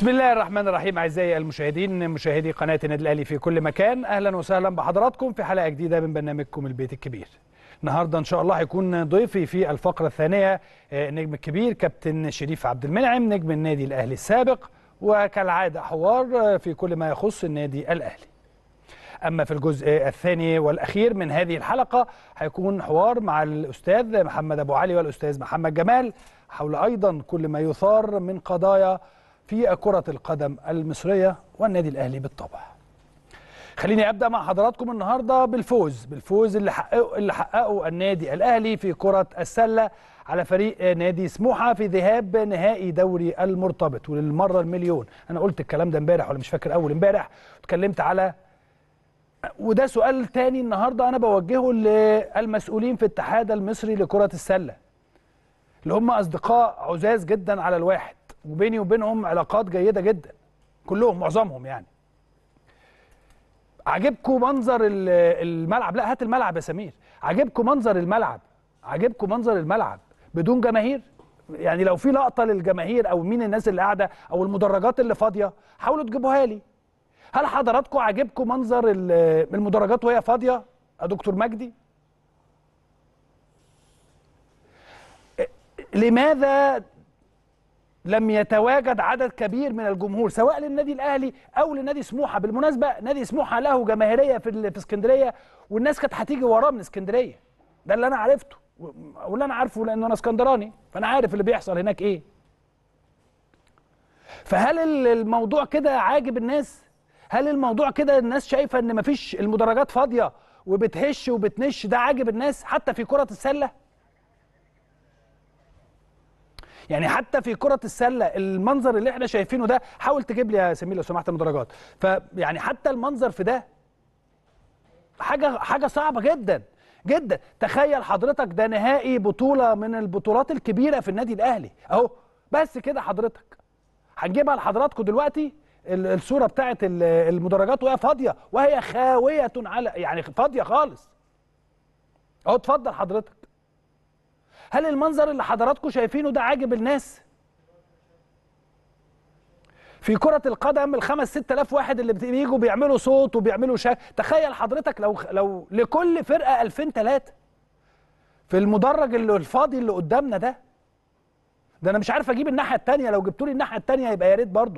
بسم الله الرحمن الرحيم اعزائي المشاهدين مشاهدي قناه النادي الاهلي في كل مكان اهلا وسهلا بحضراتكم في حلقه جديده من برنامجكم البيت الكبير النهارده ان شاء الله هيكون ضيفي في الفقره الثانيه النجم الكبير كابتن شريف عبد المنعم نجم النادي الاهلي السابق وكالعاده حوار في كل ما يخص النادي الاهلي اما في الجزء الثاني والاخير من هذه الحلقه هيكون حوار مع الاستاذ محمد ابو علي والاستاذ محمد جمال حول ايضا كل ما يثار من قضايا في كرة القدم المصرية والنادي الأهلي بالطبع خليني أبدأ مع حضراتكم النهاردة بالفوز بالفوز اللي حققه, اللي حققه النادي الأهلي في كرة السلة على فريق نادي سموحة في ذهاب نهائي دوري المرتبط وللمرة المليون أنا قلت الكلام ده امبارح ولا مش فاكر أول امبارح اتكلمت على وده سؤال تاني النهاردة أنا بوجهه للمسؤولين في الاتحاد المصري لكرة السلة اللي هم أصدقاء عزاز جدا على الواحد وبيني وبينهم علاقات جيده جدا كلهم معظمهم يعني عجبكم منظر الملعب لا هات الملعب يا سمير عجبكم منظر الملعب عجبكم منظر الملعب بدون جماهير يعني لو في لقطه للجماهير او مين الناس اللي قاعده او المدرجات اللي فاضيه حاولوا تجيبوها لي هل حضراتكم عجبكم منظر المدرجات وهي فاضيه يا دكتور مجدي لماذا لم يتواجد عدد كبير من الجمهور سواء للنادي الاهلي او لنادي سموحه بالمناسبه نادي سموحه له جماهيريه في في اسكندريه والناس كانت هتيجي وراه من اسكندريه ده اللي انا عرفته واللي انا عارفه لان انا اسكندراني فانا عارف اللي بيحصل هناك ايه فهل الموضوع كده عاجب الناس هل الموضوع كده الناس شايفه ان مفيش المدرجات فاضيه وبتهش وبتنش ده عاجب الناس حتى في كره السله يعني حتى في كرة السلة المنظر اللي احنا شايفينه ده حاول تجيب لي يا سمير لو سمحت المدرجات فيعني حتى المنظر في ده حاجة حاجة صعبة جدا جدا تخيل حضرتك ده نهائي بطولة من البطولات الكبيرة في النادي الأهلي أهو بس كده حضرتك هنجيبها لحضراتكم دلوقتي الصورة بتاعت المدرجات وهي فاضية وهي خاوية على يعني فاضية خالص أهو اتفضل حضرتك هل المنظر اللي حضراتكم شايفينه ده عاجب الناس في كرة القدم الخمس ست آلاف واحد اللي بيجوا بيعملوا صوت وبيعملوا شا تخيل حضرتك لو لو لكل فرقة 2000 3 في المدرج اللي الفاضي اللي قدامنا ده ده انا مش عارف اجيب الناحية التانية لو جبتولي الناحية التانية يبقى يا ريت برضه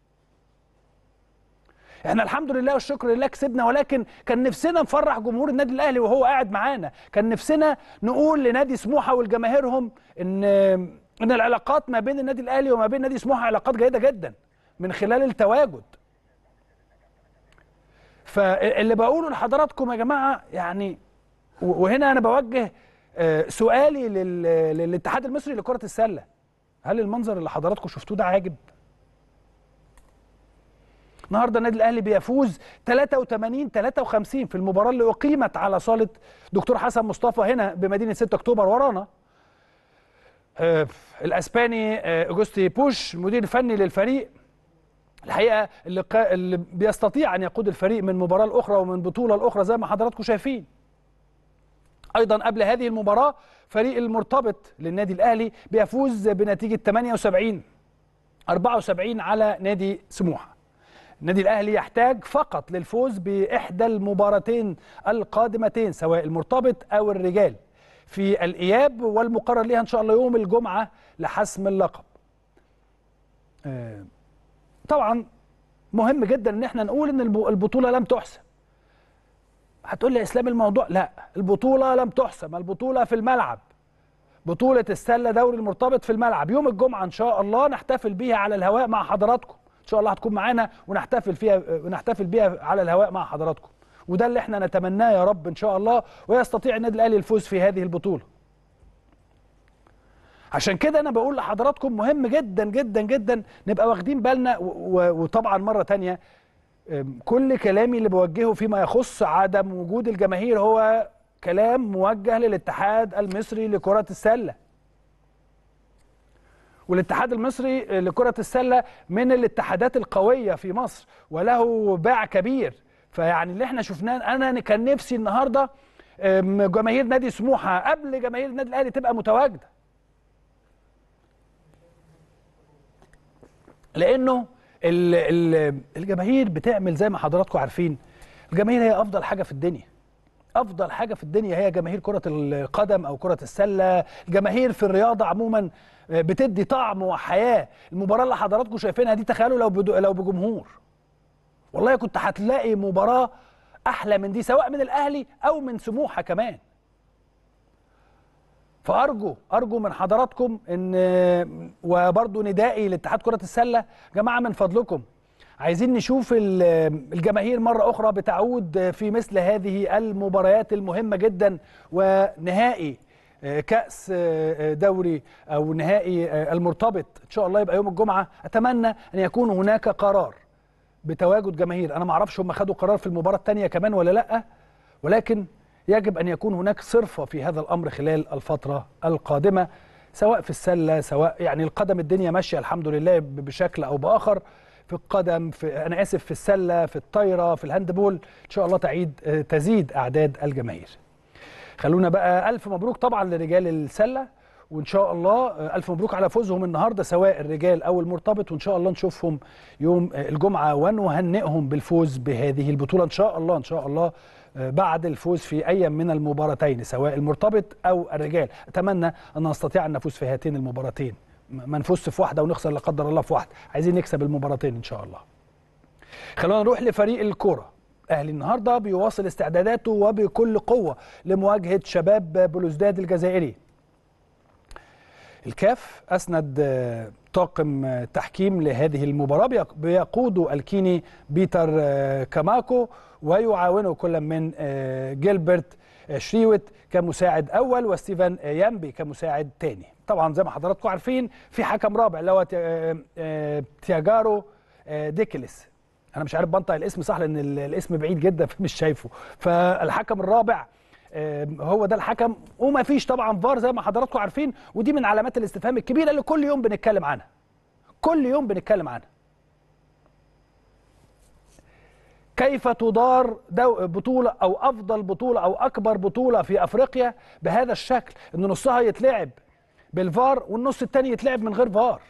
احنا الحمد لله والشكر لله كسبنا ولكن كان نفسنا نفرح جمهور النادي الاهلي وهو قاعد معانا كان نفسنا نقول لنادي سموحه ولجماهيرهم ان ان العلاقات ما بين النادي الاهلي وما بين نادي سموحه علاقات جيده جدا من خلال التواجد فاللي بقوله لحضراتكم يا جماعه يعني وهنا انا بوجه سؤالي للاتحاد المصري لكره السله هل المنظر اللي حضراتكم شفتوه ده عاجب النهارده النادي الاهلي بيفوز 83 53 في المباراه اللي اقيمت على صاله دكتور حسن مصطفى هنا بمدينه 6 اكتوبر ورانا آه الاسباني آه اوجوستي بوش المدير الفني للفريق الحقيقه اللي, اللي بيستطيع ان يقود الفريق من مباراه لاخرى ومن بطوله لاخرى زي ما حضراتكم شايفين ايضا قبل هذه المباراه فريق المرتبط للنادي الاهلي بيفوز بنتيجه 78 74 على نادي سموحه النادي الاهلي يحتاج فقط للفوز باحدى المباراتين القادمتين سواء المرتبط او الرجال في الاياب والمقرر لها ان شاء الله يوم الجمعه لحسم اللقب. طبعا مهم جدا ان احنا نقول ان البطوله لم تحسم. هتقول لي اسلام الموضوع لا البطوله لم تحسم البطوله في الملعب. بطوله السله دوري المرتبط في الملعب يوم الجمعه ان شاء الله نحتفل بيها على الهواء مع حضراتكم. ان شاء الله هتكون معانا ونحتفل فيها ونحتفل بيها على الهواء مع حضراتكم وده اللي احنا نتمناه يا رب ان شاء الله ويستطيع النادي الاهلي الفوز في هذه البطوله عشان كده انا بقول لحضراتكم مهم جدا جدا جدا نبقى واخدين بالنا وطبعا مره تانية كل كلامي اللي بوجهه فيما يخص عدم وجود الجماهير هو كلام موجه للاتحاد المصري لكره السله والاتحاد المصري لكرة السلة من الاتحادات القوية في مصر وله باع كبير فيعني اللي احنا شفناه انا كان نفسي النهارده جماهير نادي سموحة قبل جماهير النادي الاهلي تبقى متواجدة لانه ال- ال- الجماهير بتعمل زي ما حضراتكم عارفين الجماهير هي افضل حاجه في الدنيا افضل حاجه في الدنيا هي جماهير كره القدم او كره السله الجماهير في الرياضه عموما بتدي طعم وحياه المباراه اللي حضراتكم شايفينها دي تخيلوا لو بدو لو بجمهور والله كنت هتلاقي مباراه احلى من دي سواء من الاهلي او من سموحه كمان فارجو ارجو من حضراتكم ان وبرضه ندائي لاتحاد كره السله جماعه من فضلكم عايزين نشوف ال- الجماهير مره اخرى بتعود في مثل هذه المباريات المهمه جدا ونهائي كاس دوري او نهائي المرتبط ان شاء الله يبقى يوم الجمعه اتمنى ان يكون هناك قرار بتواجد جماهير انا ما اعرفش هم خدوا قرار في المباراه الثانيه كمان ولا لا ولكن يجب ان يكون هناك صرفه في هذا الامر خلال الفتره القادمه سواء في السله سواء يعني القدم الدنيا ماشيه الحمد لله ب- بشكل او باخر في القدم في انا اسف في السله في الطايره في الهاندبول ان شاء الله تعيد آه، تزيد اعداد الجماهير خلونا بقى الف مبروك طبعا لرجال السله وان شاء الله آه، الف مبروك على فوزهم النهارده سواء الرجال او المرتبط وان شاء الله نشوفهم يوم آه، الجمعه ونهنئهم بالفوز بهذه البطوله ان شاء الله ان شاء الله آه، بعد الفوز في اي من المباراتين سواء المرتبط او الرجال اتمنى ان نستطيع ان نفوز في هاتين المباراتين م- ما نفوزش في واحده ونخسر لا قدر الله في واحده عايزين نكسب المباراتين ان شاء الله خلونا نروح لفريق الكرة اهلي النهارده بيواصل استعداداته وبكل قوه لمواجهه شباب بلوزداد الجزائري الكاف اسند آه، طاقم آه، تحكيم لهذه المباراه بيق- بيقوده الكيني بيتر آه، كاماكو ويعاونه كل من آه، جيلبرت آه، شريوت كمساعد اول وستيفن آه، يامبي كمساعد ثاني طبعا زي ما حضراتكم عارفين في حكم رابع اللي هو تي- آه، آه، تياجارو آه، ديكلس انا مش عارف بنطق الاسم صح لان ال- الاسم بعيد جدا فمش شايفه فالحكم الرابع آه، هو ده الحكم وما فيش طبعا فار زي ما حضراتكم عارفين ودي من علامات الاستفهام الكبيره اللي كل يوم بنتكلم عنها كل يوم بنتكلم عنها كيف تدار دو بطولة أو أفضل بطولة أو أكبر بطولة في أفريقيا بهذا الشكل إن نصها يتلعب بالفار والنص التاني يتلعب من غير فار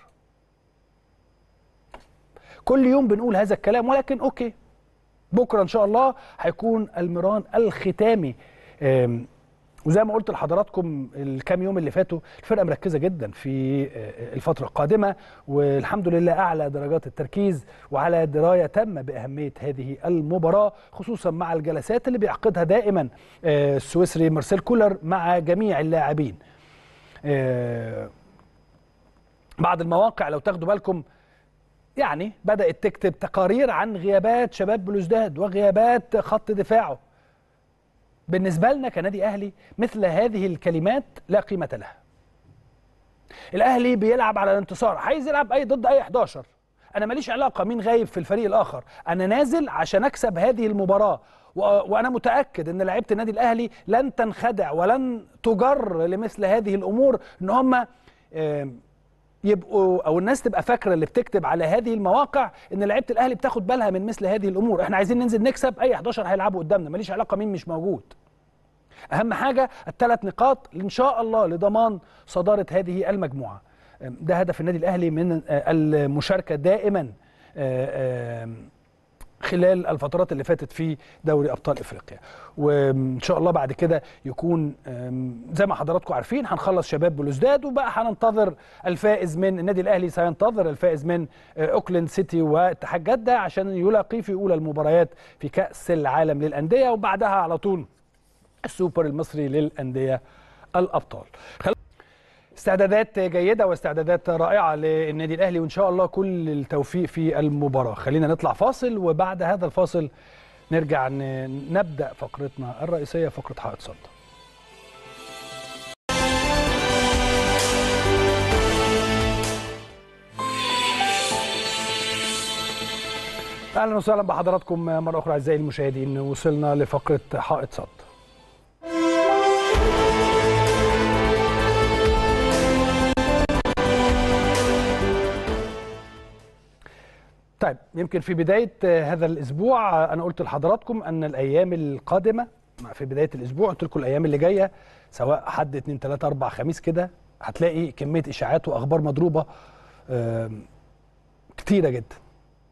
كل يوم بنقول هذا الكلام ولكن أوكي بكرة إن شاء الله هيكون المران الختامي آم، وزي ما قلت لحضراتكم الكام يوم اللي فاتوا الفرقه مركزه جدا في آه، الفتره القادمه والحمد لله اعلى درجات التركيز وعلى درايه تامه باهميه هذه المباراه خصوصا مع الجلسات اللي بيعقدها دائما آه، السويسري مارسيل كولر مع جميع اللاعبين آه، بعض المواقع لو تاخدوا بالكم يعني بدات تكتب تقارير عن غيابات شباب بلوزداد وغيابات خط دفاعه بالنسبه لنا كنادي اهلي مثل هذه الكلمات لا قيمه لها الاهلي بيلعب على الانتصار عايز يلعب اي ضد اي 11 انا ماليش علاقه مين غايب في الفريق الاخر انا نازل عشان اكسب هذه المباراه و... وانا متاكد ان لعيبه النادي الاهلي لن تنخدع ولن تجر لمثل هذه الامور ان هم آم، يبقوا او الناس تبقى فاكره اللي بتكتب على هذه المواقع ان لعيبه الاهلي بتاخد بالها من مثل هذه الامور احنا عايزين ننزل نكسب اي 11 هيلعبوا قدامنا ماليش علاقه مين مش موجود اهم حاجه الثلاث نقاط ان شاء الله لضمان صداره هذه المجموعه ده هدف النادي الاهلي من آه، المشاركه دائما آه، آه، خلال الفترات اللي فاتت في دوري ابطال افريقيا وان شاء الله بعد كده يكون آم، زي ما حضراتكم عارفين هنخلص شباب بلوزداد وبقى هننتظر الفائز من النادي الاهلي سينتظر الفائز من آه، اوكلاند سيتي واتحاد جده عشان يلاقي في اولى المباريات في كاس العالم للانديه وبعدها على طول السوبر المصري للانديه الابطال خل... استعدادات جيده واستعدادات رائعه للنادي الاهلي وان شاء الله كل التوفيق في المباراه خلينا نطلع فاصل وبعد هذا الفاصل نرجع ن- نبدا فقرتنا الرئيسيه فقره حائط صد اهلا وسهلا بحضراتكم مره اخرى اعزائي المشاهدين وصلنا لفقره حائط صد طيب يمكن في بداية آه، هذا الأسبوع آه، أنا قلت لحضراتكم أن الأيام القادمة في بداية الأسبوع قلت لكم الأيام اللي جاية سواء حد اتنين تلاتة أربع خميس كده هتلاقي كمية إشاعات وأخبار مضروبة آم، كتيرة جدا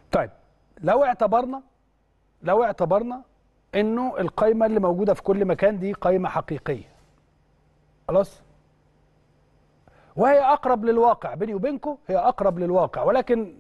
طيب لو اعتبرنا لو اعتبرنا انه القايمه اللي موجوده في كل مكان دي قايمه حقيقيه خلاص وهي اقرب للواقع بيني وبينكم هي اقرب للواقع ولكن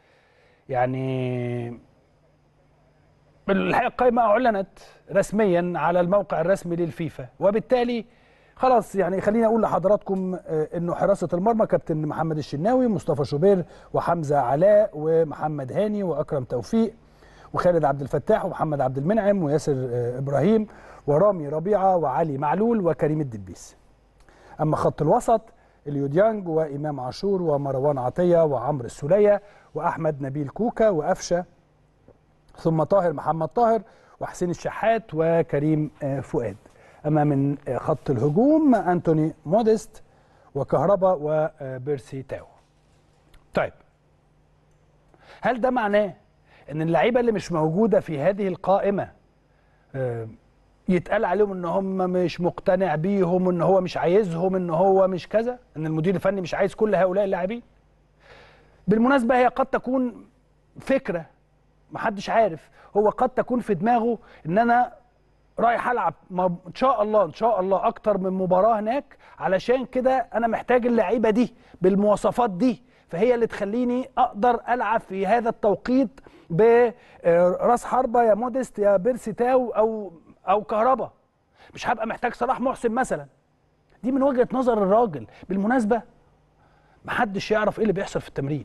يعني الحقيقه القائمه اعلنت رسميا على الموقع الرسمي للفيفا وبالتالي خلاص يعني خليني اقول لحضراتكم آه، انه حراسه المرمى كابتن محمد الشناوي مصطفى شوبير وحمزه علاء ومحمد هاني واكرم توفيق وخالد عبد الفتاح ومحمد عبد المنعم وياسر آه، ابراهيم ورامي ربيعه وعلي معلول وكريم الدبيس اما خط الوسط اليو ديانج وامام عاشور ومروان عطيه وعمرو السوليه واحمد نبيل كوكا وقفشه ثم طاهر محمد طاهر وحسين الشحات وكريم آه، فؤاد اما من آه، خط الهجوم انتوني موديست وكهربا وبيرسي تاو طيب هل ده معناه ان اللعيبه اللي مش موجوده في هذه القائمه آه، يتقال عليهم ان هم مش مقتنع بيهم ان هو مش عايزهم ان هو مش كذا ان المدير الفني مش عايز كل هؤلاء اللاعبين بالمناسبه هي قد تكون فكره محدش عارف هو قد تكون في دماغه ان انا رايح العب ما- ان شاء الله ان شاء الله اكتر من مباراه هناك علشان كده انا محتاج اللعيبه دي بالمواصفات دي فهي اللي تخليني اقدر العب في هذا التوقيت براس حربه يا موديست يا بيرسي تاو او او كهربا مش هبقى محتاج صلاح محسن مثلا دي من وجهه نظر الراجل بالمناسبه محدش يعرف ايه اللي بيحصل في التمرين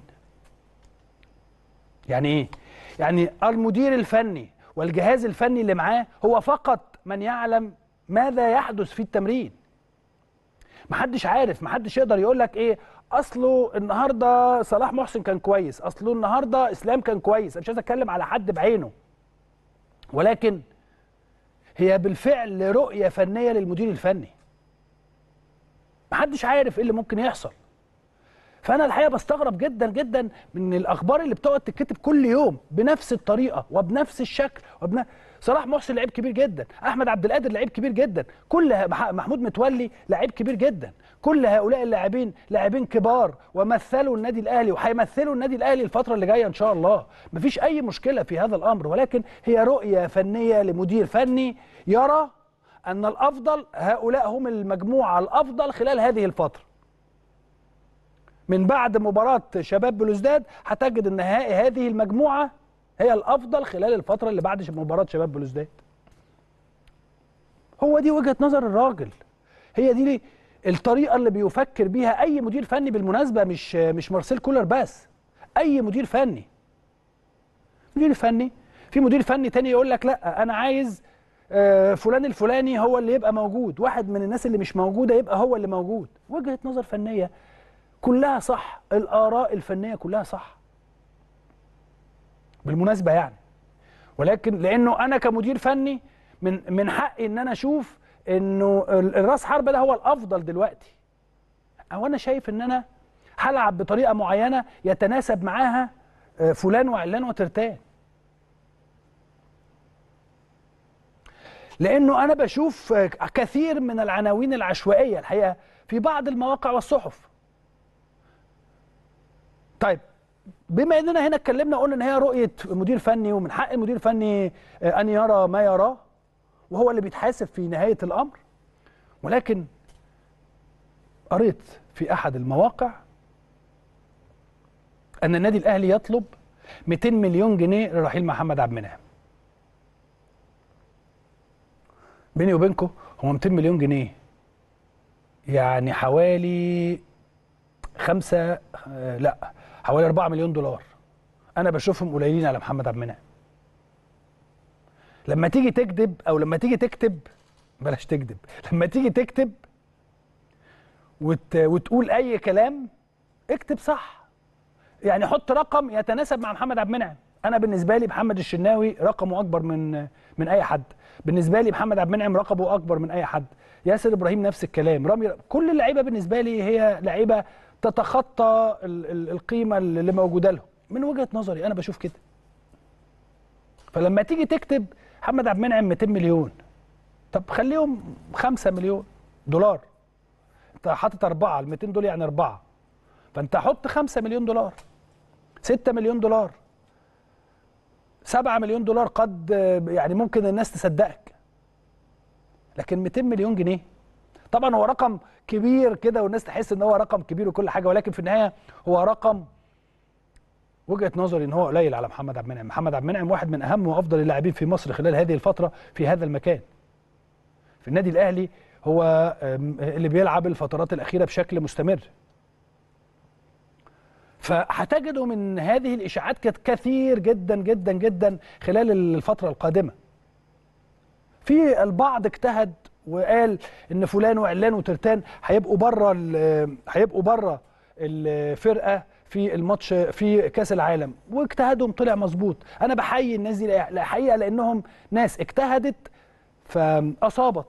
يعني ايه يعني المدير الفني والجهاز الفني اللي معاه هو فقط من يعلم ماذا يحدث في التمرين محدش عارف محدش يقدر يقول لك ايه اصله النهارده صلاح محسن كان كويس اصله النهارده اسلام كان كويس انا مش عايز اتكلم على حد بعينه ولكن هي بالفعل رؤيه فنيه للمدير الفني محدش عارف ايه اللي ممكن يحصل فانا الحقيقه بستغرب جدا جدا من الاخبار اللي بتقعد تتكتب كل يوم بنفس الطريقه وبنفس الشكل وبن... صلاح محسن لعيب كبير جدا احمد عبد القادر لعيب كبير جدا كل ه- مح- محمود متولي لعيب كبير جدا كل هؤلاء اللاعبين لاعبين كبار ومثلوا النادي الاهلي وهيمثلوا النادي الاهلي الفتره اللي جايه ان شاء الله مفيش اي مشكله في هذا الامر ولكن هي رؤيه فنيه لمدير فني يرى ان الافضل هؤلاء هم المجموعه الافضل خلال هذه الفتره من بعد مباراة شباب بلوزداد هتجد ان ها- هذه المجموعة هي الافضل خلال الفترة اللي بعد ش- مباراة شباب بلوزداد. هو دي وجهة نظر الراجل. هي دي ليه- الطريقة اللي بيفكر بيها اي مدير فني بالمناسبة مش مش مارسيل كولر بس. اي مدير فني. مدير فني في مدير فني تاني يقول لك لا انا عايز آه، فلان الفلاني هو اللي يبقى موجود، واحد من الناس اللي مش موجودة يبقى هو اللي موجود. وجهة نظر فنية كلها صح الآراء الفنية كلها صح بالمناسبة يعني ولكن لأنه أنا كمدير فني من من حقي إن أنا أشوف إنه ال- الراس حربة ده هو الأفضل دلوقتي أو أنا شايف إن أنا هلعب بطريقة معينة يتناسب معاها آه، فلان وعلان وترتان لانه انا بشوف آه، كثير من العناوين العشوائيه الحقيقه في بعض المواقع والصحف طيب بما اننا هنا اتكلمنا قلنا ان هي رؤيه مدير فني ومن حق المدير الفني آه، ان يرى ما يراه وهو اللي بيتحاسب في نهايه الامر ولكن قريت في احد المواقع ان النادي الاهلي يطلب 200 مليون جنيه لرحيل محمد عبد المنعم بيني وبينكم هو 200 مليون جنيه يعني حوالي خمسة آه، لا حوالي 4 مليون دولار انا بشوفهم قليلين على محمد عبد المنعم لما تيجي تكذب او لما تيجي تكتب بلاش تكذب لما تيجي تكتب وت... وتقول اي كلام اكتب صح يعني حط رقم يتناسب مع محمد عبد المنعم انا بالنسبه لي محمد الشناوي رقمه اكبر من من اي حد بالنسبه لي محمد عبد المنعم رقمه اكبر من اي حد ياسر ابراهيم نفس الكلام رامي كل اللعيبه بالنسبه لي هي لعيبه تتخطى ال ال القيمه اللي موجوده لهم من وجهه نظري انا بشوف كده فلما تيجي تكتب محمد عبد المنعم 200 مليون طب خليهم 5 مليون دولار انت حاطط أربعة ال 200 دول يعني أربعة فأنت حط 5 مليون دولار 6 مليون دولار 7 مليون دولار قد آه، يعني ممكن الناس تصدقك لكن 200 مليون جنيه طبعا هو رقم كبير كده والناس تحس ان هو رقم كبير وكل حاجه ولكن في النهايه هو رقم وجهه نظري ان هو قليل على محمد عبد المنعم محمد عبد المنعم واحد من اهم وافضل اللاعبين في مصر خلال هذه الفتره في هذا المكان في النادي الاهلي هو آم، اللي بيلعب الفترات الاخيره بشكل مستمر فهتجدوا من هذه الاشاعات كانت كثير جدا جدا جدا خلال الفتره القادمه في البعض اجتهد وقال ان فلان وعلان وترتان هيبقوا بره ال- هيبقوا بره الفرقه في الماتش في كاس العالم واجتهادهم طلع مظبوط انا بحيي الناس دي الحقيقه لانهم ناس اجتهدت فاصابت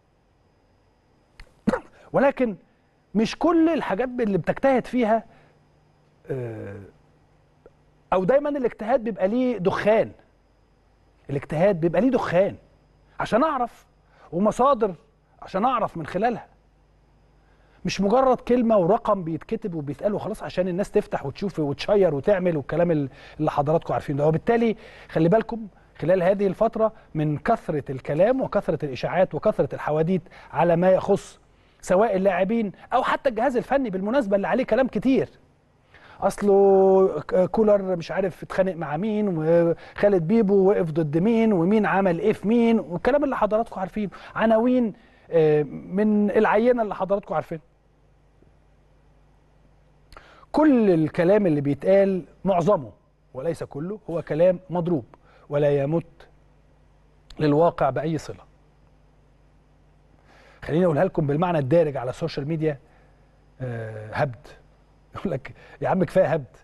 ولكن مش كل الحاجات اللي بتجتهد فيها آه، او دايما الاجتهاد بيبقى ليه دخان الاجتهاد بيبقى ليه دخان عشان اعرف ومصادر عشان اعرف من خلالها مش مجرد كلمه ورقم بيتكتب وبيتقال وخلاص عشان الناس تفتح وتشوف وتشير وتعمل والكلام ال- اللي حضراتكم عارفين ده وبالتالي خلي بالكم خلال هذه الفتره من كثره الكلام وكثره الاشاعات وكثره الحواديت على ما يخص سواء اللاعبين او حتى الجهاز الفني بالمناسبه اللي عليه كلام كتير اصله ك- كولر مش عارف اتخانق مع مين وخالد بيبو وقف ضد مين ومين عمل ايه في مين والكلام اللي حضراتكم عارفينه عناوين آه، من العينه اللي حضراتكم عارفينها كل الكلام اللي بيتقال معظمه وليس كله هو كلام مضروب ولا يمت للواقع باي صله خليني اقولها لكم بالمعنى الدارج على السوشيال ميديا آه، هبد يقول لك يا عم كفايه هبد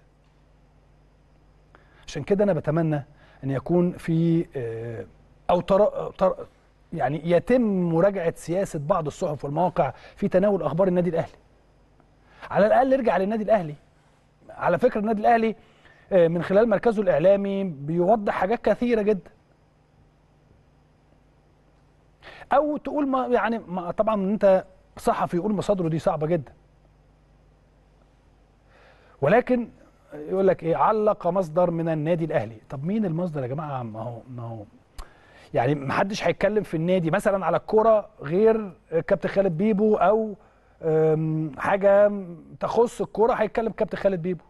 عشان كده انا بتمنى ان يكون في آه، او تر... تر... يعني يتم مراجعه سياسه بعض الصحف والمواقع في تناول اخبار النادي الاهلي على الاقل ارجع للنادي الاهلي على فكره النادي الاهلي آه، من خلال مركزه الاعلامي بيوضح حاجات كثيره جدا او تقول ما يعني ما طبعا انت صحفي يقول مصادره دي صعبه جدا ولكن يقول لك ايه علق مصدر من النادي الاهلي طب مين المصدر يا جماعه ما هو ما هو يعني ما حدش هيتكلم في النادي مثلا على الكوره غير كابتن خالد بيبو او أم، حاجه تخص الكوره هيتكلم كابتن خالد بيبو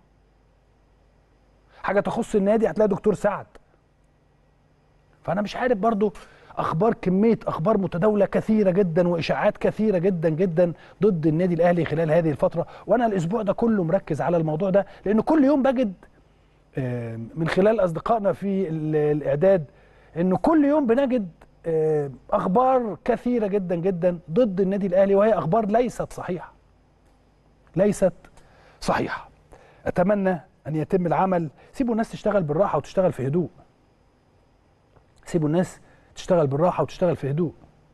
حاجه تخص النادي هتلاقي دكتور سعد فانا مش عارف برضو اخبار كميه اخبار متداوله كثيره جدا واشاعات كثيره جدا جدا ضد النادي الاهلي خلال هذه الفتره وانا الاسبوع ده كله مركز على الموضوع ده لان كل يوم بجد آه، من خلال اصدقائنا في ال- الاعداد انه كل يوم بنجد آه، اخبار كثيره جدا جدا ضد النادي الاهلي وهي اخبار ليست صحيحه ليست صحيحه اتمنى ان يتم العمل سيبوا الناس تشتغل بالراحه وتشتغل في هدوء سيبوا الناس تشتغل بالراحه وتشتغل في هدوء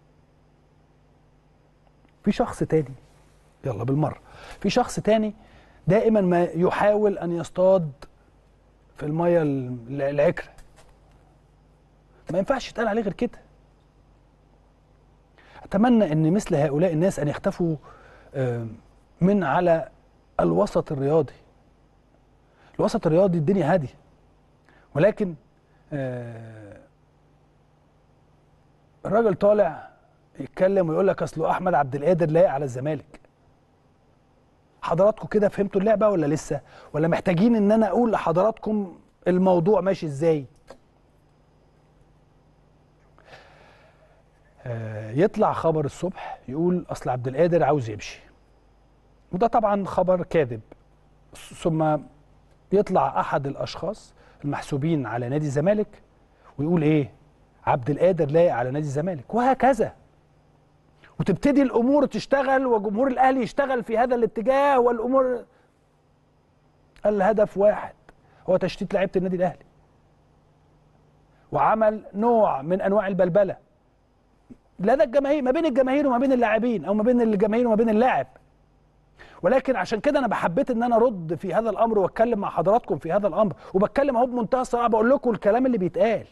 في شخص تاني يلا بالمره في شخص تاني دائما ما يحاول ان يصطاد في الميه ال- العكره ما ينفعش يتقال عليه غير كده اتمنى ان مثل هؤلاء الناس ان يختفوا آه، من على الوسط الرياضي الوسط الرياضي الدنيا هاديه ولكن آه، الراجل طالع يتكلم ويقول لك اصله احمد عبد القادر لايق على الزمالك حضراتكم كده فهمتوا اللعبه ولا لسه ولا محتاجين ان انا اقول لحضراتكم الموضوع ماشي ازاي آه، يطلع خبر الصبح يقول اصل عبد القادر عاوز يمشي وده طبعا خبر كاذب ثم يطلع احد الاشخاص المحسوبين على نادي الزمالك ويقول ايه عبد القادر لايق على نادي الزمالك وهكذا وتبتدي الامور تشتغل وجمهور الاهلي يشتغل في هذا الاتجاه والامور الهدف واحد هو تشتيت لعيبه النادي الاهلي وعمل نوع من انواع البلبله لدى الجماهير ما بين الجماهير وما بين اللاعبين او ما بين الجماهير وما بين اللاعب ولكن عشان كده انا بحبيت ان انا ارد في هذا الامر واتكلم مع حضراتكم في هذا الامر وبتكلم اهو بمنتهى الصراحه بقول لكم الكلام اللي بيتقال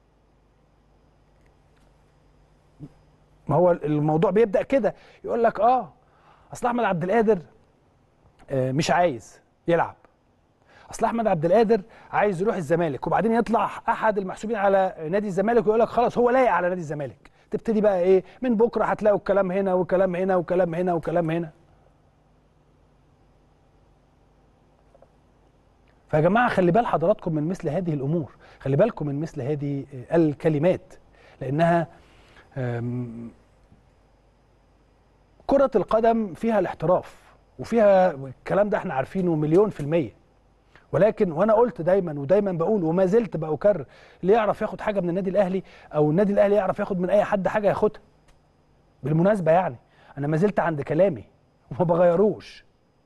ما هو الموضوع بيبدا كده يقول لك اه اصل احمد عبد القادر آه، مش عايز يلعب اصل احمد عبد القادر عايز يروح الزمالك وبعدين يطلع احد المحسوبين على نادي الزمالك ويقول لك خلاص هو لايق على نادي الزمالك تبتدي بقى ايه من بكره هتلاقوا الكلام هنا وكلام هنا وكلام هنا وكلام هنا فيا جماعه خلي بال حضراتكم من مثل هذه الامور خلي بالكم من مثل هذه الكلمات لانها أم، كرة القدم فيها الاحتراف وفيها الكلام ده احنا عارفينه مليون في المية ولكن وانا قلت دايما ودايما بقول وما زلت بأكرر اللي يعرف ياخد حاجة من النادي الاهلي او النادي الاهلي يعرف ياخد من اي حد حاجة ياخدها بالمناسبة يعني انا ما زلت عند كلامي وما بغيروش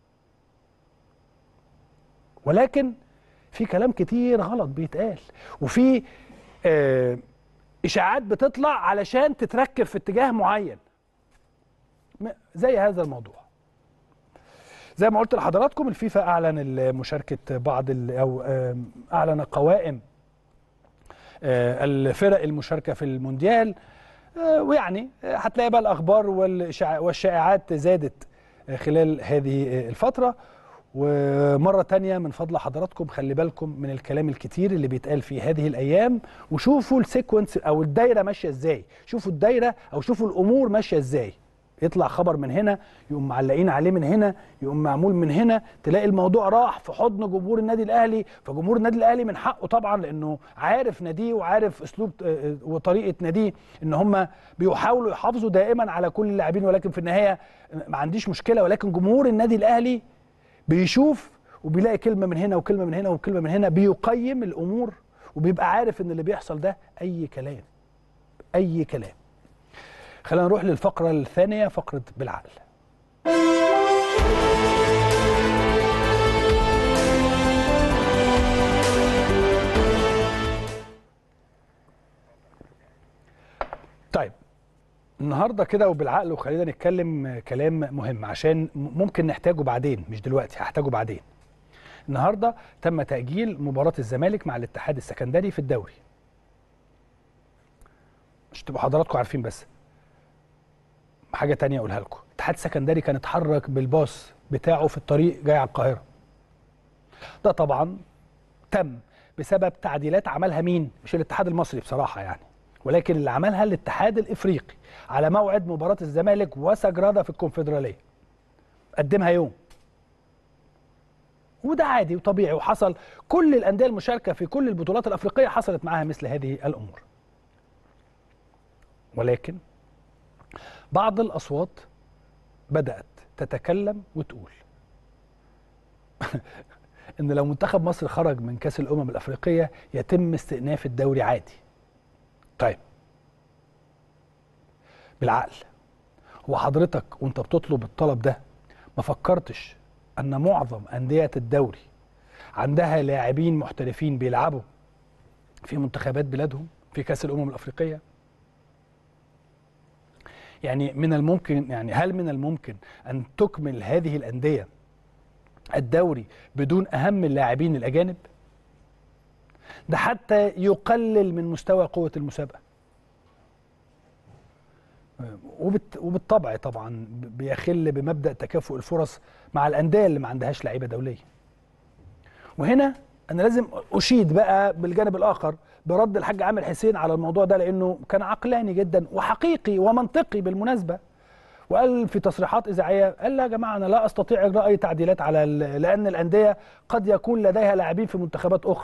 ولكن في كلام كتير غلط بيتقال وفي آه اشاعات بتطلع علشان تتركب في اتجاه معين م- زي هذا الموضوع زي ما قلت لحضراتكم الفيفا اعلن مشاركه بعض ال- او آم، اعلن قوائم آه، الفرق المشاركه في المونديال آه، ويعني آه، هتلاقي بقى الاخبار والإشاع- والشائعات زادت آه، خلال هذه آه، الفتره ومره تانية من فضل حضراتكم خلي بالكم من الكلام الكتير اللي بيتقال في هذه الايام وشوفوا السيكونس او الدايره ماشيه ازاي شوفوا الدايره او شوفوا الامور ماشيه ازاي يطلع خبر من هنا يقوم معلقين عليه من هنا يقوم معمول من هنا تلاقي الموضوع راح في حضن جمهور النادي الاهلي فجمهور النادي الاهلي من حقه طبعا لانه عارف ناديه وعارف اسلوب آه، آه، وطريقه ناديه ان هم بيحاولوا يحافظوا دائما على كل اللاعبين ولكن في النهايه ما عنديش مشكله ولكن جمهور النادي الاهلي بيشوف وبيلاقي كلمه من هنا وكلمه من هنا وكلمه من هنا بيقيم الامور وبيبقى عارف ان اللي بيحصل ده اي كلام اي كلام خلينا نروح للفقره الثانيه فقره بالعقل طيب النهارده كده وبالعقل وخلينا نتكلم كلام مهم عشان ممكن نحتاجه بعدين مش دلوقتي هحتاجه بعدين النهارده تم تأجيل مباراة الزمالك مع الاتحاد السكندري في الدوري مش تبقوا حضراتكم عارفين بس حاجة تانية أقولها لكم الاتحاد السكندري كان اتحرك بالباص بتاعه في الطريق جاي على القاهرة ده طبعا تم بسبب تعديلات عملها مين مش الاتحاد المصري بصراحة يعني ولكن اللي عملها الاتحاد الافريقي على موعد مباراه الزمالك وسجرادا في الكونفدراليه قدمها يوم وده عادي وطبيعي وحصل كل الانديه المشاركه في كل البطولات الافريقيه حصلت معاها مثل هذه الامور ولكن بعض الاصوات بدات تتكلم وتقول ان لو منتخب مصر خرج من كاس الامم الافريقيه يتم استئناف الدوري عادي طيب بالعقل هو حضرتك وانت بتطلب الطلب ده ما فكرتش ان معظم انديه الدوري عندها لاعبين محترفين بيلعبوا في منتخبات بلادهم في كاس الامم الافريقيه يعني من الممكن يعني هل من الممكن ان تكمل هذه الانديه الدوري بدون اهم اللاعبين الاجانب ده حتى يقلل من مستوى قوه المسابقه وبالت- وبالطبع طبعا بيخل بمبدا تكافؤ الفرص مع الانديه اللي ما عندهاش لعيبه دوليه وهنا انا لازم اشيد بقى بالجانب الاخر برد الحاج عامر حسين على الموضوع ده لانه كان عقلاني جدا وحقيقي ومنطقي بالمناسبه وقال في تصريحات اذاعيه قال لا يا جماعه انا لا استطيع اجراء اي تعديلات على ال- لان الانديه قد يكون لديها لاعبين في منتخبات اخرى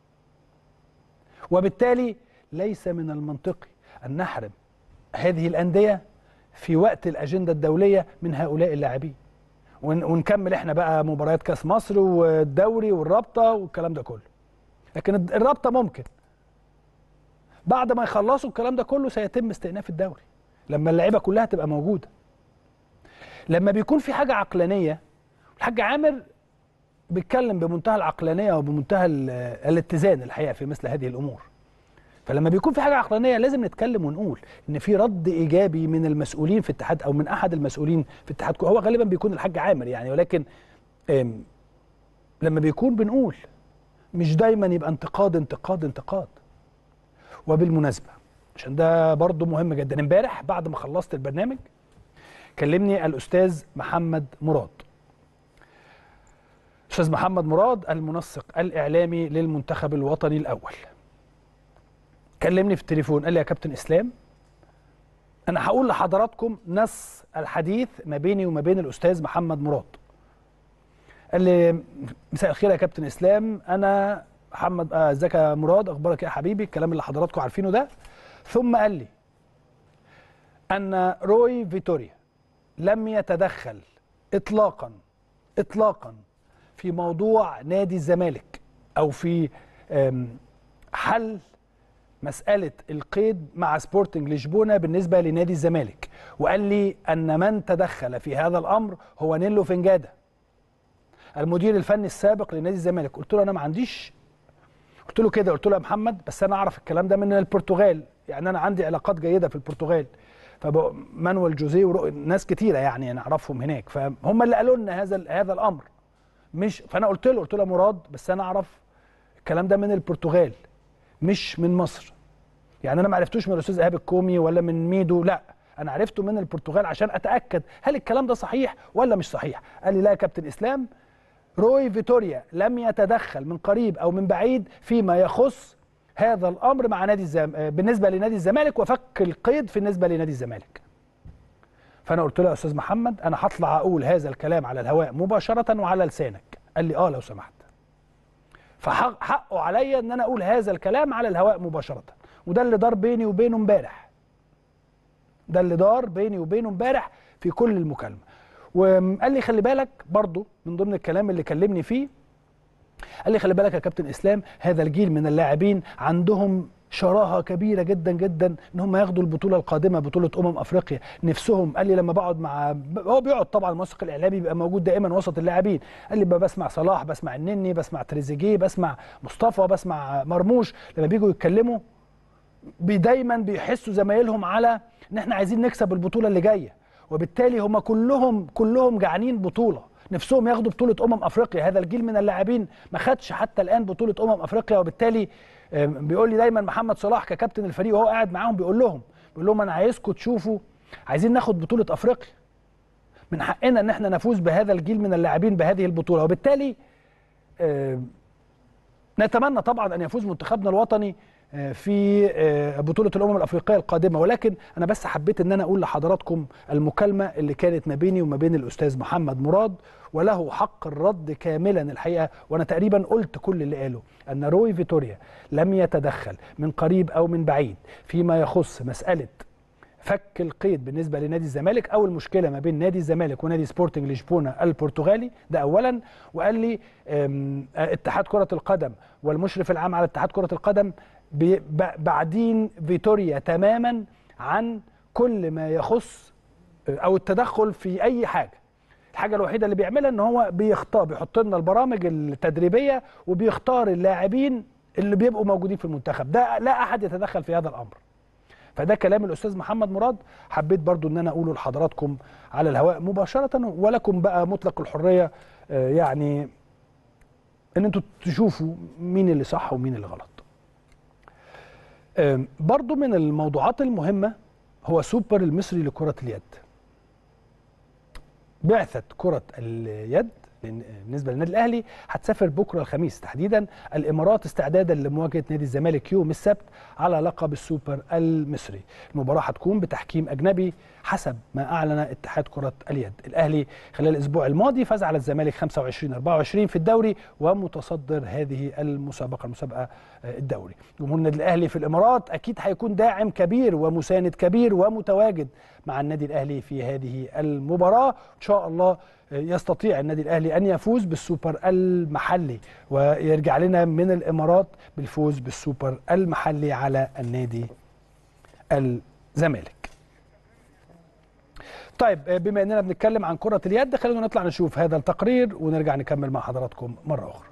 وبالتالي ليس من المنطقي ان نحرم هذه الانديه في وقت الاجنده الدوليه من هؤلاء اللاعبين ون- ونكمل احنا بقى مباريات كاس مصر والدوري والرابطه والكلام ده كله لكن الد- الرابطه ممكن بعد ما يخلصوا الكلام ده كله سيتم استئناف الدوري لما اللعيبه كلها تبقى موجوده لما بيكون في حاجه عقلانيه الحاج عامر بيتكلم بمنتهى العقلانيه وبمنتهى ال- الاتزان الحقيقه في مثل هذه الامور فلما بيكون في حاجه عقلانيه لازم نتكلم ونقول ان في رد ايجابي من المسؤولين في اتحاد او من احد المسؤولين في اتحاد كورة. هو غالبا بيكون الحاج عامر يعني ولكن آم، لما بيكون بنقول مش دايما يبقى انتقاد انتقاد انتقاد وبالمناسبه عشان ده برضو مهم جدا امبارح بعد ما خلصت البرنامج كلمني الاستاذ محمد مراد استاذ محمد مراد المنسق الاعلامي للمنتخب الوطني الاول كلمني في التليفون قال لي يا كابتن اسلام انا هقول لحضراتكم نص الحديث ما بيني وما بين الاستاذ محمد مراد قال لي مساء الخير يا كابتن اسلام انا محمد آه، ازيك يا مراد اخبارك إيه يا حبيبي الكلام اللي حضراتكم عارفينه ده ثم قال لي ان روي فيتوريا لم يتدخل اطلاقا اطلاقا في موضوع نادي الزمالك او في آم، حل مسألة القيد مع سبورتنج لشبونة بالنسبة لنادي الزمالك وقال لي أن من تدخل في هذا الأمر هو نيلو فنجادة المدير الفني السابق لنادي الزمالك قلت له أنا ما عنديش قلت له كده قلت له يا محمد بس أنا أعرف الكلام ده من البرتغال يعني أنا عندي علاقات جيدة في البرتغال فمانويل جوزيه ورو... ناس كتيرة يعني نعرفهم هناك فهم اللي قالوا لنا هذا هذا الأمر مش فأنا قلت له قلت له يا مراد بس أنا أعرف الكلام ده من البرتغال مش من مصر يعني انا ما عرفتوش من الاستاذ ايهاب الكومي ولا من ميدو لا انا عرفته من البرتغال عشان اتاكد هل الكلام ده صحيح ولا مش صحيح قال لي لا يا كابتن اسلام روي فيتوريا لم يتدخل من قريب او من بعيد فيما يخص هذا الامر مع نادي الزم... آه، بالنسبه لنادي الزمالك وفك القيد في النسبه لنادي الزمالك فانا قلت له يا استاذ محمد انا هطلع اقول هذا الكلام على الهواء مباشره وعلى لسانك قال لي اه لو سمحت فحقه عليا ان انا اقول هذا الكلام على الهواء مباشره وده اللي دار بيني وبينه امبارح ده اللي دار بيني وبينه امبارح في كل المكالمه وقال لي خلي بالك برضو من ضمن الكلام اللي كلمني فيه قال لي خلي بالك يا كابتن اسلام هذا الجيل من اللاعبين عندهم شراهه كبيره جدا جدا ان هم ياخدوا البطوله القادمه بطوله امم افريقيا نفسهم قال لي لما بقعد مع هو بيقعد طبعا المنسق الاعلامي بيبقى موجود دائما وسط اللاعبين قال لي بسمع صلاح بسمع النني بسمع تريزيجيه بسمع مصطفى بسمع مرموش لما بيجوا يتكلموا بي دايما بيحسوا زمايلهم على ان احنا عايزين نكسب البطوله اللي جايه وبالتالي هم كلهم كلهم جعانين بطوله نفسهم ياخدوا بطوله امم افريقيا هذا الجيل من اللاعبين ما خدش حتى الان بطوله امم افريقيا وبالتالي آم، بيقول لي دايما محمد صلاح ككابتن الفريق وهو قاعد معاهم بيقول لهم بيقول لهم انا عايزكم تشوفوا عايزين ناخد بطوله افريقيا من حقنا ان احنا نفوز بهذا الجيل من اللاعبين بهذه البطوله وبالتالي آم، نتمنى طبعا ان يفوز منتخبنا الوطني آه، في آه، بطولة الأمم الأفريقية القادمة ولكن أنا بس حبيت أن أنا أقول لحضراتكم المكالمة اللي كانت ما بيني وما بين الأستاذ محمد مراد وله حق الرد كاملا الحقيقة وأنا تقريبا قلت كل اللي قاله أن روي فيتوريا لم يتدخل من قريب أو من بعيد فيما يخص مسألة فك القيد بالنسبه لنادي الزمالك او المشكله ما بين نادي الزمالك ونادي سبورتنج لشبونه البرتغالي ده اولا وقال لي أم، آه، اتحاد كره القدم والمشرف العام على اتحاد كره القدم بي- ب- بعدين فيتوريا تماما عن كل ما يخص آه، او التدخل في اي حاجه الحاجه الوحيده اللي بيعملها ان هو بيختار بيحط لنا البرامج التدريبيه وبيختار اللاعبين اللي بيبقوا موجودين في المنتخب ده لا احد يتدخل في هذا الامر فده كلام الاستاذ محمد مراد حبيت برضو ان انا اقوله لحضراتكم على الهواء مباشره ولكم بقى مطلق الحريه آه، يعني ان انتوا تشوفوا مين اللي صح ومين اللي غلط آم، برضو من الموضوعات المهمه هو سوبر المصري لكره اليد بعثه كره اليد بالنسبه للنادي الاهلي هتسافر بكره الخميس تحديدا الامارات استعدادا لمواجهه نادي الزمالك يوم السبت على لقب السوبر المصري المباراه هتكون بتحكيم اجنبي حسب ما اعلن اتحاد كره اليد الاهلي خلال الاسبوع الماضي فاز على الزمالك 25 24 في الدوري ومتصدر هذه المسابقه المسابقه آه، الدوري جمهور النادي الاهلي في الامارات اكيد هيكون داعم كبير ومساند كبير ومتواجد مع النادي الاهلي في هذه المباراه ان شاء الله يستطيع النادي الاهلي ان يفوز بالسوبر المحلي ويرجع لنا من الامارات بالفوز بالسوبر المحلي على النادي الزمالك. طيب بما اننا بنتكلم عن كره اليد خلينا نطلع نشوف هذا التقرير ونرجع نكمل مع حضراتكم مره اخرى.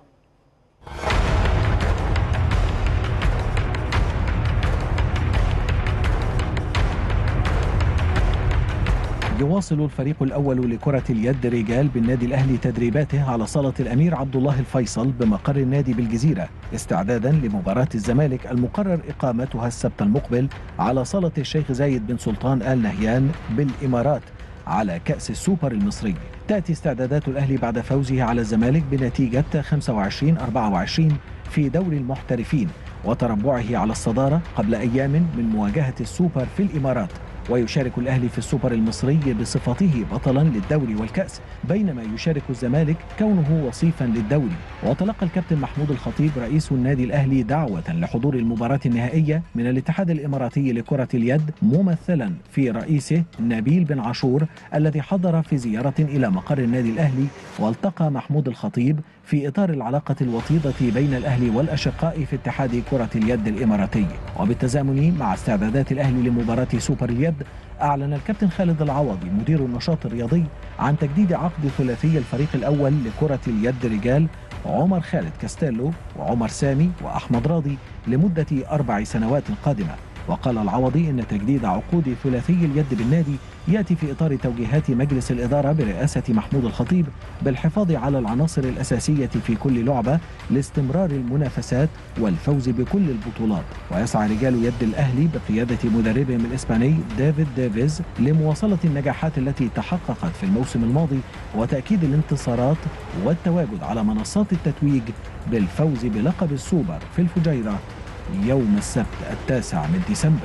يواصل الفريق الأول لكرة اليد رجال بالنادي الأهلي تدريباته على صالة الأمير عبد الله الفيصل بمقر النادي بالجزيرة استعدادا لمباراة الزمالك المقرر إقامتها السبت المقبل على صالة الشيخ زايد بن سلطان آل نهيان بالإمارات على كأس السوبر المصري تأتي استعدادات الأهلي بعد فوزه على الزمالك بنتيجة 25-24 في دوري المحترفين وتربعه على الصدارة قبل أيام من مواجهة السوبر في الإمارات ويشارك الأهلي في السوبر المصري بصفته بطلا للدوري والكأس بينما يشارك الزمالك كونه وصيفا للدوري وتلقى الكابتن محمود الخطيب رئيس النادي الأهلي دعوة لحضور المباراة النهائية من الاتحاد الإماراتي لكرة اليد ممثلا في رئيسه نبيل بن عاشور الذي حضر في زيارة إلى مقر النادي الأهلي والتقى محمود الخطيب في إطار العلاقة الوطيدة بين الأهلي والأشقاء في اتحاد كرة اليد الإماراتي وبالتزامن مع استعدادات الأهلي لمباراة سوبر اليد أعلن الكابتن خالد العوضي مدير النشاط الرياضي عن تجديد عقد ثلاثي الفريق الأول لكرة اليد رجال عمر خالد كاستيلو وعمر سامي وأحمد راضي لمدة أربع سنوات قادمة وقال العوضي ان تجديد عقود ثلاثي اليد بالنادي ياتي في اطار توجيهات مجلس الاداره برئاسه محمود الخطيب بالحفاظ على العناصر الاساسيه في كل لعبه لاستمرار المنافسات والفوز بكل البطولات ويسعى رجال يد الاهلي بقياده مدربهم الاسباني ديفيد ديفيز لمواصله النجاحات التي تحققت في الموسم الماضي وتاكيد الانتصارات والتواجد على منصات التتويج بالفوز بلقب السوبر في الفجيره يوم السبت التاسع من ديسمبر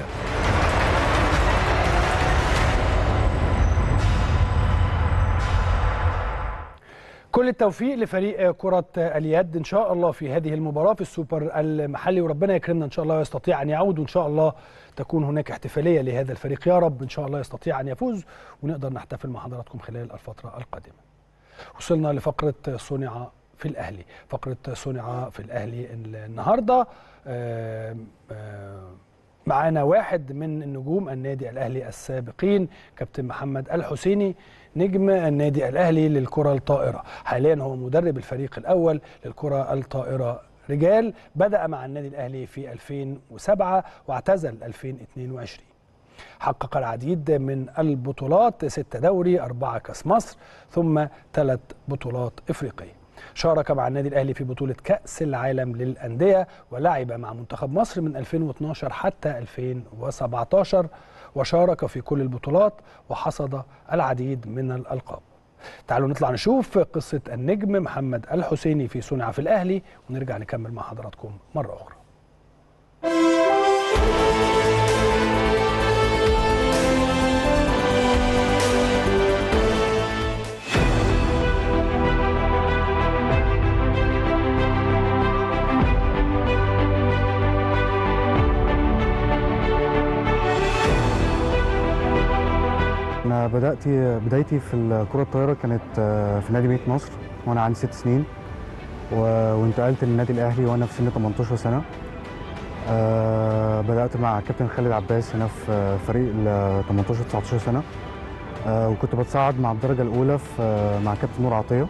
كل التوفيق لفريق كرة اليد إن شاء الله في هذه المباراة في السوبر المحلي وربنا يكرمنا إن شاء الله ويستطيع أن يعود وإن شاء الله تكون هناك احتفالية لهذا الفريق يا رب إن شاء الله يستطيع أن يفوز ونقدر نحتفل مع حضراتكم خلال الفترة القادمة وصلنا لفقرة صنع في الأهلي فقرة صنع في الأهلي النهاردة معانا واحد من النجوم النادي الأهلي السابقين كابتن محمد الحسيني نجم النادي الأهلي للكرة الطائرة حاليا هو مدرب الفريق الأول للكرة الطائرة رجال بدأ مع النادي الأهلي في 2007 واعتزل 2022 حقق العديد من البطولات ستة دوري أربعة كأس مصر ثم ثلاث بطولات إفريقية شارك مع النادي الأهلي في بطولة كأس العالم للأندية ولعب مع منتخب مصر من 2012 حتى 2017 وشارك في كل البطولات وحصد العديد من الألقاب تعالوا نطلع نشوف قصة النجم محمد الحسيني في صنع في الأهلي ونرجع نكمل مع حضراتكم مرة أخرى أنا بدأت بدايتي في الكرة الطايرة كانت في نادي ميت مصر وأنا عندي ست سنين و- وانتقلت للنادي الأهلي وأنا في سن 18 سنة آه، بدأت مع كابتن خالد عباس هنا في فريق ال 18 19 سنة آه، وكنت بتصعد مع الدرجة الأولى في مع كابتن نور عطية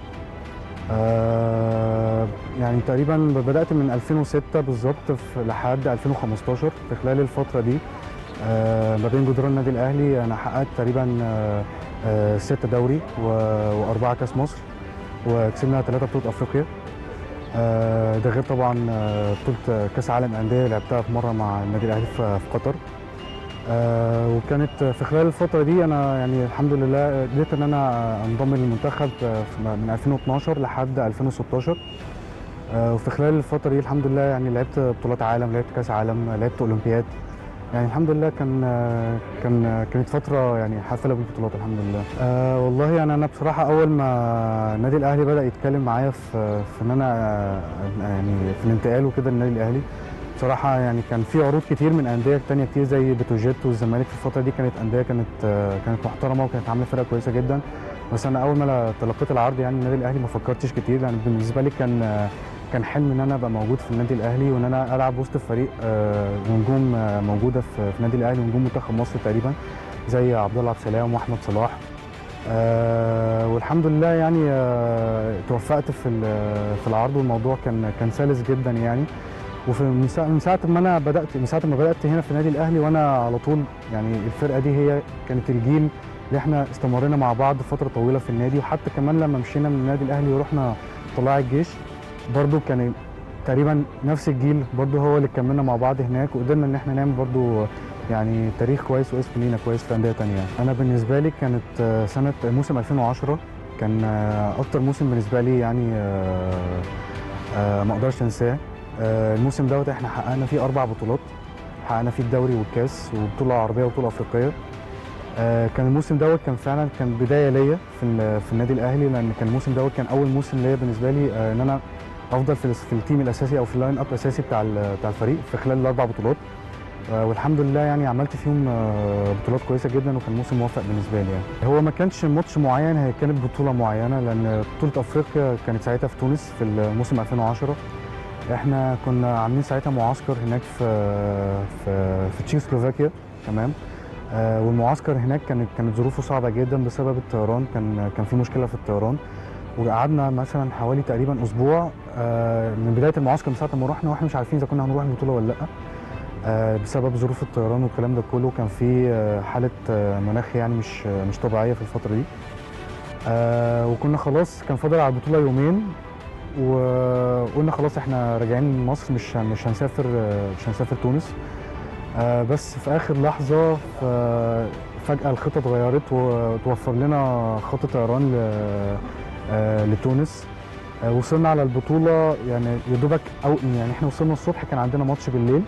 آه، يعني تقريبا بدأت من 2006 بالظبط في- لحد 2015 في خلال الفترة دي آه، ما بين جدران النادي الاهلي انا حققت تقريبا آه، آه، ستة دوري و- واربعه كاس مصر وكسبنا ثلاثه بطوله افريقيا آه، ده غير طبعا آه، بطوله كاس عالم انديه لعبتها في مره مع النادي الاهلي في في قطر آه، وكانت في خلال الفتره دي انا يعني الحمد لله قدرت ان انا انضم للمنتخب آه، في- من 2012 لحد 2016 آه، وفي خلال الفتره دي الحمد لله يعني لعبت بطولات عالم لعبت كاس عالم لعبت اولمبياد يعني الحمد لله كان كان كانت فتره يعني حافله بالبطولات الحمد لله أه والله يعني انا بصراحه اول ما النادي الاهلي بدا يتكلم معايا في في ان انا آه، يعني في الانتقال وكده النادي الاهلي بصراحه يعني كان في عروض كتير من انديه تانية كتير زي بتروجيت والزمالك في الفتره دي كانت انديه كانت آه، كانت محترمه وكانت عامله فرقه كويسه جدا بس انا اول ما تلقيت العرض يعني النادي الاهلي ما فكرتش كتير يعني بالنسبه لي كان آه، كان حلم ان انا ابقى موجود في النادي الاهلي وان انا العب وسط فريق آه، ونجوم آه، موجوده في في النادي الاهلي ونجوم منتخب مصر تقريبا زي عبد الله عبد السلام واحمد صلاح آه، والحمد لله يعني آه، توفقت في ال- في العرض والموضوع كان كان سلس جدا يعني وفي من ساعه من ساعه ما انا بدات من ساعه ما بدات هنا في النادي الاهلي وانا على طول يعني الفرقه دي هي كانت الجيل اللي احنا استمرينا مع بعض فتره طويله في النادي وحتى كمان لما مشينا من النادي الاهلي ورحنا طلائع الجيش برضو كان تقريبا نفس الجيل برضو هو اللي كملنا مع بعض هناك وقدرنا ان احنا نعمل برضو يعني تاريخ كويس واسم لينا كويس في انديه تانية انا بالنسبه لي كانت آه، سنه موسم 2010 كان آه، اكتر موسم بالنسبه لي يعني آه، آه، ما اقدرش انساه آه، الموسم دوت احنا حققنا فيه اربع بطولات حققنا فيه الدوري والكاس وبطوله عربيه وبطوله افريقيه آه، كان الموسم دوت كان فعلا كان بدايه ليا في ال- في النادي الاهلي لان كان الموسم دوت كان اول موسم ليا بالنسبه لي آه، ان انا افضل في في التيم الاساسي او في اللاين اب الاساسي بتاع ال- بتاع الفريق في خلال الاربع بطولات آه، والحمد لله يعني عملت فيهم آه، بطولات كويسه جدا وكان موسم موفق بالنسبه لي يعني هو ما كانش ماتش معين هي كانت بطوله معينه لان بطوله افريقيا كانت ساعتها في تونس في الموسم 2010 احنا كنا عاملين ساعتها معسكر هناك في في في تشيكوسلوفاكيا تمام آه، والمعسكر هناك كانت كانت ظروفه صعبه جدا بسبب الطيران كان كان في مشكله في الطيران وقعدنا مثلا حوالي تقريبا اسبوع آه، من بدايه المعسكر من ساعه ما رحنا واحنا مش عارفين اذا كنا هنروح البطوله ولا لا آه، بسبب ظروف الطيران والكلام ده كله كان في آه، حاله آه، مناخ يعني مش آه، مش طبيعيه في الفتره دي آه، وكنا خلاص كان فاضل على البطوله يومين وقلنا خلاص احنا راجعين مصر مش مش هنسافر آه، مش هنسافر تونس آه، بس في اخر لحظه ف- فجاه الخطه اتغيرت وتوفر لنا خط طيران ل- آه، لتونس آه، وصلنا على البطوله يعني يا دوبك او يعني احنا وصلنا الصبح كان عندنا ماتش بالليل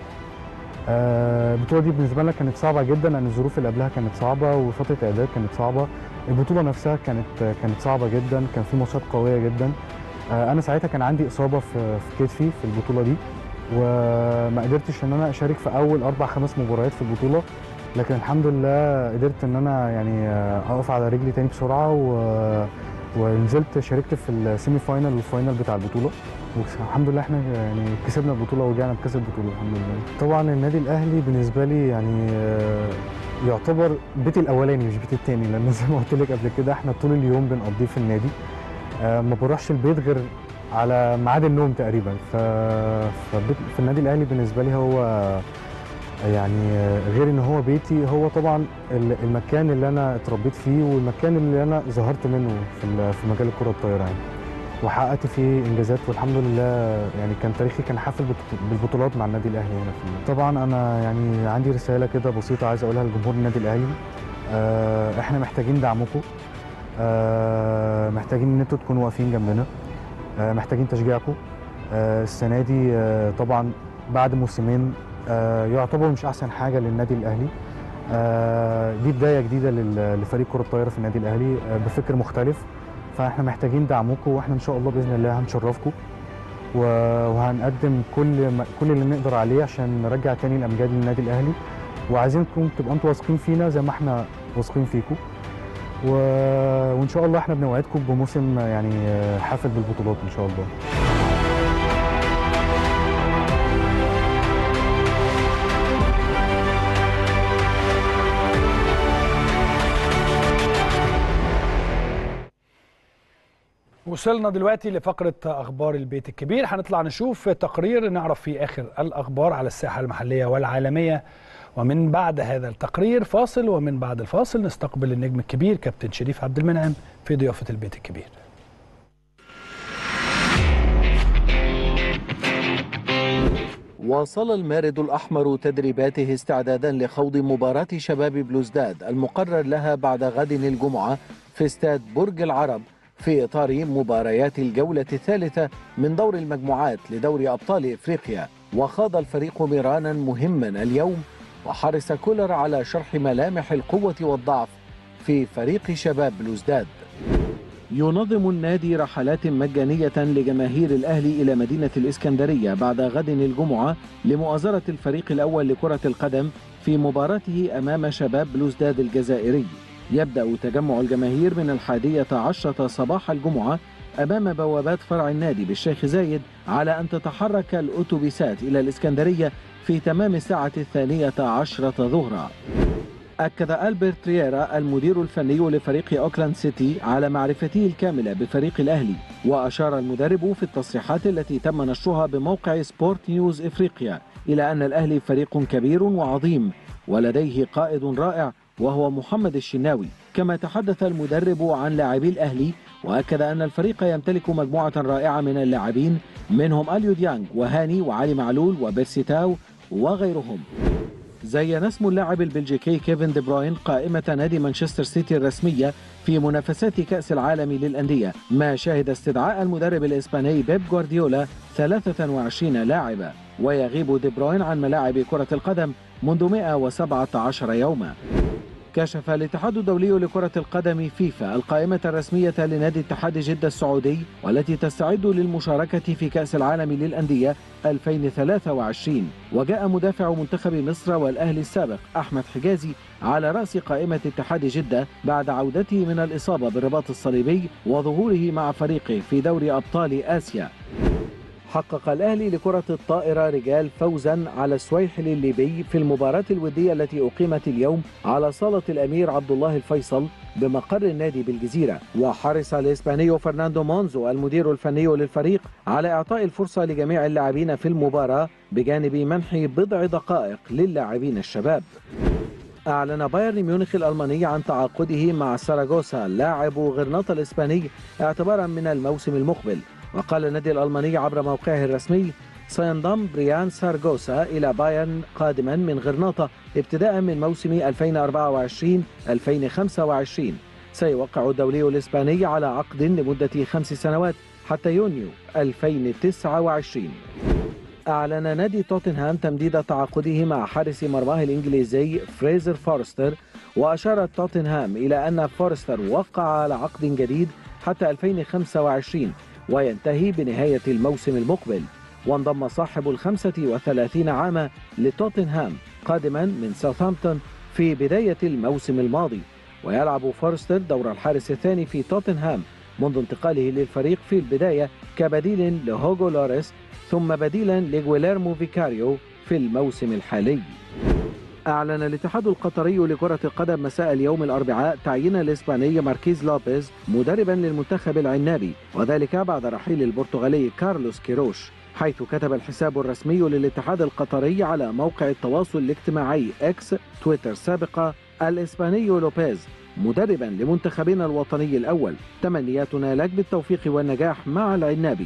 آه، البطوله دي بالنسبه لنا كانت صعبه جدا لان الظروف اللي قبلها كانت صعبه وفتره الاعداد كانت صعبه البطوله نفسها كانت كانت صعبه جدا كان في ماتشات قويه جدا آه، انا ساعتها كان عندي اصابه في في كتفي في البطوله دي وما قدرتش ان انا اشارك في اول اربع خمس مباريات في البطوله لكن الحمد لله قدرت ان انا يعني آه، اقف على رجلي تاني بسرعه و ونزلت شاركت في السيمي فاينل والفاينل بتاع البطوله والحمد لله احنا يعني كسبنا البطوله ورجعنا بكسب البطوله الحمد لله طبعا النادي الاهلي بالنسبه لي يعني آه، يعتبر بيتي الاولاني مش بيتي التاني لان زي ما قلت لك قبل كده احنا طول اليوم بنقضيه في النادي آه، ما بروحش البيت غير على ميعاد النوم تقريبا ف... فبيت... في النادي الاهلي بالنسبه لي هو يعني آه، غير ان هو بيتي هو طبعا ال- المكان اللي انا اتربيت فيه والمكان اللي انا ظهرت منه في ال- في مجال الكره الطايره يعني وحققت فيه انجازات والحمد لله يعني كان تاريخي كان حافل بط- بالبطولات مع النادي الاهلي هنا في طبعا انا يعني عندي رساله كده بسيطه عايز اقولها لجمهور النادي الاهلي آه، احنا محتاجين دعمكم آه، محتاجين ان انتوا تكونوا واقفين جنبنا آه، محتاجين تشجيعكم آه، السنه دي آه، طبعا بعد موسمين آه، يعتبروا مش احسن حاجه للنادي الاهلي آه، دي بدايه جديده لل- لفريق كره الطايره في النادي الاهلي آه، بفكر مختلف فاحنا محتاجين دعمكم واحنا ان شاء الله باذن الله هنشرفكم و- وهنقدم كل ما كل اللي نقدر عليه عشان نرجع تاني الامجاد للنادي الاهلي وعايزينكم تبقوا انتوا واثقين فينا زي ما احنا واثقين فيكم و... وان شاء الله احنا بنوعدكم بموسم يعني حافل بالبطولات ان شاء الله وصلنا دلوقتي لفقرة أخبار البيت الكبير هنطلع نشوف تقرير نعرف فيه آخر الأخبار على الساحة المحلية والعالمية ومن بعد هذا التقرير فاصل ومن بعد الفاصل نستقبل النجم الكبير كابتن شريف عبد المنعم في ضيافة البيت الكبير واصل المارد الأحمر تدريباته استعدادا لخوض مباراة شباب بلوزداد المقرر لها بعد غد الجمعة في استاد برج العرب في إطار مباريات الجولة الثالثة من دور المجموعات لدور أبطال إفريقيا وخاض الفريق ميرانا مهما اليوم وحرص كولر على شرح ملامح القوة والضعف في فريق شباب بلوزداد ينظم النادي رحلات مجانية لجماهير الأهلي إلى مدينة الإسكندرية بعد غد الجمعة لمؤازرة الفريق الأول لكرة القدم في مباراته أمام شباب بلوزداد الجزائري يبدأ تجمع الجماهير من الحادية عشرة صباح الجمعة أمام بوابات فرع النادي بالشيخ زايد على أن تتحرك الأتوبيسات إلى الإسكندرية في تمام الساعة الثانية عشرة ظهرا أكد ألبرت رييرا المدير الفني لفريق أوكلاند سيتي على معرفته الكاملة بفريق الأهلي وأشار المدرب في التصريحات التي تم نشرها بموقع سبورت نيوز إفريقيا إلى أن الأهلي فريق كبير وعظيم ولديه قائد رائع وهو محمد الشناوي كما تحدث المدرب عن لاعبي الأهلي وأكد أن الفريق يمتلك مجموعة رائعة من اللاعبين منهم أليو ديانج وهاني وعلي معلول وبيرسيتاو وغيرهم زين اسم اللاعب البلجيكي كيفن دي بروين قائمة نادي مانشستر سيتي الرسمية في منافسات كأس العالم للأندية ما شهد استدعاء المدرب الإسباني بيب غوارديولا 23 لاعبا ويغيب دي بروين عن ملاعب كرة القدم منذ 117 يوما كشف الاتحاد الدولي لكرة القدم فيفا القائمة الرسمية لنادي اتحاد جدة السعودي والتي تستعد للمشاركة في كأس العالم للأندية 2023 وجاء مدافع منتخب مصر والأهلي السابق أحمد حجازي على رأس قائمة اتحاد جدة بعد عودته من الإصابة بالرباط الصليبي وظهوره مع فريقه في دوري أبطال آسيا حقق الأهلي لكرة الطائرة رجال فوزا على السويحل الليبي في المباراة الودية التي أقيمت اليوم على صالة الأمير عبد الله الفيصل بمقر النادي بالجزيرة وحرص الإسباني فرناندو مونزو المدير الفني للفريق على إعطاء الفرصة لجميع اللاعبين في المباراة بجانب منح بضع دقائق للاعبين الشباب أعلن بايرن ميونخ الألماني عن تعاقده مع ساراغوسا لاعب غرناطة الإسباني اعتبارا من الموسم المقبل وقال النادي الألماني عبر موقعه الرسمي سينضم بريان سارغوسا إلى بايرن قادما من غرناطة ابتداء من موسم 2024-2025 سيوقع الدولي الإسباني على عقد لمدة خمس سنوات حتى يونيو 2029 أعلن نادي توتنهام تمديد تعاقده مع حارس مرماه الإنجليزي فريزر فورستر وأشارت توتنهام إلى أن فورستر وقع على عقد جديد حتى 2025 وينتهي بنهاية الموسم المقبل وانضم صاحب الخمسة وثلاثين عاما لتوتنهام قادما من ساوثهامبتون في بداية الموسم الماضي ويلعب فورستر دور الحارس الثاني في توتنهام منذ انتقاله للفريق في البداية كبديل لهوغو لوريس ثم بديلا لغويليرمو فيكاريو في الموسم الحالي أعلن الاتحاد القطري لكرة القدم مساء اليوم الأربعاء تعيين الإسباني ماركيز لوبيز مدربا للمنتخب العنابي وذلك بعد رحيل البرتغالي كارلوس كيروش حيث كتب الحساب الرسمي للاتحاد القطري على موقع التواصل الاجتماعي اكس تويتر سابقا الإسباني لوبيز مدربا لمنتخبنا الوطني الأول تمنياتنا لك بالتوفيق والنجاح مع العنابي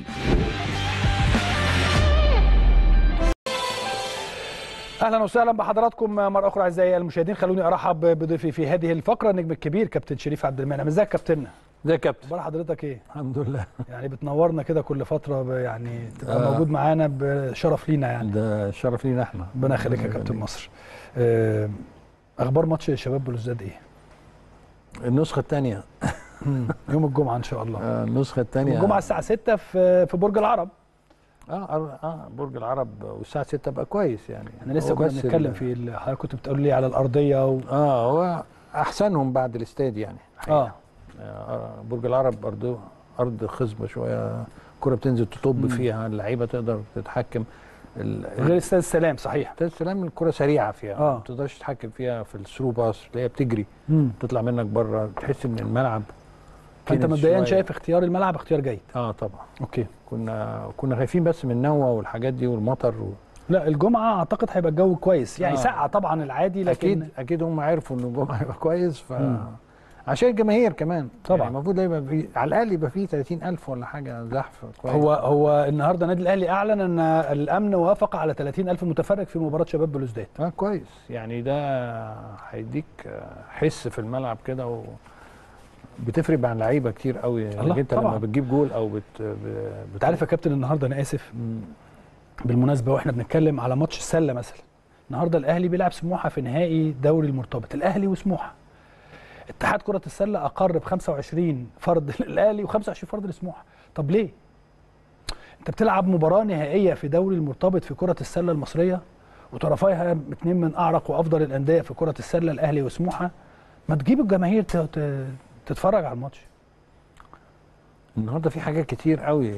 اهلا وسهلا بحضراتكم مره اخرى اعزائي المشاهدين خلوني ارحب بضيفي في هذه الفقره النجم الكبير كابتن شريف عبد المنعم ازيك يا كابتننا ازيك يا كابتن اخبار حضرتك ايه الحمد لله يعني بتنورنا كده كل فتره ب- يعني تبقى آه. موجود معانا بشرف لينا يعني ده شرف لينا احنا ربنا يخليك يا كابتن مصر آه، اخبار ماتش شباب بلوزداد ايه النسخه الثانيه يوم الجمعه ان شاء الله النسخه يوم الثانيه الجمعه الساعه 6 في في برج العرب اه أر- اه برج العرب والساعه 6 بقى كويس يعني احنا لسه هو كنا بس بنتكلم ال- في ال- حضرتك كنت بتقول لي على الارضيه و... اه هو احسنهم بعد الاستاد يعني اه آه برج العرب برضه ارض خصبه شويه الكره بتنزل تطب مم. فيها اللعيبه تقدر تتحكم ال- غير استاد السلام صحيح استاد السلام الكره سريعه فيها آه. ما تقدرش تتحكم فيها في الثرو باس تلاقيها بتجري مم. تطلع منك بره تحس ان الملعب فانت كنت مبدئيا شوية- شايف اختيار الملعب اختيار جيد اه طبعا اوكي كنا كنا خايفين بس من النوة والحاجات دي والمطر و... لا الجمعه اعتقد هيبقى الجو كويس يعني آه. ساقعه طبعا العادي لكن اكيد اكيد هم عرفوا ان الجمعه هيبقى كويس ف مم. عشان الجماهير كمان طبعا. يعني المفروض يبقى في على الاقل يبقى في 30000 ولا حاجه زحف كويس هو هو النهارده النادي الاهلي اعلن ان الامن وافق على 30000 متفرج في مباراه شباب بلوزداد اه كويس يعني ده هيديك حس في الملعب كده و بتفرق مع اللعيبه كتير قوي الله، انك انت طبعا. لما بتجيب جول او بت, ب... انت عارف يا كابتن النهارده انا اسف مم. بالمناسبه واحنا بنتكلم على ماتش السله مثلا النهارده الاهلي بيلعب سموحه في نهائي دوري المرتبط الاهلي وسموحه اتحاد كره السله اقر ب 25 فرد للاهلي و25 فرد لسموحه طب ليه انت بتلعب مباراه نهائيه في دوري المرتبط في كره السله المصريه وطرفيها اثنين من اعرق وافضل الانديه في كره السله الاهلي وسموحه ما تجيب الجماهير ت- ت- تتفرج على الماتش النهارده في حاجات كتير قوي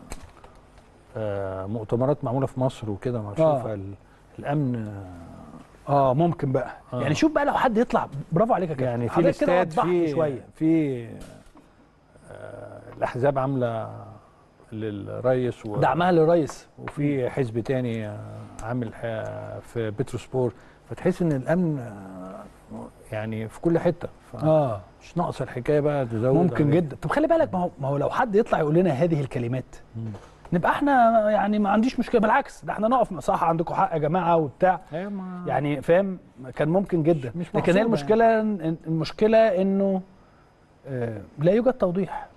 آه مؤتمرات معموله في مصر وكده مشوفه ال- الامن اه ممكن بقى آه. يعني شوف بقى لو حد يطلع برافو عليك يا كابتن يعني في حضرتك كده الاستاد وضح لي في شويه في آه الاحزاب عامله للريس و دعمها للرئيس وفي حزب تاني آه، عامل ح- في بتروسبور فتحس ان الامن آه، يعني في كل حته اه مش ناقصه الحكايه بقى تزود ممكن عليه. جدا طب خلي بالك ما هو ما هو لو حد يطلع يقول لنا هذه الكلمات مم. نبقى احنا يعني ما عنديش مشكله بالعكس ده احنا نقف صح عندكم حق يا جماعه وبتاع أيوة ما- يعني فاهم كان ممكن جدا مش لكن هي محسوبة المشكله إن- المشكله انه آه، لا يوجد توضيح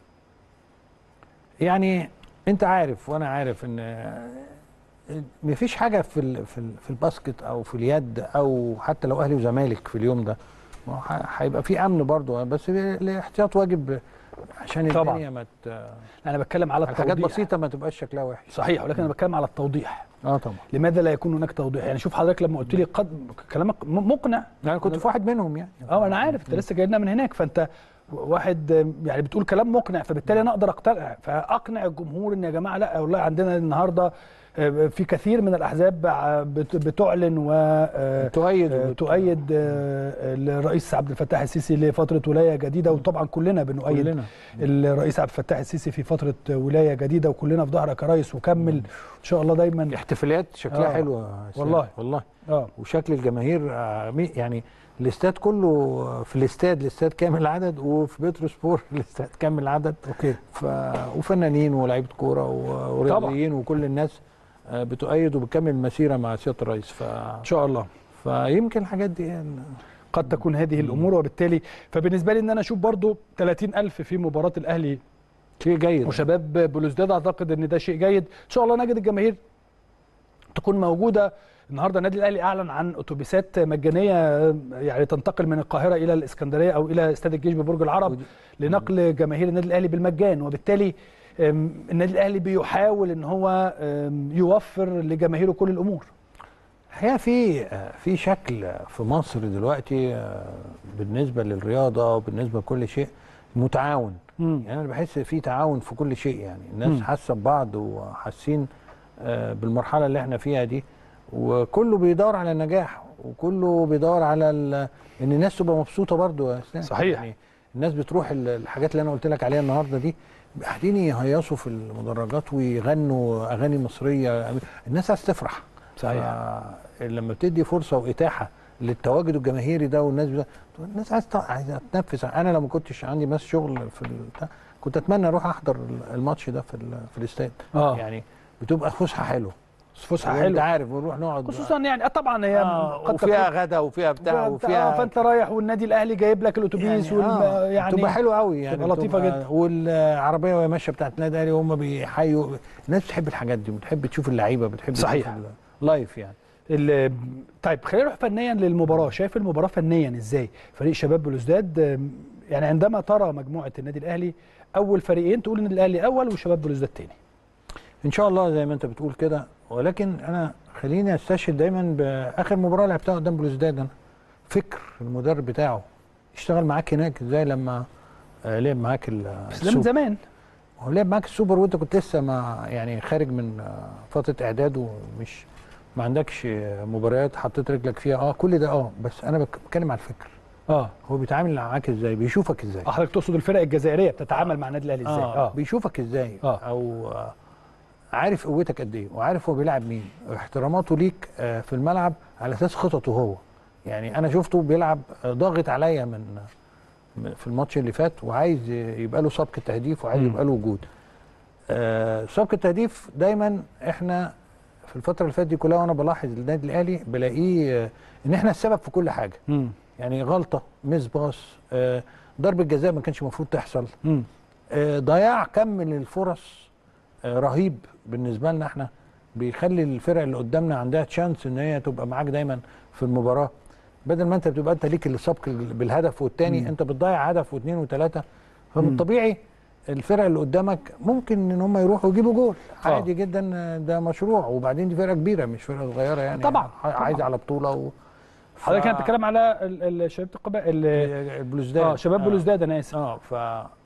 يعني انت عارف وانا عارف ان مفيش حاجه في ال في ال في الباسكت او في اليد او حتى لو اهلي وزمالك في اليوم ده ما هو ح- هيبقى في امن برضه بس الاحتياط واجب عشان طبعاً. الدنيا ما ت- انا بتكلم على حاجات التوضيح بسيطه ما تبقاش شكلها وحش صحيح ولكن انا بتكلم على التوضيح اه طبعا لماذا لا يكون هناك توضيح يعني شوف حضرتك لما قلت لي قد كلامك م- مقنع انا كنت في واحد منهم يعني اه انا عارف انت لسه جاي لنا من هناك فانت واحد آه، يعني بتقول كلام مقنع فبالتالي انا اقدر اقتنع فاقنع الجمهور ان يا جماعه لا والله عندنا النهارده آه، في كثير من الاحزاب آه، بت- بتعلن و آه، تؤيد آه، وبت- تؤيد آه، الرئيس عبد الفتاح السيسي لفتره ولايه جديده وطبعا كلنا بنؤيد كلنا. الرئيس عبد الفتاح السيسي في فتره ولايه جديده وكلنا في ظهرك يا ريس وكمل ان شاء الله دايما احتفاليات شكلها آه. حلوه يا سيد. والله. والله اه وشكل الجماهير آه، مي- يعني الاستاد كله في الاستاد الاستاد كامل العدد وفي بيترو سبور الاستاد كامل العدد اوكي ف... وفنانين ولاعيبه كوره و- ورياضيين وكل الناس آه، بتؤيد وبتكمل المسيره مع سياده الرئيس ف... ان شاء الله فيمكن الحاجات دي يعني قد تكون هذه الامور وبالتالي فبالنسبه لي ان انا اشوف برضو 30000 في مباراه الاهلي شيء جيد وشباب بلوزداد اعتقد ان ده شيء جيد ان شاء الله نجد الجماهير تكون موجوده النهارده النادي الاهلي اعلن عن اتوبيسات مجانيه يعني تنتقل من القاهره الى الاسكندريه او الى استاد الجيش ببرج العرب ودي- لنقل جماهير النادي الاهلي بالمجان وبالتالي أم، النادي الاهلي بيحاول ان هو أم، يوفر لجماهيره كل الامور الحقيقه في آه، في شكل في مصر دلوقتي آه، بالنسبه للرياضه وبالنسبه لكل شيء متعاون يعني انا بحس في تعاون في كل شيء يعني الناس مم. حاسه ببعض وحاسين آه، بالمرحله اللي احنا فيها دي وكله بيدور على النجاح وكله بيدور على ال- ان الناس تبقى مبسوطه برضو يا اسلام صحيح. يعني الناس بتروح ال- الحاجات اللي انا قلت لك عليها النهارده دي قاعدين يهيصوا في المدرجات ويغنوا اغاني مصريه الناس عايز تفرح صحيح. لما بتدي فرصه واتاحه للتواجد الجماهيري ده والناس ده الناس عايزه ت- عايزه تنفس انا لو ما كنتش عندي بس شغل في البتاع كنت اتمنى اروح احضر الماتش ده في ال- في الاستاد اه يعني بتبقى فسحه حلوه فسحه وانت حلوه عارف ونروح نقعد خصوصا يعني آه طبعا هي آه قد وفيها تكون- غدا وفيها بتاع فأنت- وفيها آه، فانت رايح والنادي الاهلي جايب لك الاتوبيس يعني, والم... آه يعني تبقى حلوه قوي يعني تبقى لطيفة بتبقى- جدا. والعربيه وهي ماشيه بتاعت النادي الاهلي وهم بيحيوا الناس بتحب الحاجات دي بتحب تشوف اللعيبه بتحب صحيح. تشوف ال- لايف يعني ال- طيب خلينا نروح فنيا للمباراه شايف المباراه فنيا ازاي فريق شباب بلوزداد آم، يعني عندما ترى مجموعه النادي الاهلي اول فريقين تقول ان الاهلي اول وشباب بلوزداد تاني ان شاء الله زي ما انت بتقول كده ولكن انا خليني استشهد دايما باخر مباراه لعبتها قدام بلوزداد انا فكر المدرب بتاعه اشتغل معاك هناك ازاي لما آه، لعب معاك ال- بس ده من السوبر زمان هو لعب معاك السوبر وانت كنت لسه ما يعني خارج من آه، فتره اعداد ومش ما عندكش آه، مباريات حطيت رجلك فيها اه كل ده اه بس انا بك- بتكلم على الفكر اه هو بيتعامل معاك ازاي بيشوفك ازاي حضرتك تقصد الفرق الجزائريه بتتعامل مع النادي الاهلي ازاي اه بيشوفك ازاي آه. او آه عارف قوتك قد ايه وعارف هو بيلعب مين احتراماته ليك آه في الملعب على اساس خططه هو يعني انا شفته بيلعب آه، ضاغط عليا من من- في الماتش اللي فات وعايز يبقى له سبق التهديف وعايز مم. يبقى له وجود آه سبق التهديف دايما احنا في الفتره اللي فاتت دي كلها وانا بلاحظ النادي الاهلي بلاقيه آه، ان احنا السبب في كل حاجه امم يعني غلطه مس باص آه ضربه جزاء ما كانش المفروض تحصل امم آه، ضياع كم من الفرص آه، رهيب بالنسبه لنا احنا بيخلي الفرق اللي قدامنا عندها تشانس ان هي تبقى معاك دايما في المباراه بدل ما انت بتبقى انت ليك السبق بالهدف والتاني مم. انت بتضيع هدف واثنين وثلاثه مم. فمن الطبيعي الفرق اللي قدامك ممكن ان هم يروحوا يجيبوا جول آه. عادي جدا آه، ده مشروع وبعدين دي فرقه كبيره مش فرقه صغيره يعني طبعاً، ع- عايزه طبعاً. على بطوله و... حضرتك ف- كانت بتتكلم على ال- ال- شباب القبائل ال- البلوزداد اه شباب بلوزداد انا اسف اه ف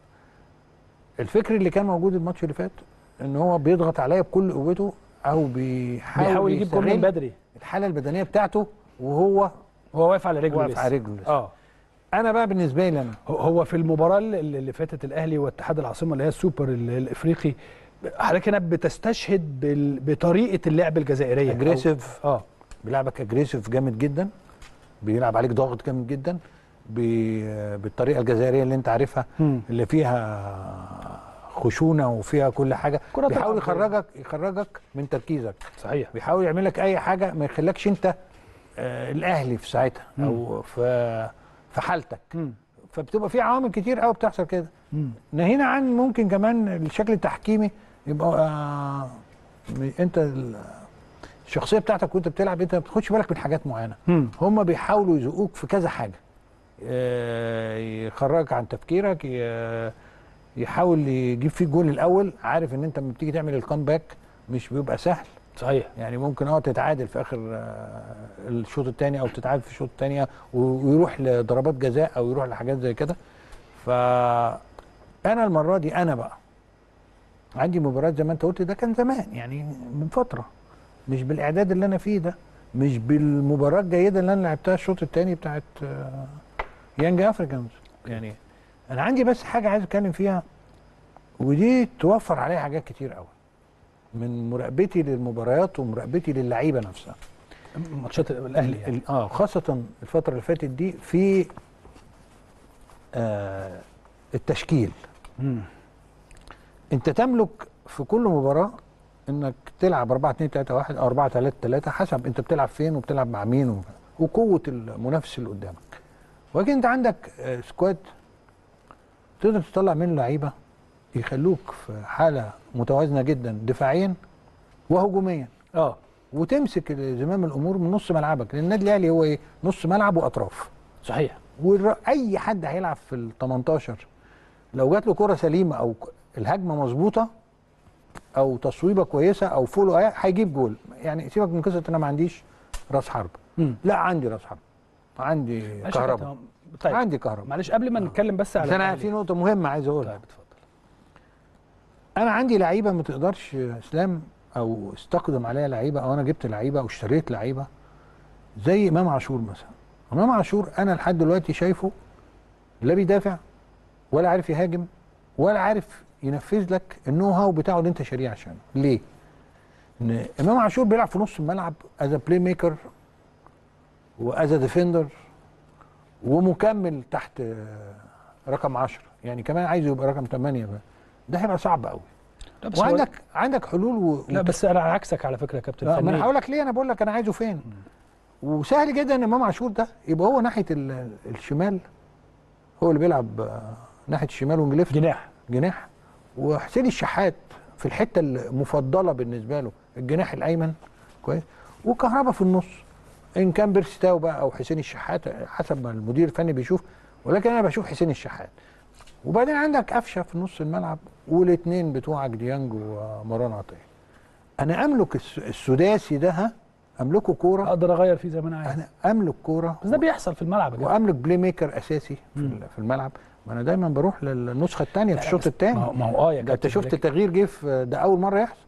الفكر اللي كان موجود الماتش اللي فات ان هو بيضغط عليا بكل قوته او بيحاول, بيحاول يجيب جول من يستغل بدري الحاله البدنيه بتاعته وهو هو واقف على رجله واقف لسه. على رجله لسه. اه انا بقى بالنسبه لي انا هو- هو في المباراه اللي اللي فاتت الاهلي واتحاد العاصمه اللي هي السوبر ال- الافريقي حضرتك هنا بتستشهد بال- بطريقه اللعب الجزائريه أو- اجريسيف اه بيلعبك اجريسيف جامد جدا بيلعب عليك ضغط جامد جدا بي- بالطريقه الجزائريه اللي انت عارفها مم. اللي فيها خشونه وفيها كل حاجه كرة بيحاول تلعب. يخرجك يخرجك من تركيزك صحيح بيحاول يعمل لك اي حاجه ما يخليكش انت آه الاهلي في ساعتها او في في حالتك مم. فبتبقى في عوامل كتير قوي بتحصل كده مم. ناهينا عن ممكن كمان الشكل التحكيمي يبقى آه م- انت ال- الشخصيه بتاعتك وانت بتلعب انت ما بتاخدش بالك من حاجات معينه مم. هم بيحاولوا يزقوك في كذا حاجه آه، يخرجك عن تفكيرك ي- يحاول يجيب فيك جول الاول عارف ان انت لما بتيجي تعمل الكامباك مش بيبقى سهل صحيح يعني ممكن اه تتعادل في اخر آه، الشوط الثاني او تتعادل في الشوط الثاني ويروح لضربات جزاء او يروح لحاجات زي كده فانا المره دي انا بقى عندي مباراه زي ما انت قلت ده كان زمان يعني من فتره مش بالاعداد اللي انا فيه ده مش بالمباراه الجيده اللي انا لعبتها الشوط الثاني بتاعت آه، يانج افريكانز يعني انا عندي بس حاجه عايز اتكلم فيها ودي توفر عليا حاجات كتير قوي من مراقبتي للمباريات ومراقبتي للعيبه نفسها ماتشات الاهلي يعني. ال- اه خاصه الفتره اللي فاتت دي في آه التشكيل مم. انت تملك في كل مباراه انك تلعب 4 2 3 1 او 4 3 3 حسب انت بتلعب فين وبتلعب مع مين و- وقوه المنافس اللي قدامك ولكن انت عندك آه، سكواد تقدر تطلع منه لعيبه يخلوك في حاله متوازنه جدا دفاعيا وهجوميا اه وتمسك زمام الامور من نص ملعبك لان النادي الاهلي هو ايه نص ملعب واطراف صحيح واي حد هيلعب في ال 18 لو جات له كره سليمه او ك- الهجمه مظبوطه او تصويبه كويسه او فولو آية، هيجيب جول يعني سيبك من قصه انا ما عنديش راس حرب مم. لا عندي راس حرب عندي ماشي يا كهرباء كابتن. طيب عندي كهرباء معلش قبل ما نتكلم بس على بس انا الأهلي. في نقطه مهمه عايز اقولها طيب اتفضل انا عندي لعيبه ما تقدرش اسلام او استقدم عليها لعيبه او انا جبت لعيبه او اشتريت لعيبه زي امام عاشور مثلا امام عاشور انا لحد دلوقتي شايفه لا بيدافع ولا عارف يهاجم ولا عارف ينفذ لك النو هاو بتاعه اللي انت شاريه عشانه ليه ان امام عاشور بيلعب في نص الملعب از بلاي ميكر واز ديفندر ومكمل تحت آه، رقم 10 يعني كمان عايز يبقى رقم 8 بقى ده هيبقى صعب قوي لا بس هو- وعندك عندك حلول و... لا بس انا عكسك على فكره يا كابتن آه، ما انا فنيا. هقول لك ليه انا بقول لك انا عايزه فين وسهل جدا ان امام عاشور ده يبقى هو ناحيه ال- الشمال هو اللي بيلعب آه، ناحيه الشمال وينج ليفت جناح جناح وحسين الشحات في الحته المفضله بالنسبه له الجناح الايمن كويس وكهربا في النص ان كان بيرستاو بقى او حسين الشحات حسب ما المدير الفني بيشوف ولكن انا بشوف حسين الشحات وبعدين عندك قفشه في نص الملعب والاثنين بتوعك ديانج ومروان عطيه انا املك الس- السداسي ده ها املكه كوره اقدر اغير فيه زي ما انا عايز انا املك كوره بس ده بيحصل في الملعب يا كابتن. واملك بلاي ميكر اساسي في, مم. ال- في الملعب ما انا دايما بروح للنسخه الثانيه في لا، الشوط بس الثاني ما هو- ما هو اه يا ده انت كابتن شفت لكن- التغيير جه في ده اول مره يحصل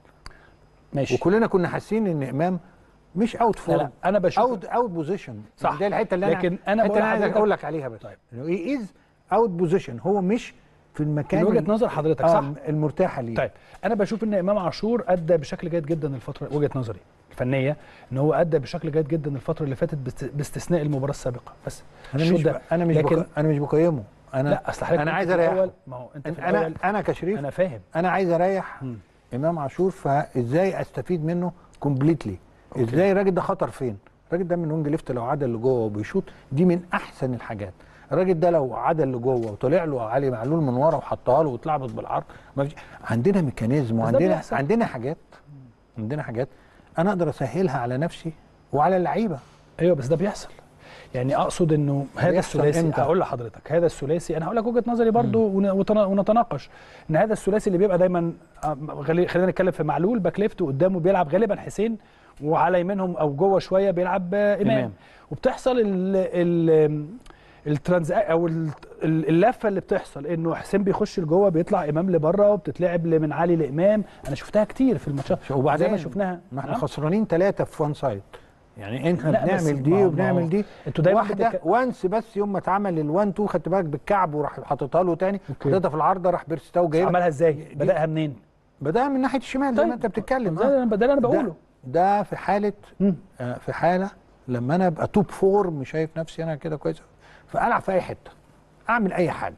ماشي وكلنا كنا حاسين ان امام مش اوت لا فورم لا انا بشوف اوت اوت بوزيشن صح. دي الحته اللي انا لكن أنا الحتة بقول اللي عايز لحضرتك- اقول لك عليها بس طيب. انه اي از اوت بوزيشن هو مش في المكان من وجهه ال- نظر حضرتك آه صح المرتاحه ليه طيب انا بشوف ان امام عاشور ادى بشكل جيد جدا الفتره وجهه نظري الفنيه ان هو ادى بشكل جيد جدا الفتره اللي فاتت باست- باستثناء المباراه السابقه بس انا الشوط مش ده. ب... انا مش لكن بك... انا مش بقيمه انا لا اصل حضرتك انا كنت عايز في اريحه الأول- ما هو انت في انا الاول انا كشريف انا فاهم انا عايز اريح مم. امام عاشور فازاي استفيد منه كومبليتلي ازاي الراجل ده خطر فين الراجل ده من وينج ليفت لو عدل لجوه وبيشوط دي من احسن الحاجات الراجل ده لو عدل لجوه وطلع له علي معلول من ورا وحطها له واتلعبت بالعرض ما فيش عندنا ميكانيزم ده وعندنا بيحصل. عندنا حاجات عندنا حاجات انا اقدر اسهلها على نفسي وعلى اللعيبه ايوه بس ده بيحصل يعني اقصد انه هذا بيحصل الثلاثي إمتى؟ هقول لحضرتك هذا الثلاثي انا هقول لك وجهه نظري برضو ون- وتنا- ونتناقش ان هذا الثلاثي اللي بيبقى دايما آه، غالي- خلينا نتكلم في معلول باك ليفت وقدامه بيلعب غالبا حسين وعلى يمينهم او جوه شويه بيلعب آه، امام, إمام. إمام. وبتحصل ال ال الترانز او ال- ال- اللفه اللي بتحصل انه حسين بيخش لجوه بيطلع امام لبره وبتتلعب من علي لامام انا شفتها كتير في الماتشات وبعدين زي ما شفناها ما احنا نعم؟ خسرانين ثلاثه في وان سايد يعني احنا لا، بس بنعمل ما دي هو- ما وبنعمل هو دي انتوا دايما واحده بتك- وانس بس يوم ما اتعمل الوان تو خدت بالك بالكعب وراح حاططها له تاني أوكي. حطيتها في العارضه راح بيرستاو جايبها عملها ازاي دي- بداها منين بدأ من ناحيه الشمال زي طيب. ما انت بتتكلم ده آه. انا ده اللي انا ده, بقوله ده في حاله مم. آه في حاله لما انا ابقى توب فورم شايف نفسي انا كده كويس فالعب في اي حته اعمل اي حاجه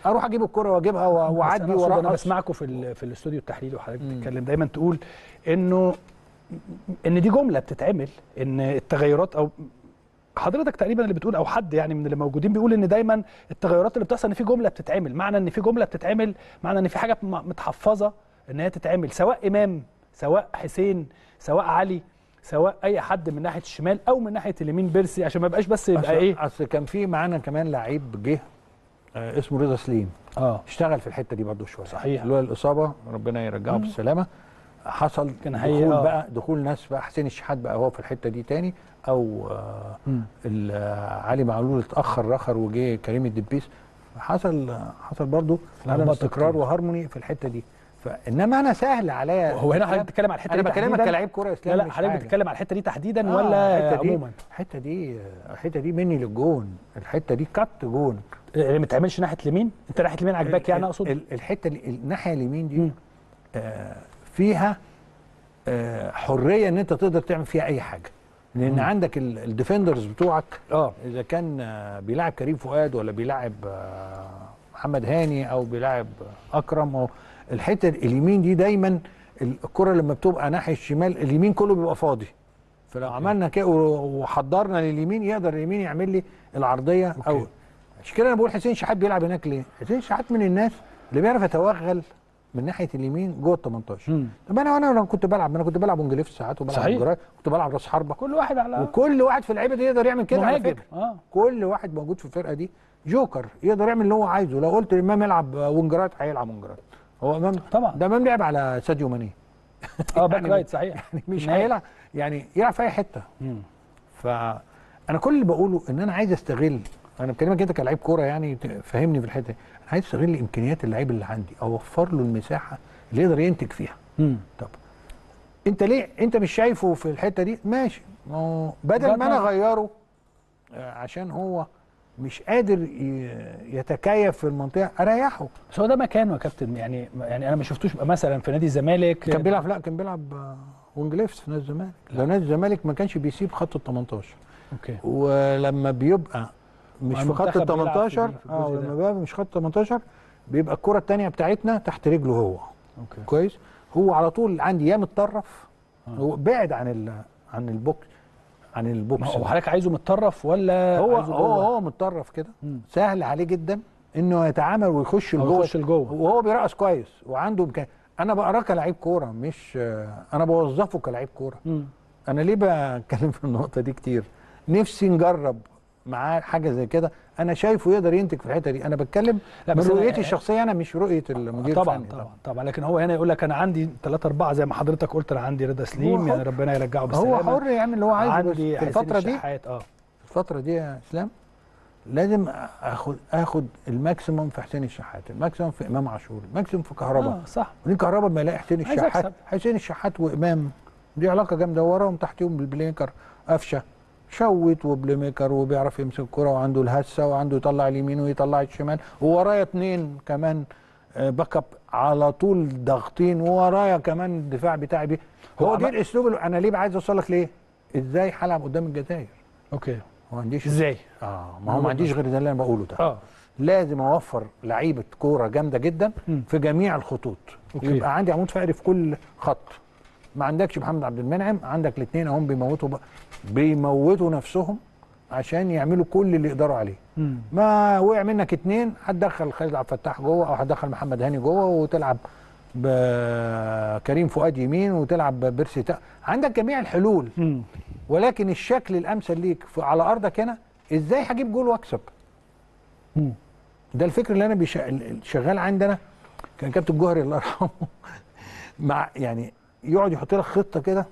اروح اجيب الكره واجيبها و- بس واعدي أنا أقصد انا وارقص بسمعكم في ال- في الاستوديو التحليلي وحضرتك بتتكلم دايما تقول انه ان دي جمله بتتعمل ان التغيرات او حضرتك تقريبا اللي بتقول او حد يعني من اللي موجودين بيقول ان دايما التغيرات اللي بتحصل ان في جمله بتتعمل معنى ان في جمله بتتعمل معنى ان في حاجه م- متحفظه ان هي تتعمل سواء امام سواء حسين سواء علي سواء اي حد من ناحيه الشمال او من ناحيه اليمين بيرسي عشان ما يبقاش بس يبقى اصل, ايه أصل كان في معانا كمان لعيب جه آه اسمه رضا سليم اه اشتغل في الحته دي برضه شويه صحيح. اللي هو الاصابه ربنا يرجعه بالسلامه حصل كان حقيقي، دخول آه. بقى دخول ناس بقى حسين الشحات بقى هو في الحته دي تاني او آه ال- آه، علي معلول اتاخر رخر وجه كريم الدبيس حصل حصل برضه عدم لخبطة استقرار كتير. وهارموني في الحته دي فانما انا سهل عليا هو هنا حضرتك الكلام. بتتكلم على الحته انا دي بكلمك تحديداً؟ كلاعب كوره لا اسلام لا مش حضرتك حاجة. بتتكلم على الحته دي تحديدا آه، ولا الحته دي عموما الحته دي الحته دي مني للجون الحته دي كت جون اللي ما تعملش ناحيه اليمين انت ناحيه اليمين عجباك يعني ال- اقصد ال- الحته اللي- الناحيه اليمين دي مم. آه فيها آه حريه ان انت تقدر تعمل فيها اي حاجه لان عندك ال- الديفندرز بتوعك اه اذا كان آه، بيلاعب كريم فؤاد ولا بيلاعب آه، محمد هاني او بيلاعب آه، اكرم او الحته اليمين دي دايما الكره لما بتبقى ناحيه الشمال اليمين كله بيبقى فاضي فلو عملنا كده و- وحضرنا لليمين يقدر اليمين يعمل لي العرضيه او أوكي. عشان كده انا بقول حسين شحات بيلعب هناك ليه؟ حسين شحات من الناس اللي بيعرف يتوغل من ناحيه اليمين جوه ال 18 مم. طب انا وانا لما كنت بلعب انا كنت بلعب ونجليف ساعات وبلعب صحيح. جراي كنت بلعب راس حربه كل واحد على وكل واحد في اللعيبه دي يقدر يعمل كده على مهاجم فكره اه كل واحد موجود في الفرقه دي جوكر يقدر يعمل اللي هو عايزه لو قلت لامام يلعب وينجرات هيلعب وينجرات هو امام طبعا. ده امام لعب على ساديو ماني اه باك يعني رايت صحيح يعني مش نهائي. هيلعب يعني يلعب في اي حته مم. فانا كل اللي بقوله ان انا عايز استغل انا بكلمك انت كلاعب كوره يعني فهمني في الحته دي انا عايز استغل امكانيات اللعيب اللي عندي اوفر له المساحه اللي يقدر ينتج فيها مم. طب انت ليه انت مش شايفه في الحته دي ماشي ما هو بدل ما انا وجهة نظر. اغيره آه، عشان هو مش قادر ي- يتكيف في المنطقه اريحه بس هو ده مكانه يا كابتن يعني يعني انا ما شفتوش بقى مثلا في نادي الزمالك كان بيلعب لا كان بيلعب آه، وينج ليفت في نادي الزمالك لو نادي الزمالك ما كانش بيسيب خط ال 18 اوكي ولما بيبقى مش مع في خط ال المنتخب بيلعب في 18 دي- في اه الجزء ده. لما بقى مش خط 18 بيبقى الكره الثانيه بتاعتنا تحت رجله هو اوكي كويس هو على طول عندي يا متطرف هو بعد عن ال عن البوكس عن ما البوكس هو حضرتك عايزه متطرف ولا هو عايزه هو جوه؟ هو متطرف كده مم. سهل عليه جدا انه يتعامل ويخش أو لجوه يخش لجوه. وهو بيرقص كويس وعنده امكان انا بقراه كلاعب كوره مش آه، انا بوظفه كلاعب كوره مم. انا ليه بتكلم في النقطه دي كتير نفسي نجرب معاه حاجه زي كده انا شايفه يقدر ينتج في الحته دي انا بتكلم لا، من بس أنا- رؤيتي الشخصيه انا مش رؤيه المدير طبعا الفني طبعا طبعا لكن هو هنا يقول لك انا عندي ثلاثة أربعة زي ما حضرتك قلت أنا عندي رضا سليم هو يعني حر. ربنا يرجعه هو بالسلامة حر يعمل اللي هو عايزه بس عندي في الفتره دي الشحات اه الفترة دي يا اسلام لازم اخد اخد الماكسيموم في حسين الشحات، الماكسيموم في امام عاشور، الماكسيموم في كهربا. آه صح وبعدين كهربا لما يلاقي حسين عايز الشحات أكسب. حسين الشحات وامام دي علاقه جامده وراهم تحتيهم بالبلاي ميكر قفشه شوت وبلاي ميكر وبيعرف يمسك الكرة وعنده الهسه وعنده يطلع اليمين ويطلع الشمال وورايا اتنين كمان آه، باك اب على طول ضاغطين وورايا كمان الدفاع بتاعي بيه هو هو دي عمل- الاسلوب اللي انا ليه عايز اوصل لك ليه؟ ازاي هلعب قدام الجزائر؟ اوكي ما عنديش ازاي؟ اه ما هو ما عنديش غير ده اللي انا بقوله ده اه لازم اوفر لعيبه كوره جامده جدا مم. في جميع الخطوط أوكي. يبقى عندي عمود فقري في كل خط ما عندكش محمد عبد المنعم عندك الاثنين اهم بيموتوا بقى بيموتوا نفسهم عشان يعملوا كل اللي يقدروا عليه مم. ما وقع منك اتنين هتدخل خالد عبد الفتاح جوه او هتدخل محمد هاني جوه وتلعب بكريم فؤاد يمين وتلعب ببيرسي تا- عندك جميع الحلول مم. ولكن الشكل الامثل ليك في على ارضك هنا ازاي هجيب جول واكسب مم. ده الفكر اللي انا بيش... شغال عندنا كان كابتن جوهري الله يرحمه مع يعني يقعد يحط لك خطه كده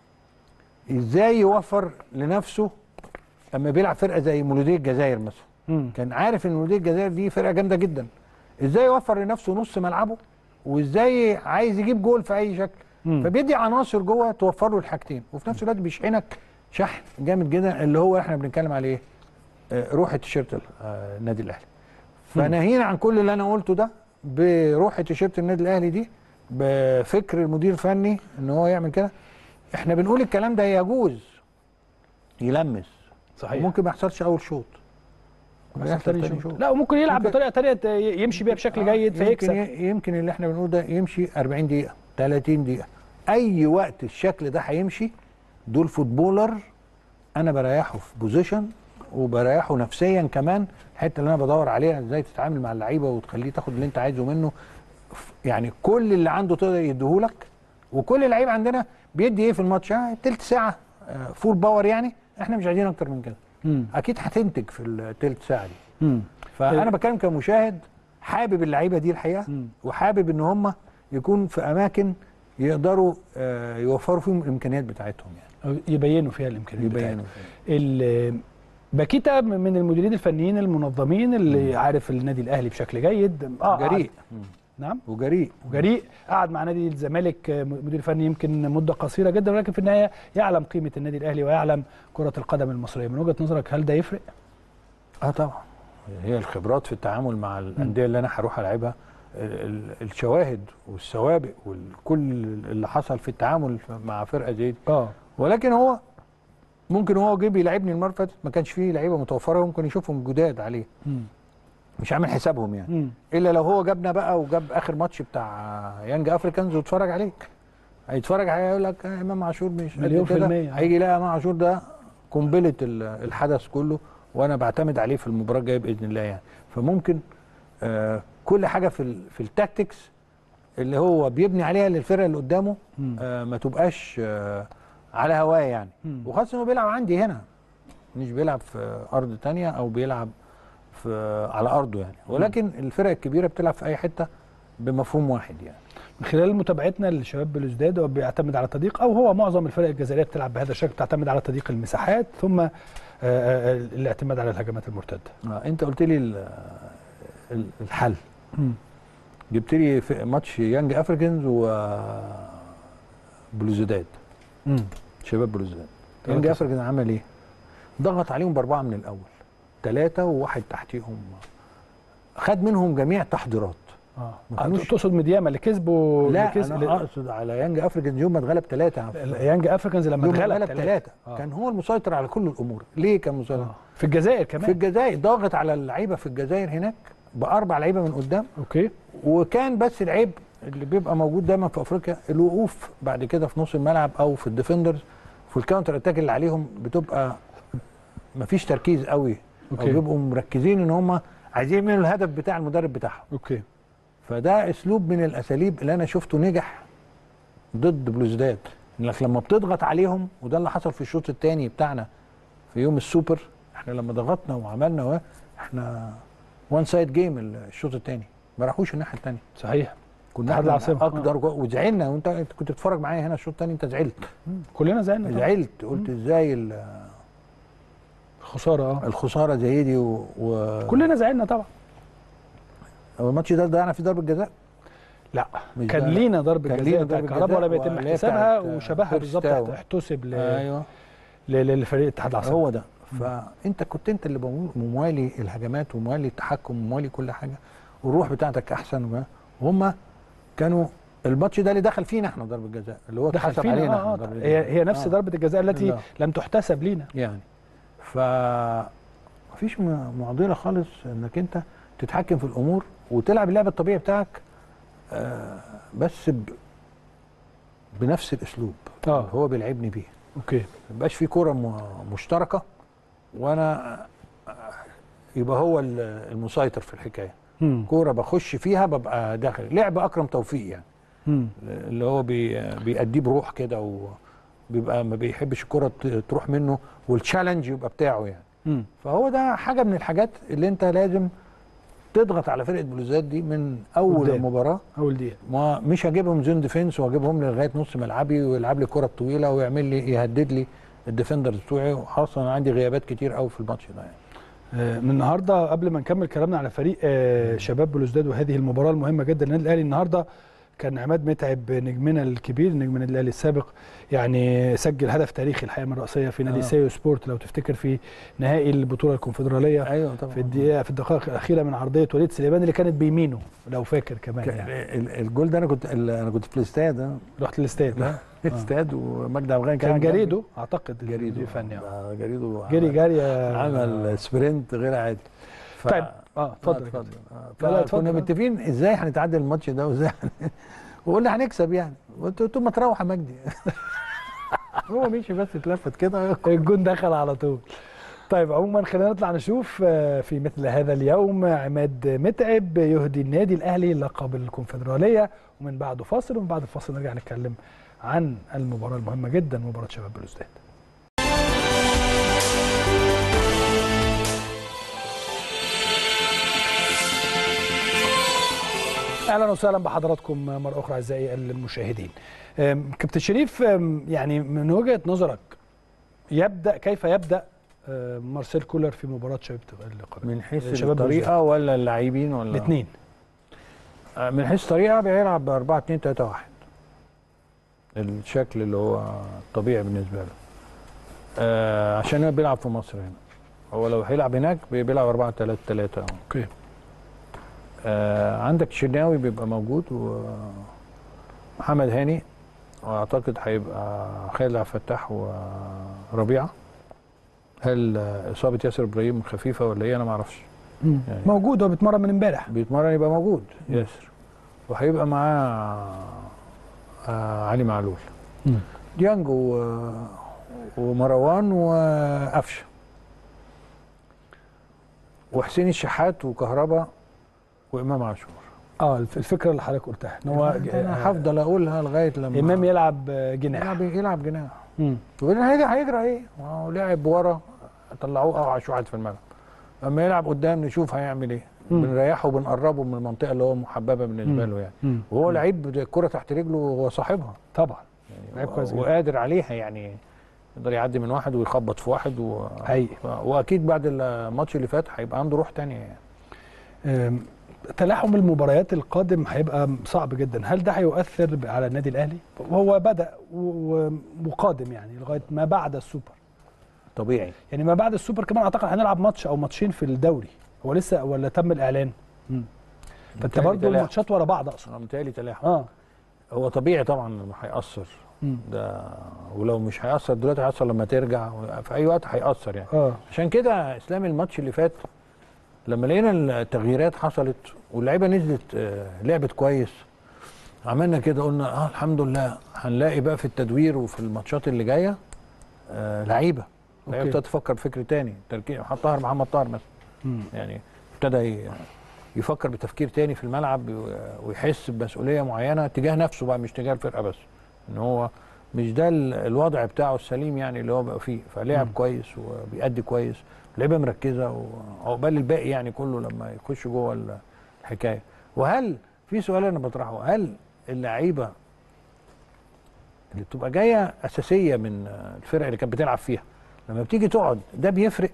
ازاي يوفر لنفسه اما بيلعب فرقه زي مولوديه الجزائر مثلا مم. كان عارف ان مولوديه الجزائر دي فرقه جامده جدا ازاي يوفر لنفسه نص ملعبه وازاي عايز يجيب جول في اي شكل مم. فبيدي عناصر جوه توفر له الحاجتين وفي نفس الوقت بيشحنك شحن جامد جدا اللي هو احنا بنتكلم عليه آه، روح التيشيرت ال- آه، النادي الاهلي فناهينا عن كل اللي انا قلته ده بروح تيشيرت النادي الاهلي دي بفكر المدير الفني ان هو يعمل كده احنا بنقول الكلام ده يجوز يلمس صحيح ممكن ما يحصلش اول شوط ويحصل ويحصل تاني تاني شوط شوط. لا وممكن يلعب ممكن- بطريقه تانية ت- يمشي بيها بشكل آه، جيد يمكن فيكسب ي- يمكن اللي احنا بنقوله ده يمشي 40 دقيقه 30 دقيقه اي وقت الشكل ده هيمشي دول فوتبولر انا بريحه في بوزيشن وبريحه نفسيا كمان الحته اللي انا بدور عليها ازاي تتعامل مع اللعيبه وتخليه تاخد اللي انت عايزه منه ف- يعني كل اللي عنده تقدر يديهولك وكل لعيب عندنا بيدي ايه في الماتش آه تلت ساعه آه فول باور يعني احنا مش عايزين اكتر من كده مم. اكيد هتنتج في التلت ساعه دي مم. فانا بتكلم كمشاهد حابب اللعيبه دي الحقيقه مم. وحابب ان هم يكون في اماكن يقدروا آه، يوفروا فيهم الامكانيات بتاعتهم يعني أو يبينوا فيها الامكانيات بتاعتهم. يبينوا ال- باكيتا من المديرين الفنيين المنظمين اللي عارف النادي الاهلي بشكل جيد اه جريء قعد- نعم وجريء وجريء قعد مع نادي الزمالك آه، مدير فني يمكن مده قصيره جدا ولكن في النهايه يعلم قيمه النادي الاهلي ويعلم كره القدم المصريه من وجهه نظرك هل ده يفرق؟ اه طبعا هي الخبرات في التعامل مع الانديه اللي انا هروح العبها ال- ال- الشواهد والسوابق وكل اللي حصل في التعامل مع فرقه زي دي اه ولكن هو ممكن هو جه بيلعبني المره اللي فاتت ما كانش فيه لعيبه متوفره ممكن يشوفهم جداد عليه مش عامل حسابهم يعني الا لو هو جابنا بقى وجاب اخر ماتش بتاع يانج افريكانز واتفرج عليك هيتفرج عليه يقول لك آه، امام عاشور مش قد مليون في كده. المية. هيجي يلاقي امام عاشور ده قنبله ال- الحدث كله وانا بعتمد عليه في المباراه الجايه باذن الله يعني فممكن آه كل حاجه في ال- في التاكتكس اللي هو بيبني عليها للفرقه اللي قدامه مم. آه ما تبقاش آه على هواه يعني مم. وخاصه انه بيلعب عندي هنا مش بيلعب في ارض تانية او بيلعب في على ارضه يعني ولكن الفرق الكبيره بتلعب في اي حته بمفهوم واحد يعني من خلال متابعتنا للشباب بلوزداد هو بيعتمد على تضييق او هو معظم الفرق الجزائريه بتلعب بهذا الشكل بتعتمد على تضييق المساحات ثم آه، آه، الاعتماد على الهجمات المرتده. آه انت قلت لي ال- ال- الحل جبت لي في ماتش يانج افريكانز و بلوزداد شباب بلوزداد يانج تلاتة. افريكانز عمل ايه؟ ضغط عليهم باربعه من الاول ثلاثه وواحد تحتيهم خد منهم جميع التحضيرات اه ما كانوش- تقصد ميدياما اللي كسبوا لا اللي كسب انا اقصد على يانج افريكانز يوم ما اتغلب ثلاثه يانج افريكانز لما يوم ما اتغلب اتغلب ثلاثه آه. كان هو المسيطر على كل الامور ليه كان مسيطر؟ آه. في الجزائر في كمان الجزائر ضاغط على اللعيبه في الجزائر هناك باربع لعيبه من قدام اوكي وكان بس العيب اللي بيبقى موجود دايما في افريقيا الوقوف بعد كده في نص الملعب او في الديفندرز في الكاونتر اتاك اللي عليهم بتبقى مفيش تركيز قوي او أوكي. بيبقوا مركزين ان هم عايزين يعملوا الهدف بتاع المدرب بتاعهم اوكي فده اسلوب من الاساليب اللي انا شفته نجح ضد بلوزداد انك لما بتضغط عليهم وده اللي حصل في الشوط الثاني بتاعنا في يوم السوبر احنا لما ضغطنا وعملنا و- احنا وان سايد جيم الشوط الثاني ما راحوش الناحيه الثانيه صحيح كنا اتحاد احنا العاصمة. اقدر جو- وزعلنا وانت انت كنت بتتفرج معايا هنا الشوط الثاني انت زعلت كلنا زعلنا طبعاً. زعلت قلت ازاي ال- خساره اه الخساره زي دي و... و... كلنا زعلنا طبعا هو الماتش ده ضيعنا فيه ضربه جزاء لا مش كان ده- لينا ضربه كان جزاء لينا بتاع ضربة الكهرباء ولا جزاء بيتم واللي هي احتسابها بتاعت وشبهها بالظبط بيرستاو. احتسب ل- ايوه ل- للفريق اتحاد العاصمه هو ده فانت كنت انت اللي بمو- موالي الهجمات وموالي التحكم وموالي كل حاجه والروح بتاعتك احسن و- وهم كانوا الماتش ده اللي دخل فينا احنا ضربه جزاء اللي هو دخل اتحسب فينا علينا آه احنا آه ضربة هي جزاء. هي نفس آه. ضربه الجزاء التي لا. لم تحتسب لينا يعني ف مفيش م- معضله خالص انك انت تتحكم في الامور وتلعب اللعب الطبيعي بتاعك آه بس ب... بنفس الاسلوب آه. اللي هو بيلعبني بيه اوكي ما يبقاش في كوره م- مشتركه وانا يبقى هو ال- المسيطر في الحكايه مم. كوره بخش فيها ببقى داخل لعب اكرم توفيق يعني مم. اللي هو بي بيأديه بروح كده وبيبقى ما بيحبش الكوره ت- تروح منه والتشالنج يبقى بتاعه يعني مم. فهو ده حاجه من الحاجات اللي انت لازم تضغط على فرقه بلوزات دي من اول قدام. المباراه اول دقيقه ما مش هجيبهم زون ديفنس واجيبهم لي لغايه نص ملعبي ويلعب لي الكره الطويله ويعمل لي يهدد لي الديفندرز بتوعي وخاصه انا عندي غيابات كتير قوي في الماتش ده يعني آه، من النهارده قبل ما نكمل كلامنا على فريق آه، شباب بلوزداد وهذه المباراه المهمه جدا للنادي الاهلي النهارده كان عماد متعب نجمنا الكبير نجم النادي الاهلي السابق يعني سجل هدف تاريخي الحقيقه من الرأسيه في نادي آه. سيو سبورت لو تفتكر في نهائي البطوله الكونفدراليه ايوه طبعا في الدقيقه في الدقائق الاخيره من عرضيه وليد سليمان اللي كانت بيمينه لو فاكر كمان ك- يعني ال- الجول ده انا كنت ال- انا كنت في الاستاد اه رحت الاستاد لا الاستاد ومجدي عبد الغني كان قاعد جنبي. جريدو اعتقد جريدو المدير الفني آه. ده جريدو جري عمل- جري آه، عمل سبرنت غير عادي ف... طيب اه اتفضل يا اتفضل كابتن. آه، لا، لا، اتفضل. فكنا متفقين ازاي هنتعادل الماتش ده وازاي هن- وقلنا هنكسب يعني قلت قلت ما تروح يا مجدي هو مشي بس اتلفت كده الجون دخل على طول طيب عموما خلينا نطلع نشوف آه، في مثل هذا اليوم عماد متعب يهدي النادي الاهلي لقب الكونفدراليه ومن بعده فاصل ومن بعد الفاصل نرجع نتكلم عن المباراه المهمه جدا مباراه شباب بلوزداد اهلا وسهلا بحضراتكم مره اخرى اعزائي المشاهدين أم، كابتن شريف أم، يعني من وجهه نظرك يبدا كيف يبدا أم، مارسيل كولر في مباراه شباب اللقاء من حيث شباب الطريقه ولا اللاعبين ولا الاثنين آه، من حيث الطريقه بيلعب ب 4 2 3 1 الشكل اللي هو الطبيعي بالنسبه له آه عشان هو بيلعب في مصر هنا هو لو هيلعب هناك بي- بيلعب 4 3 3 اوكي آه عندك شناوي بيبقى موجود ومحمد هاني واعتقد هيبقى خالد عبد الفتاح وربيعه هل آه، اصابه ياسر ابراهيم خفيفه ولا ايه انا ما اعرفش يعني- موجود هو بيتمرن من امبارح بيتمرن يبقى موجود ياسر وهيبقى معاه آه علي معلول مم. ديانج و- ومروان وقفشه وحسين الشحات وكهربا وامام عاشور اه الف- الفكره اللي حضرتك قلتها ان هو انا هفضل اقولها لغايه لما امام يلعب آه، جناح يلعب يلعب جناح مم. وبعدين هيجي هيجرى ايه؟ ما هو لعب ورا طلعوه اوعش واحد في الملعب اما يلعب قدام نشوف هيعمل ايه مم. بنريحه وبنقربه من المنطقه اللي هو محببه بالنسبه مم. له يعني مم. وهو لعيب الكره تحت رجله وهو صاحبها طبعا لعيب كويس جدا. وقادر عليها يعني يقدر يعدي من واحد ويخبط في واحد و... حقيقي. ف- واكيد بعد الماتش اللي فات هيبقى عنده روح تانية يعني آم، تلاحم المباريات القادم هيبقى صعب جدا هل ده هيؤثر على النادي الاهلي هو بدا و- و- وقادم يعني لغايه ما بعد السوبر طبيعي يعني ما بعد السوبر كمان اعتقد هنلعب ماتش او ماتشين في الدوري هو لسه ولا تم الاعلان مم. فانت متهيألي برضه تلاحم. الماتشات ورا بعض اقصد انا متهيألي تلاحم اه هو طبيعي طبعا انه هيأثر مم. ده ولو مش هيأثر دلوقتي هيأثر لما ترجع في اي وقت هيأثر يعني اه عشان كده اسلام الماتش اللي فات لما لقينا التغييرات حصلت واللعيبه نزلت آه، لعبت كويس عملنا كده قلنا اه الحمد لله هنلاقي بقى في التدوير وفي الماتشات اللي جايه آه لعيبه لعيبه أوكي. ابتدت تفكر بفكر تاني تركيز محمد طاهر محمد طاهر مثلا مم. يعني ابتدى ي- يفكر بتفكير تاني في الملعب و- ويحس بمسؤوليه معينه تجاه نفسه بقى مش تجاه الفرقه بس ان هو مش ده ال- الوضع بتاعه السليم يعني اللي هو بقى فيه فلعب كويس وبيأدي كويس اللعيبه مركزه وعقبال الباقي يعني كله لما يخش جوه ال- الحكايه وهل في سؤال انا بطرحه هل اللعيبه اللي بتبقى جايه اساسيه من الفرق اللي كانت بتلعب فيها لما بتيجي تقعد ده بيفرق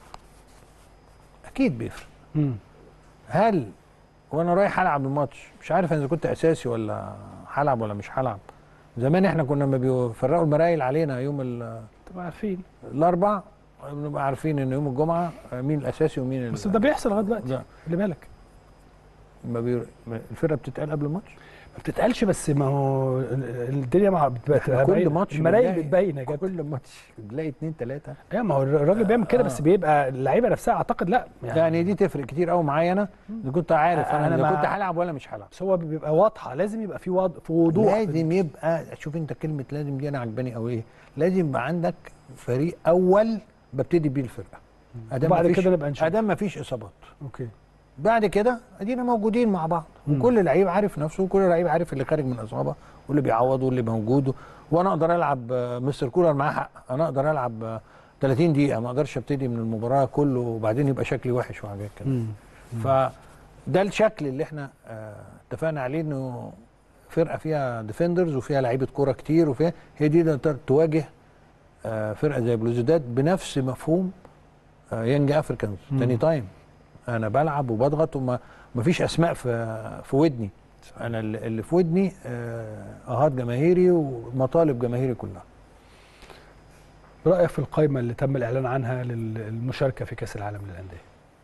اكيد بيفرق مم. هل وانا رايح العب الماتش مش عارف اذا كنت اساسي ولا هلعب ولا مش هلعب زمان احنا كنا لما بيفرقوا المرايل علينا يوم ال- تبقى عارفين الاربع بنبقى عارفين ان يوم الجمعه مين الاساسي ومين ال- بس ده بيحصل لغايه دلوقتي لا خلي بالك ما بي... ما- الفرقه بتتقال قبل الماتش ما بتتقالش بس ما هو ال- الدنيا مع بتبقى إحنا كل باينة. ماتش المرايل بنلاقي- بتبين يا كابتن كل ماتش بتلاقي اتنين تلاته ايوه ما هو الراجل بيعمل كده آه. بس بيبقى اللعيبه نفسها اعتقد لا يعني دي تفرق كتير قوي معايا انا اذا كنت عارف أنا انا اذا مع- كنت هلعب ولا مش هلعب بس هو بيبقى واضحه لازم يبقى في وض... في وضوح لازم يبقى شوف انت كلمه لازم دي انا عجباني قوي ايه لازم يبقى عندك فريق اول ببتدي بيه الفرقه ادام وبعد مفيش- كده نبقى نشوف. ادام مفيش اصابات اوكي بعد كده ادينا موجودين مع بعض وكل لعيب عارف نفسه وكل لعيب عارف اللي خارج من اصابه واللي بيعوض واللي موجود وانا اقدر العب آه، مستر كولر معاه حق انا اقدر العب آه، 30 دقيقه ما اقدرش ابتدي من المباراه كله وبعدين يبقى شكلي وحش وحاجات كده مم. فده الشكل اللي احنا آه، اتفقنا عليه انه فرقه فيها ديفندرز وفيها لعيبه كوره كتير وفيها هي دي اللي تقدر تواجه آه، فرقه زي بلوزداد بنفس مفهوم آه، يانج افريكانز تاني تايم انا بلعب وبضغط وما مفيش اسماء في في ودني انا اللي اللي في ودني آه، اهات جماهيري ومطالب جماهيري كلها رايك في القائمه اللي تم الاعلان عنها للمشاركه في كاس العالم للانديه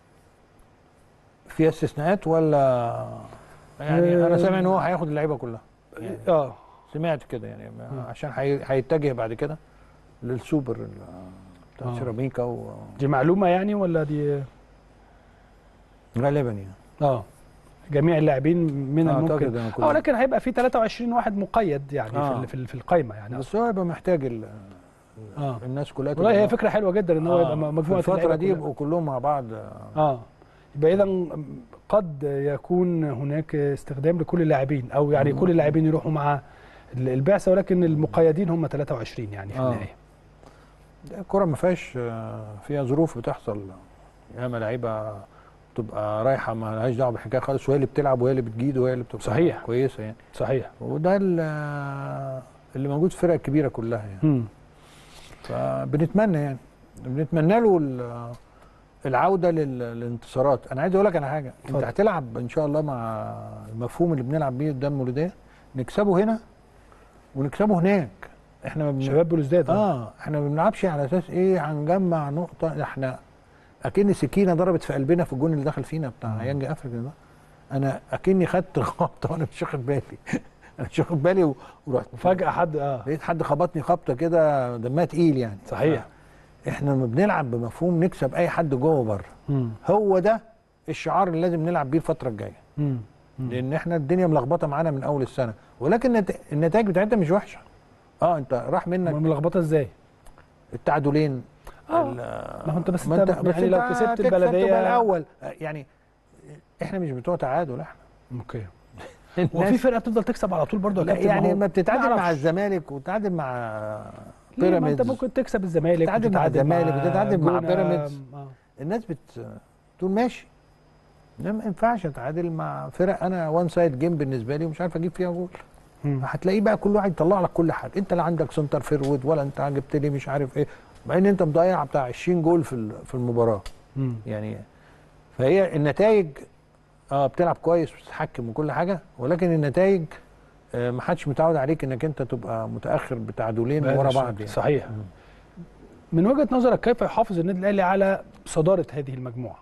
فيها استثناءات ولا يعني انا سامع ان هو هياخد اللعيبه كلها يعني اه سمعت كده يعني ما- عشان هي- هيتجه بعد كده للسوبر ال- بتاع آه. سيراميكا و... دي معلومه يعني ولا دي غالبا يعني اه جميع اللاعبين من أعتقد الممكن إن اه كلهم. ولكن هيبقى في 23 واحد مقيد يعني آه. في ال- في ال- في القايمه يعني بس هو يبقى محتاج ال- اه الناس كلها والله هي تبقى- فكره حلوه جدا ان هو آه، يبقى مجموعه في الفتره اللعيبة دي كلها. يبقوا كلهم مع بعض اه يبقى اذا قد يكون هناك استخدام لكل اللاعبين او يعني كل اللاعبين يروحوا مع ال- البعثه ولكن المقيدين هم 23 يعني في آه. النهايه الكرة ما فيهاش آه، فيها ظروف بتحصل ياما لعيبه تبقى رايحه ما لهاش دعوه بالحكايه خالص وهي اللي بتلعب وهي اللي بتجيد وهي اللي بتبقى صحيح. كويسه يعني صحيح وده ال- آه، اللي موجود في الفرق الكبيره كلها يعني مم. فبنتمنى يعني بنتمنى له ال- العوده لل- للانتصارات انا عايز اقول لك على حاجه انت اتفضل. هتلعب ان شاء الله مع المفهوم اللي بنلعب بيه قدام مولوديه نكسبه هنا ونكسبه هناك احنا ما بن... شباب بلوزداد اه احنا ما بنلعبش على اساس ايه هنجمع نقطه ده احنا اكن سكينه ضربت في قلبنا في الجون اللي دخل فينا بتاع يانج افريكا ده انا اكني خدت خبطه وانا مش واخد بالي انا مش واخد بالي و- ورحت فجاه حد اه لقيت حد خبطني خبطه كده دمها تقيل يعني صحيح. احنا لما بنلعب بمفهوم نكسب اي حد جوه وبره مم. هو ده الشعار اللي لازم نلعب بيه الفتره الجايه مم. لان احنا الدنيا ملخبطه معانا من اول السنه ولكن النت- النتائج بتاعتها مش وحشه اه انت راح منك ملخبطه ازاي؟ التعادلين اه ال- ما هو انت بس ما انت انت بس يعني لو انت كسبت هتكسب البلديه تبقى الاول آه، يعني احنا مش بتوع تعادل احنا اوكي هو في فرقه بتفضل تكسب على طول برضه يا لا كابتن يعني هو ما بتتعادل نعرفش. مع الزمالك وتتعادل مع ليه؟ ما بيراميدز انت ممكن تكسب الزمالك تتعادل مع وتتعادل الزمالك وتتعادل مع جونة. بيراميدز. آه. الناس بت تقول ماشي لا ما ينفعش اتعادل مع فرق انا وان سايد جيم بالنسبه لي ومش عارف اجيب فيها جول مم. هتلاقيه بقى كل واحد يطلع لك كل حاجه انت لا عندك سنتر فيرود ولا انت جبت لي مش عارف ايه مع ان انت مضيع بتاع 20 جول في ال- في المباراه مم. يعني فهي النتائج اه بتلعب كويس وتتحكم وكل حاجه ولكن النتائج آه ما حدش متعود عليك انك انت تبقى متاخر بتعادلين بهذا ورا الشكل. بعض يعني. صحيح من وجهه نظرك كيف يحافظ النادي الاهلي على صداره هذه المجموعه؟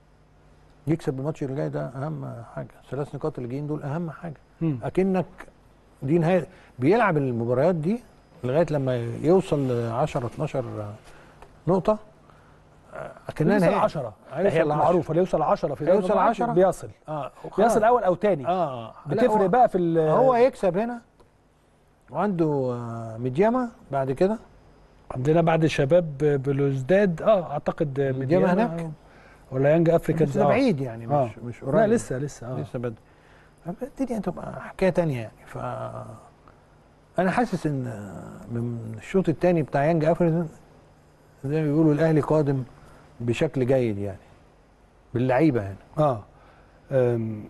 يكسب الماتش اللي جاي ده اهم حاجه الثلاث نقاط اللي جايين دول اهم حاجه مم. اكنك دي نهايه بيلعب المباريات دي لغايه لما يوصل ل 10 12 نقطه آه، اكنها يوصل نهايه 10 هيوصل هي ل 10. معروفه اللي يوصل 10 في دوري هيوصل المجموعات 10. بيصل اه بيصل اول او ثاني اه لا، بتفرق هو- بقى في ال- هو يكسب هنا وعنده آه، مدياما بعد كده عندنا بعد شباب بلوزداد اه اعتقد مدياما هناك ولا يانج افريكانز بس ده بعيد يعني مش آه. مش قريب لا لسه لسه اه لسه بدري الدنيا تبقى حكايه تانية يعني ف انا حاسس ان من الشوط الثاني بتاع يانج افريكان زي ما بيقولوا الاهلي قادم بشكل جيد يعني باللعيبه يعني اه أم،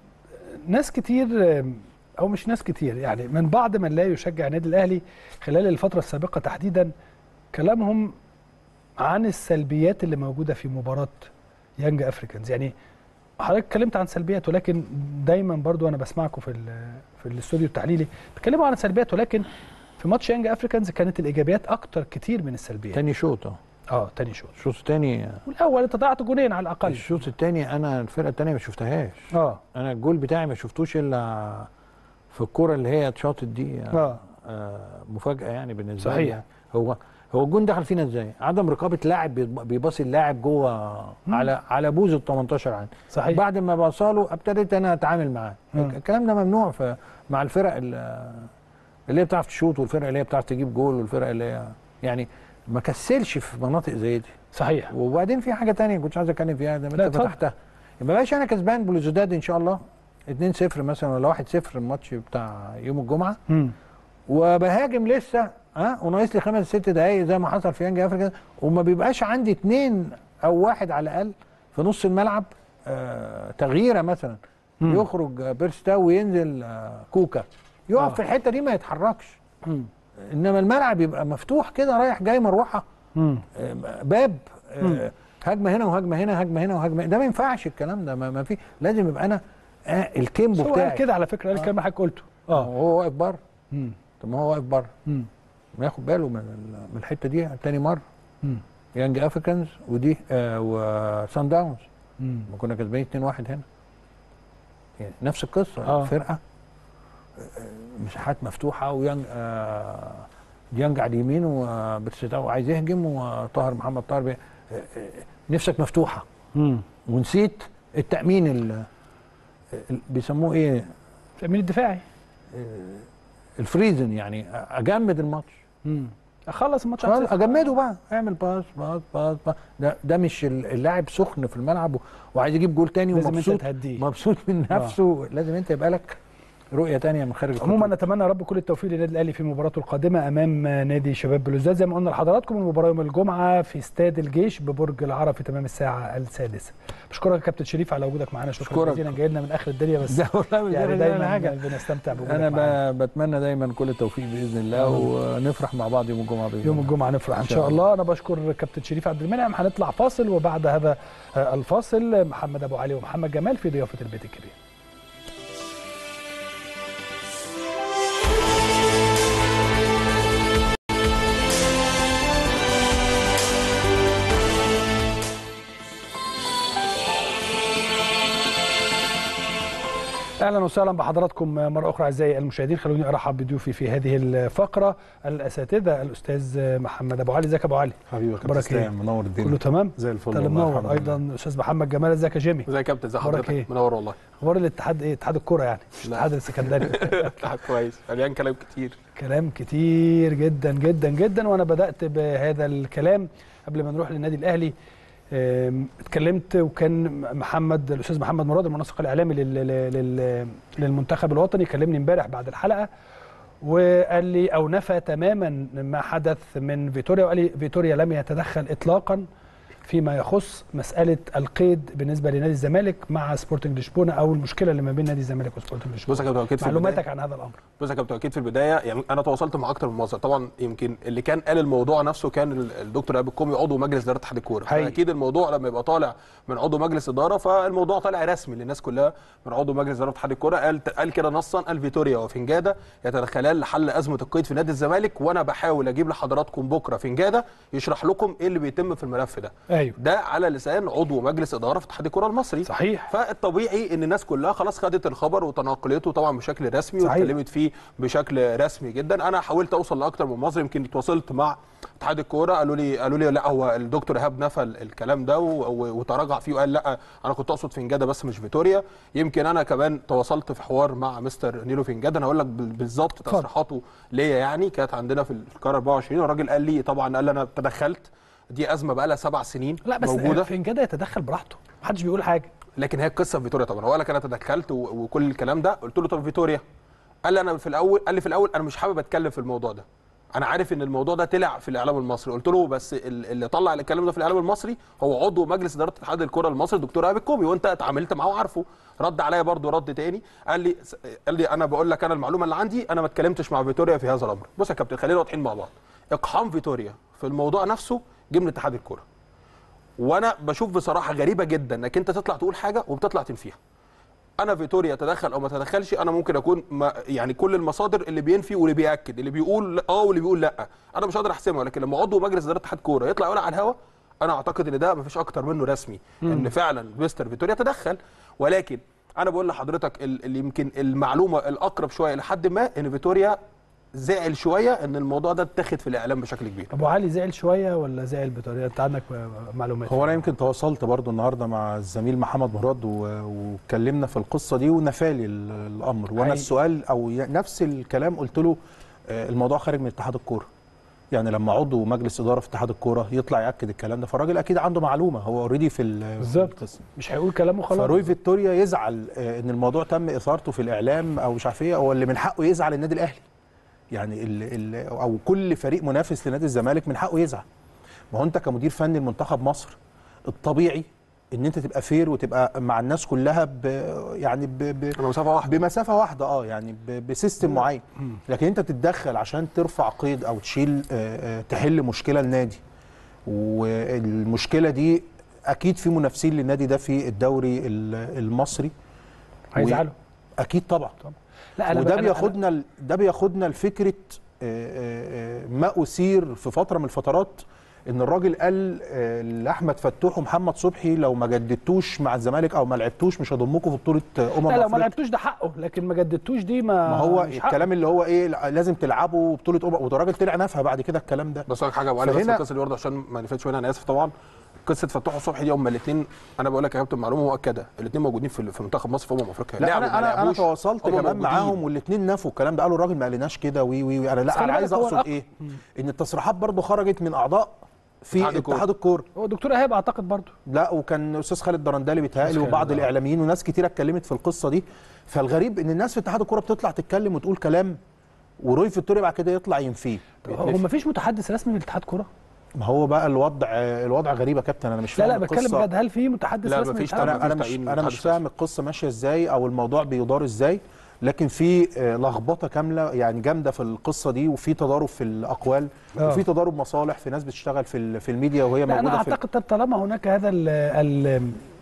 ناس كتير أم، او مش ناس كتير يعني من بعض من لا يشجع النادي الاهلي خلال الفتره السابقه تحديدا كلامهم عن السلبيات اللي موجوده في مباراه يانج افريكانز يعني حضرتك اتكلمت عن سلبيات ولكن دايما برضو انا بسمعكم في ال- في الاستوديو التحليلي بتكلموا عن سلبيات ولكن في ماتش يانج افريكانز كانت الايجابيات اكتر كتير من السلبيات تاني شوط اه اه تاني شوط الشوط الثاني والاول انت ضيعت جونين على الاقل الشوط الثاني انا الفرقه الثانيه ما شفتهاش اه انا الجول بتاعي ما شفتوش الا في الكوره اللي هي اتشاطت دي اه آه مفاجاه يعني بالنسبه صحيح. لي يعني. هو هو الجون دخل فينا ازاي؟ عدم رقابه لاعب بيض- بيباصي اللاعب جوه على على بوز ال 18 عندي صحيح بعد ما بصاله ابتديت انا اتعامل معاه مم. الكلام ده ممنوع في مع الفرق ال- اللي هي بتعرف تشوط والفرق اللي هي بتعرف تجيب جول والفرق اللي هي يعني ما كسلش في مناطق زي دي صحيح وبعدين في حاجه تانية كنتش عايز اتكلم فيها ده ما لا، انت اتفضل. فتحتها ما بقاش انا كسبان بلوزداد ان شاء الله 2-0 مثلا ولا 1-0 الماتش بتاع يوم الجمعه مم. وبهاجم لسه ها وناقص لي خمس ست دقايق زي ما حصل في يانج افريكا وما بيبقاش عندي اثنين او واحد على الاقل في نص الملعب آه تغييره مثلا مم. يخرج آه، بيرستاو وينزل آه كوكا يقف آه. في الحته دي ما يتحركش مم. انما الملعب يبقى مفتوح كده رايح جاي مروحه مم. آه، باب مم. آه، هجمه هنا وهجمه هنا هجمه هنا وهجمه هنا. ده ما ينفعش الكلام ده ما, ما في لازم يبقى انا آه الكيمبو هو قال بتاعي كده على فكره قال الكلام اللي حضرتك قلته اه هو واقف بره مم. طب ما هو واقف بره مم. ما ياخد باله من ال- من الحته دي تاني مره مم. يانج افريكانز ودي آه وسان داونز مم. ما كنا كسبانين 2 1 هنا يعني نفس القصه آه. فرقه آه، مساحات مفتوحه ويانج آه ديانج على اليمين وبتستاو عايز يهجم وطاهر محمد طاهر بي- آه، آه، نفسك مفتوحه مم. ونسيت التامين ال- ال- بيسموه ايه التامين الدفاعي الفريزن يعني اجمد الماتش امم اخلص الماتش خلاص 1-0. اجمده بقى اعمل باس باس باس, باس. ده ده مش ال- اللاعب سخن في الملعب و- وعايز يجيب جول تاني لازم انت ومبسوط تهديه مبسوط من نفسه لازم انت يبقى لك رؤيه تانية من خارج الخطوط. عموما نتمنى يا رب كل التوفيق للنادي الاهلي في مباراته القادمه امام نادي شباب بلوزداد زي ما قلنا لحضراتكم المباراه يوم الجمعه في استاد الجيش ببرج العرب في تمام الساعه السادسه بشكرك يا كابتن شريف على وجودك معانا شكرا أشكرك. جزيلا جاي لنا من اخر الدنيا بس ده والله مش يعني دايما دايما حاجه بنستمتع بوجودك انا معانا. ب- بتمنى دايما كل التوفيق باذن الله ونفرح مع بعض يوم الجمعه باذن يوم الله. الجمعه نفرح ان إن شاء شاء الله انا بشكر كابتن شريف عبد المنعم هنطلع فاصل وبعد هذا آه، الفاصل محمد ابو علي ومحمد جمال في ضيافه البيت الكبير اهلا وسهلا بحضراتكم مره اخرى اعزائي المشاهدين خلوني ارحب بضيوفي في هذه الفقره الاساتذه الاستاذ محمد ابو علي ازيك يا ابو علي حبيبي يا كابتن أخبارك إيه؟ اسلام منور كله الدنيا تمام زي الفل انت اللي والله الحمد منور لله. ايضا استاذ محمد جمال ازيك يا جيمي ازيك يا كابتن ازي أخبارك حضرتك إيه؟ منور والله اخبار الاتحاد ايه اتحاد الكوره يعني مش لا. الاتحاد السكندري اتحاد كويس مليان كلام كتير كلام كتير جدا جدا جدا وانا بدات بهذا الكلام قبل ما نروح للنادي الاهلي أم، اتكلمت وكان محمد الاستاذ محمد مراد المنسق الاعلامي لل- لل- لل- للمنتخب الوطني كلمني امبارح بعد الحلقه وقال لي او نفى تماما ما حدث من فيتوريا وقال لي فيتوريا لم يتدخل اطلاقا فيما يخص مساله القيد بالنسبه لنادي الزمالك مع سبورتنج لشبونه او المشكله اللي ما بين نادي الزمالك وسبورتنج لشبونه بص يا كابتن اكيد في البدايه معلوماتك عن هذا الامر بص يا كابتن اكيد في البدايه يعني انا تواصلت مع اكتر من مصدر طبعا يمكن اللي كان قال الموضوع نفسه كان ال- الدكتور ايهاب الكومي عضو مجلس اداره اتحاد الكوره حقيقي. فاكيد الموضوع لما يبقى طالع من عضو مجلس اداره فالموضوع طالع رسمي للناس كلها من عضو مجلس اداره اتحاد الكوره قال قال كده نصا قال فيتوريا وفنجاده يتدخلان لحل ازمه القيد في نادي الزمالك وانا بحاول اجيب لحضراتكم بكره فنجاده يشرح لكم ايه اللي بيتم في الملف ده ايوه ده على لسان عضو مجلس اداره في اتحاد الكره المصري صحيح فالطبيعي ان الناس كلها خلاص خدت الخبر وتناقلته طبعا بشكل رسمي صحيح. واتكلمت فيه بشكل رسمي جدا انا حاولت اوصل لاكتر من مصدر يمكن اتواصلت مع اتحاد الكوره قالوا لي قالوا لي لا هو الدكتور ايهاب نفى الكلام ده و- و- وتراجع فيه وقال لا انا كنت اقصد فنجاده بس مش فيتوريا يمكن انا كمان تواصلت في حوار مع مستر نيلو فنجاده انا هقول لك بال- بالظبط اتفضل. تصريحاته ليا يعني كانت عندنا في القاره 24 والراجل قال لي طبعا قال لي انا تدخلت دي ازمه بقى لها سبع سنين لا بس موجوده فنجاده يتدخل براحته محدش بيقول حاجه لكن هي القصه في فيتوريا طبعا هو قال لك انا تدخلت و- وكل الكلام ده قلت له طب فيتوريا قال لي انا في الاول قال لي في الاول انا مش حابب اتكلم في الموضوع ده انا عارف ان الموضوع ده طلع في الاعلام المصري قلت له بس ال- اللي طلع الكلام ده في الاعلام المصري هو عضو مجلس اداره اتحاد الكره المصري الدكتور ايهاب الكومي وانت اتعاملت معاه وعارفه رد عليا برضو رد تاني قال لي قال لي انا بقول لك انا المعلومه اللي عندي انا ما اتكلمتش مع فيتوريا في هذا الامر بص يا كابتن خلينا واضحين مع بعض اقحام فيتوريا في الموضوع نفسه جه من اتحاد الكره وانا بشوف بصراحه غريبه جدا انك انت تطلع تقول حاجه وبتطلع تنفيها انا فيتوريا تدخل او ما تدخلش انا ممكن اكون ما يعني كل المصادر اللي بينفي واللي بياكد اللي بيقول اه واللي بيقول لا انا مش قادر احسمها لكن لما عضو مجلس اداره اتحاد كوره يطلع يقول على الهوا انا اعتقد ان ده ما فيش اكتر منه رسمي ان فعلا مستر فيتوريا تدخل ولكن انا بقول لحضرتك ال- اللي يمكن المعلومه الاقرب شويه لحد ما ان فيتوريا زعل شويه ان الموضوع ده اتاخد في الاعلام بشكل كبير ابو علي زعل شويه ولا زعل بطريقه انت عندك معلومات هو انا يمكن تواصلت برضو النهارده مع الزميل محمد مراد و- واتكلمنا في القصه دي ونفالي ال- الامر وانا حقيقي. السؤال او ي- نفس الكلام قلت له آه، الموضوع خارج من اتحاد الكوره يعني لما عضو مجلس اداره في اتحاد الكوره يطلع ياكد الكلام ده فالراجل اكيد عنده معلومه هو اوريدي في ال- في بالظبط. القصة. مش هيقول كلامه خلاص فروي فيكتوريا يزعل آه، ان الموضوع تم اثارته في الاعلام او مش عارف ايه هو اللي من حقه يزعل النادي الاهلي يعني ال ال او كل فريق منافس لنادي الزمالك من حقه يزعل ما هو انت كمدير فني لمنتخب مصر الطبيعي ان انت تبقى فير وتبقى مع الناس كلها ب يعني ب ب انا مسافه واحده بمسافه واحده اه يعني ب- بسيستم معين لكن انت تتدخل عشان ترفع قيد او تشيل آه، آه، تحل مشكله لنادي والمشكله دي اكيد في منافسين للنادي ده في الدوري ال- المصري هيزعلوا اكيد طبعا لا أنا وده أنا- بياخدنا ل- ده بياخدنا لفكره آه، آه، آه، ما اثير في فتره من الفترات ان الراجل قال آه، لاحمد فتوح ومحمد صبحي لو ما جددتوش مع الزمالك او ما لعبتوش مش هضمكم في بطوله آه، امم لا لو ما أفريقيا. لعبتوش ده حقه لكن ما جددتوش دي ما ما هو مش حقه. الكلام اللي هو ايه لا، لازم تلعبوا بطوله امم وده راجل طلع نفها بعد كده الكلام ده بس أقول لك حاجه يا ابو علي بس فهنا- القصه دي برضه عشان ما نفتش منها انا اسف طبعا قصه فتوح وصبحي دي هم الاثنين انا بقول لك يا كابتن معلومه مؤكده الاثنين موجودين في في منتخب مصر في امم افريقيا لا لعبوا انا ما انا انا لعبوش، تواصلت هم كمان موجودين. معاهم والاثنين نفوا الكلام ده قالوا الراجل ما قالناش كده وي وي وي انا لا خلي انا عايز بالك هو اقصد الأق- ايه ان التصريحات برضو خرجت من اعضاء في اتحاد الكورة. اتحاد الكوره هو الدكتور ايهاب اعتقد برضه لا وكان استاذ خالد درندلي بيتهيألي خالد، وبعض آه. الاعلاميين وناس كتيره اتكلمت في القصه دي فالغريب ان الناس في اتحاد الكوره بتطلع تتكلم وتقول كلام وروي فيتوريا بعد كده يطلع ينفيه هو ما فيش متحدث رسمي لاتحاد كوره ما هو بقى الوضع الوضع غريب يا كابتن انا مش لا فاهم لا بتكلم القصة- بجد هل في متحدث لا، رسمي مفيش للاتحاد؟ طبعاً. انا انا مش تعيين انا مش متحدث فاهم القصه ماشيه ازاي او الموضوع بيدار ازاي لكن في آه، لخبطه كامله يعني جامده في القصه دي وفي تضارب في الاقوال آه. وفي تضارب مصالح في ناس بتشتغل في ال- في الميديا وهي لا انا موجوده في ال- اعتقد طب طالما هناك هذا ال ال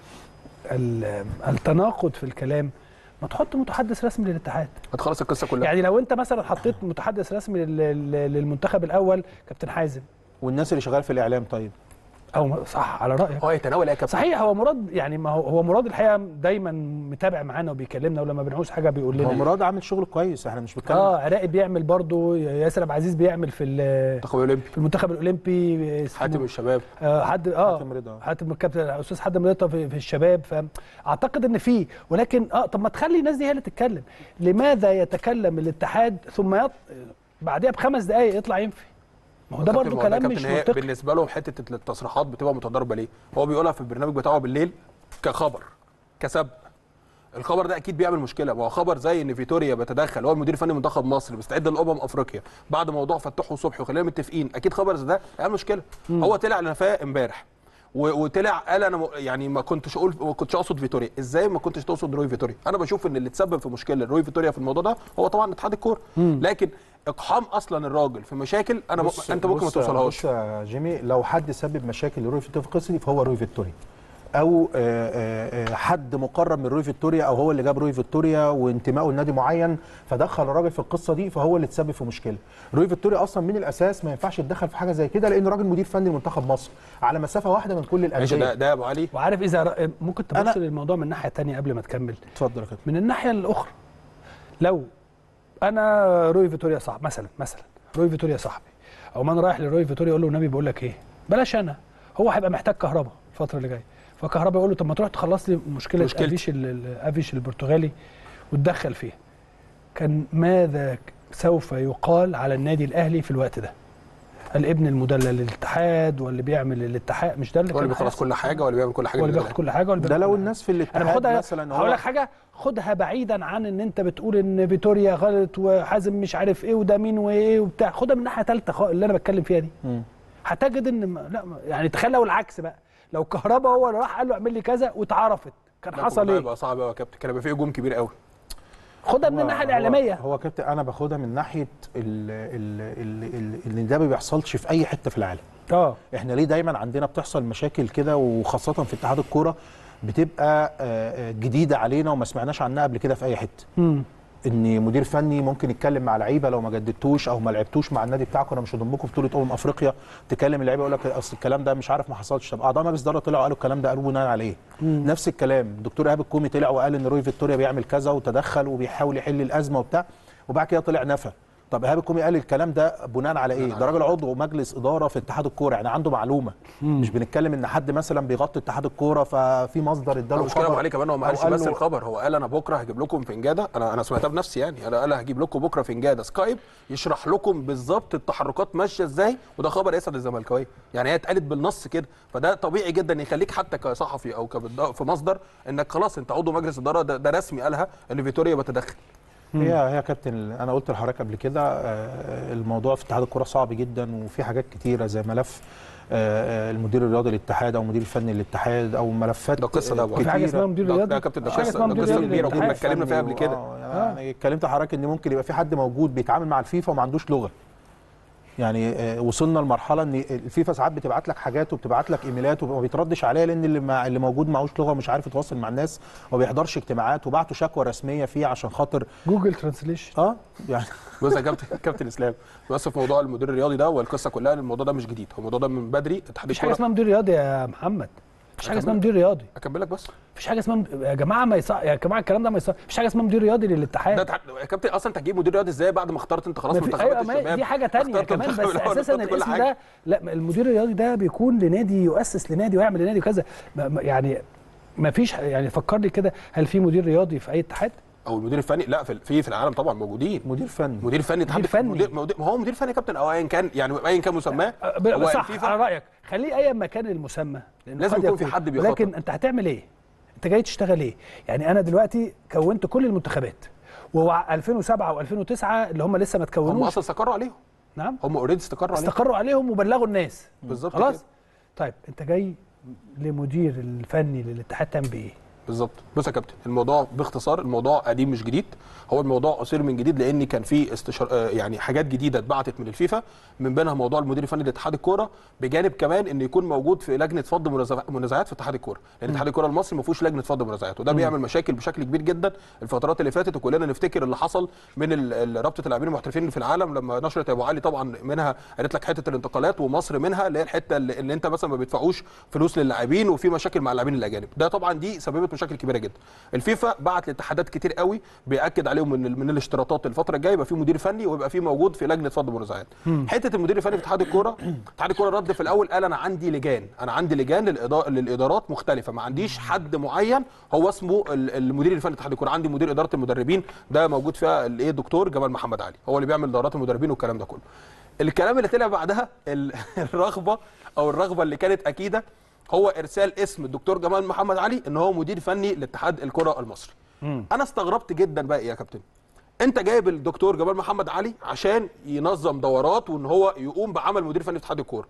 ال التناقض في الكلام ما تحط متحدث رسمي للاتحاد هتخلص القصه كلها يعني لو انت مثلا حطيت متحدث رسمي لل- لل- للمنتخب الاول كابتن حازم والناس اللي شغال في الاعلام طيب او صح على رايك هو يتناول ايه يا كابتن صحيح هو مراد يعني ما هو هو مراد الحقيقه دايما متابع معانا وبيكلمنا ولما بنعوز حاجه بيقول هو لنا مراد عامل شغل كويس احنا مش بنتكلم اه عراقي بيعمل برضه ياسر عبد العزيز بيعمل في ال- المنتخب الاولمبي في المنتخب الاولمبي اسمه- حاتم الشباب آه حد اه حاتم رضا. حاتم الكابتن استاذ حاتم رضا في, في الشباب فاعتقد ان في ولكن اه طب ما تخلي الناس دي هي اللي تتكلم لماذا يتكلم الاتحاد ثم يط... بعدها بخمس دقائق يطلع ينفي ما هو ده كابتن، برضه ما هو ده كلام مش كابتن، هي منطقي بالنسبه لهم حته التصريحات بتبقى متضاربه ليه؟ هو بيقولها في البرنامج بتاعه بالليل كخبر كسب الخبر ده اكيد بيعمل مشكله ما هو خبر زي ان فيتوريا بيتدخل هو المدير الفني منتخب مصر بيستعد لامم افريقيا بعد موضوع فتوح وصبحي وخلينا متفقين اكيد خبر زي ده هيعمل مشكله هو طلع لنفاه امبارح و- وطلع قال انا م... يعني ما كنتش اقول ما كنتش اقصد فيتوريا ازاي ما كنتش تقصد روي فيتوريا انا بشوف ان اللي تسبب في مشكله روي فيتوريا في الموضوع ده هو طبعا اتحاد الكوره لكن اقحام اصلا الراجل في مشاكل انا م... بص- انت ممكن ما بص- توصلهاش بص يا جيمي لو حد سبب مشاكل لروي فيتوريا في القصه دي فهو روي فيتوريا او آه، آه، آه، حد مقرب من روي فيتوريا او هو اللي جاب روي فيتوريا وانتمائه لنادي معين فدخل الراجل في القصه دي فهو اللي تسبب في مشكله روي فيتوريا اصلا من الاساس ما ينفعش يتدخل في حاجه زي كده لانه راجل مدير فني لمنتخب مصر على مسافه واحده من كل ماشي ده الانديه ده يا ابو علي وعارف اذا ر- ممكن تبص أنا- للموضوع من ناحيه تانية قبل ما تكمل اتفضل يا كابتن من الناحيه الاخرى لو انا روي فيتوريا صاحب مثلا مثلا روي فيتوريا صاحبي او ما انا رايح لروي فيتوريا اقول له النبي بقول لك ايه بلاش انا هو هيبقى محتاج كهرباء الفتره اللي جايه فكهرباء يقول له طب ما تروح تخلص لي مشكله مشكلتي. افيش ال- ال- افيش البرتغالي وتدخل فيها كان ماذا سوف يقال على النادي الاهلي في الوقت ده الابن المدلل للاتحاد واللي بيعمل الاتحاد مش ده اللي هو اللي كان بيخلص هيحصل؟ كل حاجه ولا بيعمل كل حاجه هو اللي لله. بياخد كل حاجه ولا ده بيعمل لو كل الناس في انا الاتحاد باخدها مثلا هقول هو لك حاجه خدها بعيدا عن ان انت بتقول ان فيتوريا غلط وحازم مش عارف ايه وده مين وايه وبتاع خدها من ناحيه ثالثه اللي انا بتكلم فيها دي مم. هتجد ان ما- لا ما- يعني تخيل لو العكس بقى لو كهربا هو اللي راح قال له اعمل لي كذا واتعرفت كان لا، حصل والله ايه يبقى صعب قوي يا كابتن كان هيبقى فيه هجوم كبير قوي خدها من هو- الناحيه هو- الاعلاميه هو كابتن انا باخدها من ناحيه ال- ال- ال- ال- ان ده ما بيحصلش في اي حته في العالم اه احنا ليه دايما عندنا بتحصل مشاكل كده وخاصه في اتحاد الكوره بتبقى آه، آه، جديده علينا وما سمعناش عنها قبل كده في اي حته امم ان مدير فني ممكن يتكلم مع لعيبه لو ما جددتوش او ما لعبتوش مع النادي بتاعكم انا مش هضمكم في بطوله امم افريقيا تكلم اللعيبه يقول لك اصل الكلام ده مش عارف ما حصلش طب اعضاء مجلس اداره طلعوا قالوا الكلام ده قالوا بناء على ايه؟ نفس الكلام الدكتور ايهاب الكومي طلع وقال ان روي فيكتوريا بيعمل كذا وتدخل وبيحاول يحل الازمه وبتاع وبعد كده طلع نفى طب ايهاب الكومي قال الكلام ده بناء على ايه؟ ده راجل عضو مجلس اداره في اتحاد الكوره يعني عنده معلومه مش بنتكلم ان حد مثلا بيغطي اتحاد الكوره ففي مصدر اداله المشكله خبر ابو علي كمان هو ما أو قالش قال بس له- الخبر هو قال انا بكره هجيب لكم فنجاده انا انا سمعتها بنفسي يعني انا قال هجيب لكم بكره فنجاده سكايب يشرح لكم بالظبط التحركات ماشيه ازاي وده خبر يسعد الزملكاويه يعني هي اتقالت بالنص كده فده طبيعي جدا يخليك حتى كصحفي او كبد- في مصدر انك خلاص انت عضو مجلس اداره ده, ده رسمي قالها ان فيتوريا بتدخل هي هي يا كابتن انا قلت لحضرتك قبل كده آه، الموضوع في اتحاد الكوره صعب جدا وفي حاجات كتيره زي ملف آه، آه، المدير الرياضي للاتحاد او المدير الفني للاتحاد او ملفات ده قصة ده آه، أبو في حاجه اسمها مدير ده- رياضي ده يا كابتن ده مفيش حاجه قصة- اسمها ده مدير قصة رياضي كبيرة للاتحاد. وكنا اتكلمنا فيها قبل فني كده. و- آه، يعني اتكلمت لحضرتك ان ممكن يبقى في حد موجود بيتعامل مع الفيفا وما عندوش لغه يعني آه، وصلنا لمرحله ان الفيفا ساعات بتبعت لك حاجات وبتبعت لك ايميلات وما بيتردش عليها لان اللي مع اللي موجود معهوش لغه ومش عارف يتواصل مع الناس وما بيحضرش اجتماعات وبعتوا شكوى رسميه فيه عشان خاطر جوجل ترانسليشن اه يعني بص يا كابتن كابتن اسلام بس في موضوع المدير الرياضي ده والقصه كلها إن الموضوع ده مش جديد هو الموضوع ده من بدري اتحاد مفيش حاجه الكوره اسمها مدير رياضي يا محمد مفيش حاجه اسمها مدير رياضي اكمل لك بس مفيش حاجه اسمها يا جماعه ما يصح يا جماعه الكلام ده ما يصح مفيش حاجه اسمها مدير رياضي للاتحاد ده تع- يا كابتن اصلا انت هتجيب مدير رياضي ازاي بعد ما اخترت انت خلاص ما في منتخبات ايوه ما هي- الشباب دي حاجه تانية اخترت كمان المنتخب بس الأول، اساسا اخترت كل الاسم حاجة. ده لا المدير الرياضي ده بيكون لنادي يؤسس لنادي ويعمل لنادي وكذا ما- ما- يعني ما فيش يعني فكرني كده هل في مدير رياضي في اي اتحاد؟ او المدير الفني لا في في في العالم طبعا موجودين مدير فني مدير فني اتحاد فني. مدير مدير ما هو مدير فني يا كابتن او ايا كان يعني ايا كان مسماه أه، ب- هو صح الفيفا على رايك خليه اي مكان المسمى لأنه لازم قد يكون في حد بيخاطب. لكن انت هتعمل ايه؟ انت جاي تشتغل ايه؟ يعني انا دلوقتي كونت كل المنتخبات وهو 2007 و2009 اللي هم لسه ما هم تكونوش اصلا استقروا عليهم نعم هم اوريدي استقروا عليهم استقروا عليهم وبلغوا الناس بالظبط خلاص كده. طيب انت جاي لمدير الفني للاتحاد تعمل بايه؟ بالظبط بص يا كابتن الموضوع باختصار الموضوع قديم مش جديد هو الموضوع اثير من جديد لان كان في استشار آه، يعني حاجات جديده اتبعتت من الفيفا من بينها موضوع المدير الفني لاتحاد الكوره بجانب كمان ان يكون موجود في لجنه فض منازع- منازعات في اتحاد الكوره لان اتحاد الكوره المصري ما فيهوش لجنه فض منازعات وده بيعمل مشاكل بشكل كبير جدا الفترات اللي فاتت وكلنا نفتكر اللي حصل من ال- ال- رابطه اللاعبين المحترفين في العالم لما نشرت ابو علي طبعا منها قالت لك حته الانتقالات ومصر منها اللي هي الحته اللي, اللي انت مثلا ما بيدفعوش فلوس للاعبين وفي مشاكل مع اللاعبين الاجانب ده طبعا دي سببت مشاكل كبيره جدا الفيفا بعت لاتحادات كتير قوي بياكد عليهم من ال- من الاشتراطات الفتره الجايه يبقى في مدير فني ويبقى في موجود في لجنه فض منازعات حته المدير الفني في اتحاد الكوره اتحاد الكوره رد في الاول قال انا عندي لجان انا عندي لجان للإدا- للادارات مختلفه ما عنديش حد معين هو اسمه ال- المدير الفني لاتحاد الكوره عندي مدير اداره المدربين ده موجود فيها الايه الدكتور جمال محمد علي هو اللي بيعمل دورات المدربين والكلام ده كله الكلام اللي طلع بعدها ال- الرغبه او الرغبه اللي كانت اكيده هو ارسال اسم الدكتور جمال محمد علي ان هو مدير فني لاتحاد الكره المصري انا استغربت جدا بقى إيه يا كابتن انت جايب الدكتور جمال محمد علي عشان ينظم دورات وان هو يقوم بعمل مدير فني في اتحاد الكوره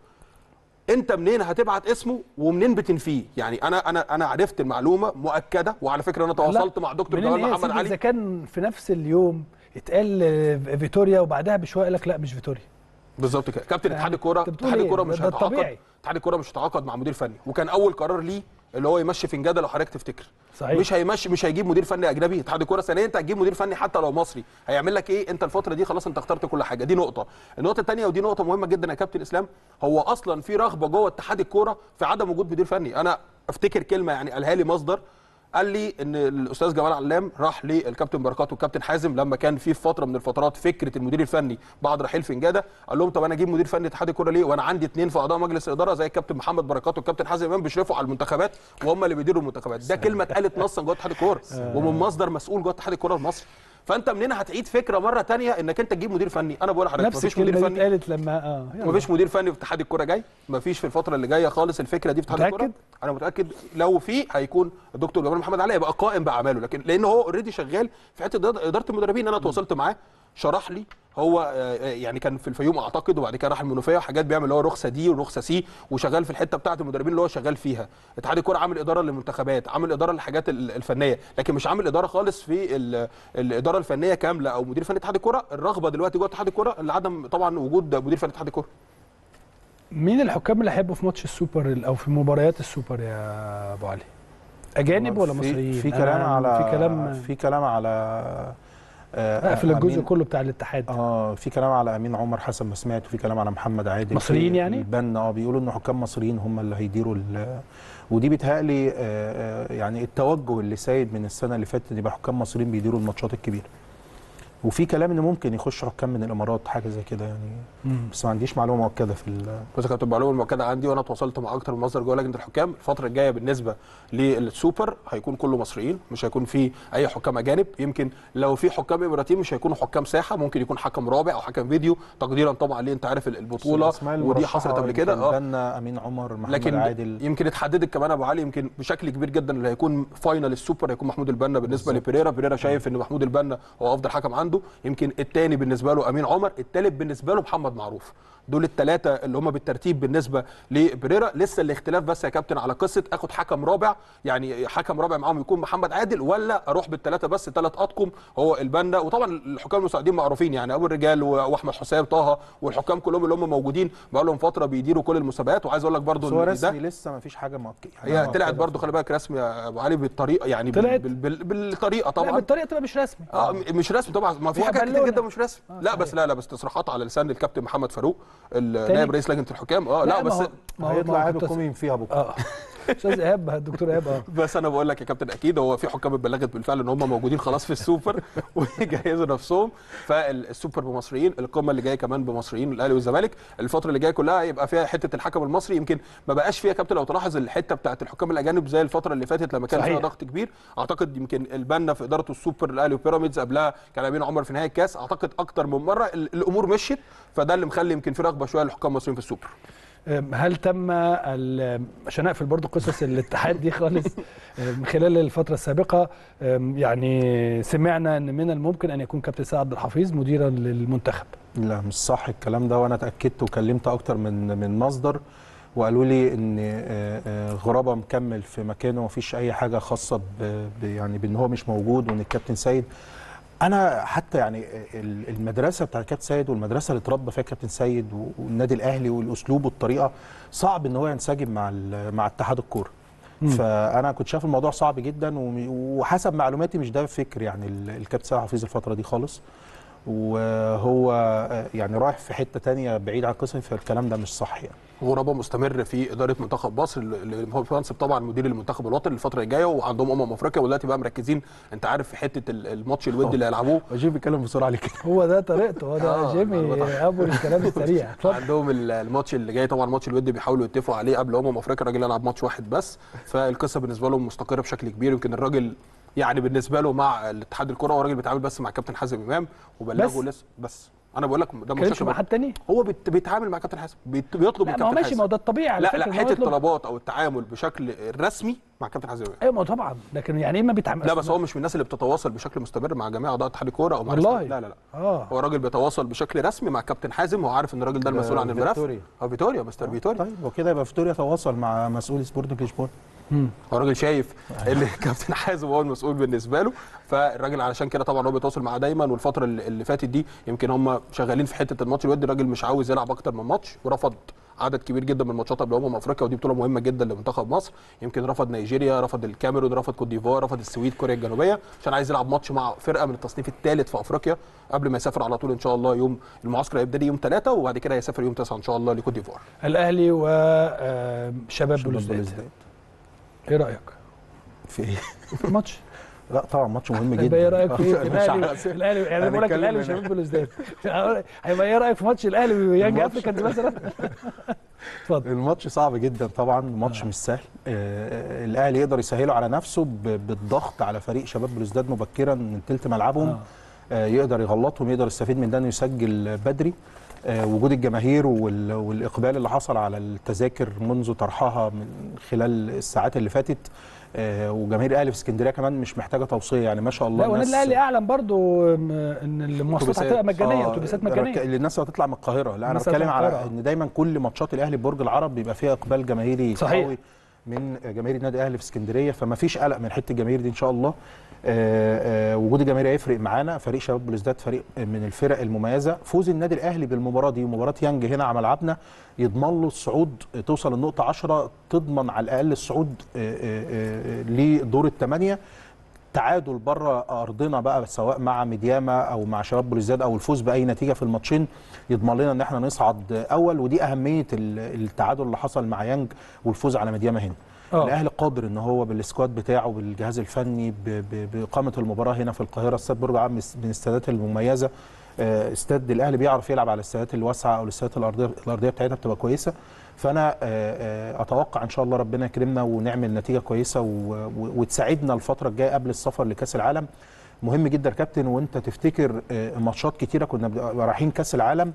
انت منين هتبعت اسمه ومنين بتنفيه يعني انا انا انا عرفت المعلومه مؤكده وعلى فكره انا تواصلت لا، مع دكتور منين جمال إيه يا محمد سيدي علي اذا كان في نفس اليوم اتقال آه، فيتوريا وبعدها بشويه قال لك لا مش فيتوريا بالظبط كده كابتن يعني اتحاد الكوره أنت بتقول اتحاد إيه؟ الكوره ده- مش ده هيتعاقد الطبيعي. اتحاد الكوره مش هيتعاقد مع مدير فني وكان اول قرار ليه اللي هو يمشي فنجاده لو حضرتك تفتكر صحيح. مش هيمشي مش هيجيب مدير فني اجنبي اتحاد الكوره ثانيا انت هتجيب مدير فني حتى لو مصري هيعمل لك ايه انت الفتره دي خلاص انت اخترت كل حاجه دي نقطه النقطه الثانيه ودي نقطه مهمه جدا يا كابتن اسلام هو اصلا في رغبه جوه اتحاد الكوره في عدم وجود مدير فني انا افتكر كلمه يعني قالها لي مصدر قال لي ان الاستاذ جمال علام راح للكابتن بركات والكابتن حازم لما كان في فتره من الفترات فكره المدير الفني بعد رحيل فنجاده قال لهم طب انا اجيب مدير فني اتحاد الكوره ليه وانا عندي اثنين في اعضاء مجلس الاداره زي الكابتن محمد بركات والكابتن حازم امام بيشرفوا على المنتخبات وهم اللي بيديروا المنتخبات ده كلمه اتقالت نصا جوه اتحاد الكوره ومن مصدر مسؤول جوه اتحاد الكوره المصري فانت منين هتعيد فكره مره تانية انك انت تجيب مدير فني انا بقول لحضرتك نفس مفيش مدير الكلمه دي فني اتقالت لما اه يلا. مفيش مدير فني في اتحاد الكوره جاي مفيش في الفتره اللي جايه خالص الفكره دي في اتحاد متأكد؟ الكوره انا متاكد لو في هيكون الدكتور جمال محمد علي يبقى قائم باعماله لكن لان هو اوريدي شغال في حته إدارة- اداره المدربين انا تواصلت معاه شرح لي هو آه، آه، يعني كان في الفيوم اعتقد وبعد كده راح المنوفيه وحاجات بيعمل اللي هو رخصه دي ورخصه سي وشغال في الحته بتاعه المدربين اللي هو شغال فيها اتحاد الكوره عامل اداره للمنتخبات عامل اداره للحاجات ال- الفنيه لكن مش عامل اداره خالص في ال- الاداره الفنيه كامله او مدير فني اتحاد الكوره الرغبه دلوقتي جوه اتحاد الكوره لعدم طبعا وجود مدير فني اتحاد الكوره مين الحكام اللي هيبقوا في ماتش السوبر ال- او في مباريات السوبر يا ابو علي اجانب ولا في- مصريين في أنا- كلام على في كلام في كلام على آه، اقفل الجزء أمين- كله بتاع الاتحاد اه في كلام على امين عمر حسب ما سمعت وفي كلام على محمد عادل مصريين في يعني؟ البنا اه بيقولوا ان حكام مصريين هم اللي هيديروا ال- ودي بيتهيألي آه، آه، يعني التوجه اللي سايد من السنه اللي فاتت ان يبقى حكام مصريين بيديروا الماتشات الكبيره وفي كلام ان ممكن يخش حكام من الامارات حاجه زي كده يعني مم. بس ما عنديش معلومه مؤكده في ال- بس كانت المعلومه المؤكده عندي وانا تواصلت مع اكتر من مصدر جوه لجنه الحكام الفتره الجايه بالنسبه للسوبر هيكون كله مصريين مش هيكون في اي حكام اجانب يمكن لو في حكام اماراتيين مش هيكونوا حكام ساحه ممكن يكون حكم رابع او حكم فيديو تقديرا طبعا ليه انت عارف البطوله الأسماء ودي المرشحة حصلت قبل كده اه البنا امين عمر محمد لكن عادل يمكن اتحددت كمان ابو علي يمكن بشكل كبير جدا اللي هيكون فاينل السوبر هيكون محمود البنا بالنسبه بالظبط. لبيريرا بيريرا شايف ان محمود البنا هو افضل حكم عنده يمكن الثاني بالنسبه له امين عمر الثالث بالنسبه له محمد معروف دول الثلاثه اللي هم بالترتيب بالنسبه لبيريرا لسه الاختلاف بس يا كابتن على قصه اخد حكم رابع يعني حكم رابع معاهم يكون محمد عادل ولا اروح بالثلاثه بس ثلاث اطقم هو البنا وطبعا الحكام المساعدين معروفين يعني ابو الرجال و- واحمد حسام طه والحكام كلهم اللي هم موجودين بقى لهم فتره بيديروا كل المسابقات وعايز اقول لك برضو بس هو إن ده رسمي لسه ما فيش حاجه مؤكده هي طلعت برضو خلي بالك رسمي يا ابو علي بالطريقه يعني بال طلعت؟ بال بال بالطريقه لا طبعا بالطريقه تبقى مش رسمي اه م- مش رسمي طبعا ما في هو حاجات كتير بالونة. جدا مش رسمي آه، لا بس صحيح. لا لا بس تصريحات على لسان الكابتن محمد فاروق تاني؟ نائب رئيس لجنه الحكام اه لا, ما بس هو- ما هو- هيطلع ما هو عيب كنت- الكومين فيها بكره اه استاذ ايهاب الدكتور ايهاب اه بس انا بقول لك يا كابتن اكيد هو في حكام اتبلغت بالفعل ان هم موجودين خلاص في السوبر ويجهزوا نفسهم فالسوبر بمصريين القمه اللي جايه كمان بمصريين الاهلي والزمالك الفتره اللي جايه كلها يبقى فيها حته الحكم المصري يمكن ما بقاش فيها كابتن لو تلاحظ الحته بتاعت الحكام الاجانب زي الفتره اللي فاتت لما كان صحيح. فيها ضغط كبير اعتقد يمكن البنا في اداره السوبر الاهلي وبيراميدز قبلها كان امين عمر في نهايه الكاس اعتقد اكتر من مره ال- الامور مشيت فده اللي مخلي يمكن في رغبه شويه للحكام المصريين في السوبر أم، هل تم ال- عشان اقفل برضو قصص الاتحاد دي خالص أم، خلال الفتره السابقه أم، يعني سمعنا ان من الممكن ان يكون كابتن سعد عبد الحفيظ مديرا للمنتخب لا مش صح الكلام ده وانا اتاكدت وكلمت اكتر من من مصدر وقالوا لي ان آه، آه، غرابه مكمل في مكانه ومفيش اي حاجه خاصه ب ب- يعني بان هو مش موجود وان الكابتن سيد انا حتى يعني ال- المدرسه بتاع الكابتن سيد والمدرسه اللي اتربى فيها الكابتن سيد و- والنادي الاهلي والاسلوب والطريقه صعب ان هو ينسجم مع ال- مع اتحاد الكوره فانا كنت شايف الموضوع صعب جدا وم- وحسب معلوماتي مش ده فكر يعني ال- الكابتن سيد حفيظ الفتره دي خالص وهو آه، يعني رايح في حته تانية بعيد عن القصه فالكلام ده مش صح يعني غرابه مستمر في اداره منتخب مصر اللي هو في منصب طبعا مدير المنتخب الوطني الفتره الجايه وعندهم امم افريقيا ودلوقتي بقى مركزين انت عارف في حته ال- الماتش الودي اللي هيلعبوه وجيب بيتكلم بسرعه ليه كده هو ده طريقته هو ده آه، جيمي واضح. ابو الكلام السريع اتفضل عندهم ال- الماتش اللي جاي طبعا ماتش الودي بيحاولوا يتفقوا عليه قبل امم افريقيا الراجل يلعب ماتش واحد بس فالقصه بالنسبه لهم مستقره بشكل كبير يمكن الراجل يعني بالنسبه له مع الاتحاد الكره هو راجل بيتعامل بس مع كابتن حازم امام وبلغه بس؟ لسه بس انا بقول لك ده كانش مشاكل مع حد تاني هو بيت- بيتعامل مع كابتن حازم بيت- بيطلب لا من ما هو كابتن ماشي حازم ما هو ده الطبيعي على لا فكرة لا إن هو حته يطلب- الطلبات او التعامل بشكل رسمي مع كابتن حازم امام ايوه ما هو طبعا لكن يعني ايه ما بيتعامل لا بس هو مش من الناس اللي بتتواصل بشكل مستمر مع جميع اعضاء اتحاد الكوره او مع والله؟ رئيس- لا لا لا اه هو راجل بيتواصل بشكل رسمي مع كابتن حازم هو عارف ان الراجل ده المسؤول عن الملف فيكتوريا. اه فيتوريا مستر فيتوريا طيب وكده يبقى فيتوريا تواصل مع مسؤول سبورتنج لشبونه هو راجل شايف ان كابتن حازم هو المسؤول بالنسبه له فالراجل علشان كده طبعا هو بيتواصل معاه دايما والفتره اللي اللي فاتت دي يمكن هم شغالين في حته الماتش الودي الراجل مش عاوز يلعب اكتر من ماتش ورفض عدد كبير جدا من الماتشات قبل امم افريقيا ودي بطوله مهمه جدا لمنتخب مصر يمكن رفض نيجيريا رفض الكاميرون رفض كوت ديفوار رفض السويد كوريا الجنوبيه عشان عايز يلعب ماتش مع فرقه من التصنيف الثالث في افريقيا قبل ما يسافر على طول ان شاء الله يوم المعسكر هيبتدي يوم ثلاثة وبعد كده هيسافر يوم 9 ان شاء الله لكوت ديفوار الاهلي وشباب بلوزداد بلوزداد. ايه رايك في ايه؟ في الماتش لا طبعا ماتش مهم جدا هيبقى ايه رايك في إيه؟ في مش الاهلي عارف. الاهلي يعني بقول لك هنتكلم الاهلي هنا. وشباب بلوزداد هيبقى ايه رايك في ماتش الاهلي ويانج الماتش. افريكانز مثلا اتفضل الماتش صعب جدا طبعا ماتش مش سهل آه الاهلي يقدر يسهله على نفسه ب- بالضغط على فريق شباب بلوزداد مبكرا من تلت ملعبهم آه. آه يقدر يغلطهم يقدر يستفيد من ده انه يسجل بدري آه وجود الجماهير وال- والاقبال اللي حصل على التذاكر منذ طرحها من خلال الساعات اللي فاتت آه وجماهير الاهلي في اسكندريه كمان مش محتاجه توصيه يعني ما شاء الله لا والنادي الناس- الاهلي اعلن برضو م- ان المواصلات أتوبيسات. هتبقى مجانيه آه، اتوبيسات رك- مجانيه اللي الناس اللي هتطلع من القاهره لا انا الناس بتكلم هتطلع على القاهرة. ان دايما كل ماتشات الاهلي برج العرب بيبقى فيها اقبال جماهيري صحيح. قوي من جماهير النادي الاهلي في اسكندريه فما فيش قلق من حته الجماهير دي ان شاء الله آه، آه، وجود الجماهير هيفرق معانا فريق شباب بلوزداد فريق من الفرق المميزه فوز النادي الاهلي بالمباراه دي ومباراه يانج هنا على ملعبنا يضمن له الصعود توصل النقطه 10 تضمن على الاقل الصعود آه، آه، آه، لدور الثمانيه تعادل بره ارضنا بقى سواء مع ميدياما او مع شباب بلوزداد او الفوز باي نتيجه في الماتشين يضمن لنا ان احنا نصعد اول ودي اهميه ال- التعادل اللي حصل مع يانج والفوز على ميدياما هنا آه. الاهلي قادر ان هو بالسكواد بتاعه بالجهاز الفني ب- ب- باقامه المباراه هنا في القاهره استاد برج العرب من الاستادات المميزه آه، استاد الاهلي بيعرف يلعب على الاستادات الواسعه او الاستادات الارضيه الارضيه بتاعتها بتبقى كويسه فانا آه، آه، اتوقع ان شاء الله ربنا يكرمنا ونعمل نتيجه كويسه و- و- وتساعدنا الفتره الجايه قبل السفر لكاس العالم مهم جدا يا كابتن وانت تفتكر آه، ماتشات كتيره كنا بنبقى رايحين كاس العالم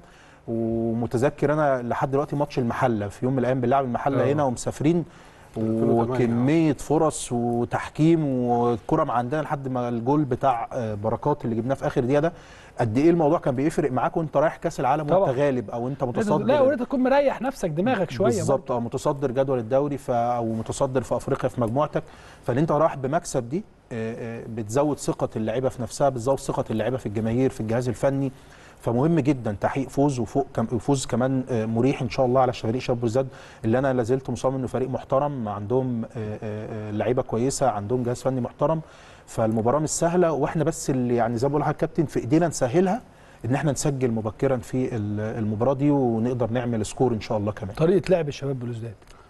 ومتذكر انا لحد دلوقتي ماتش المحله في يوم من الايام بنلعب المحله آه. هنا ومسافرين 2008 وكميه فرص وتحكيم والكره ما عندنا لحد ما الجول بتاع آه، بركات اللي جبناه في اخر دقيقه ده قد ايه الموضوع كان بيفرق معاك وانت رايح كاس العالم طبعا. وانت غالب او انت لازم- متصدر لا ولازم تكون مريح نفسك دماغك شويه برضو. بالظبط اه متصدر جدول الدوري ف... او متصدر في افريقيا في مجموعتك فاللي انت رايح بمكسب دي آه، آه، بتزود ثقه اللعيبه في نفسها بتزود ثقه اللعيبه في الجماهير في الجهاز الفني فمهم جدا تحقيق فوز وفوق كم فوز كمان آه، مريح ان شاء الله على فريق شباب بلوزداد اللي انا لازلت مصمم انه فريق محترم عندهم آه، آه، آه، لعيبه كويسه عندهم جهاز فني محترم فالمباراه مش سهله واحنا بس اللي يعني زي ما بقول لحضرتك كابتن في ايدينا نسهلها ان احنا نسجل مبكرا في ال- المباراه دي ونقدر نعمل سكور ان شاء الله كمان طريقه لعب الشباب بلوزداد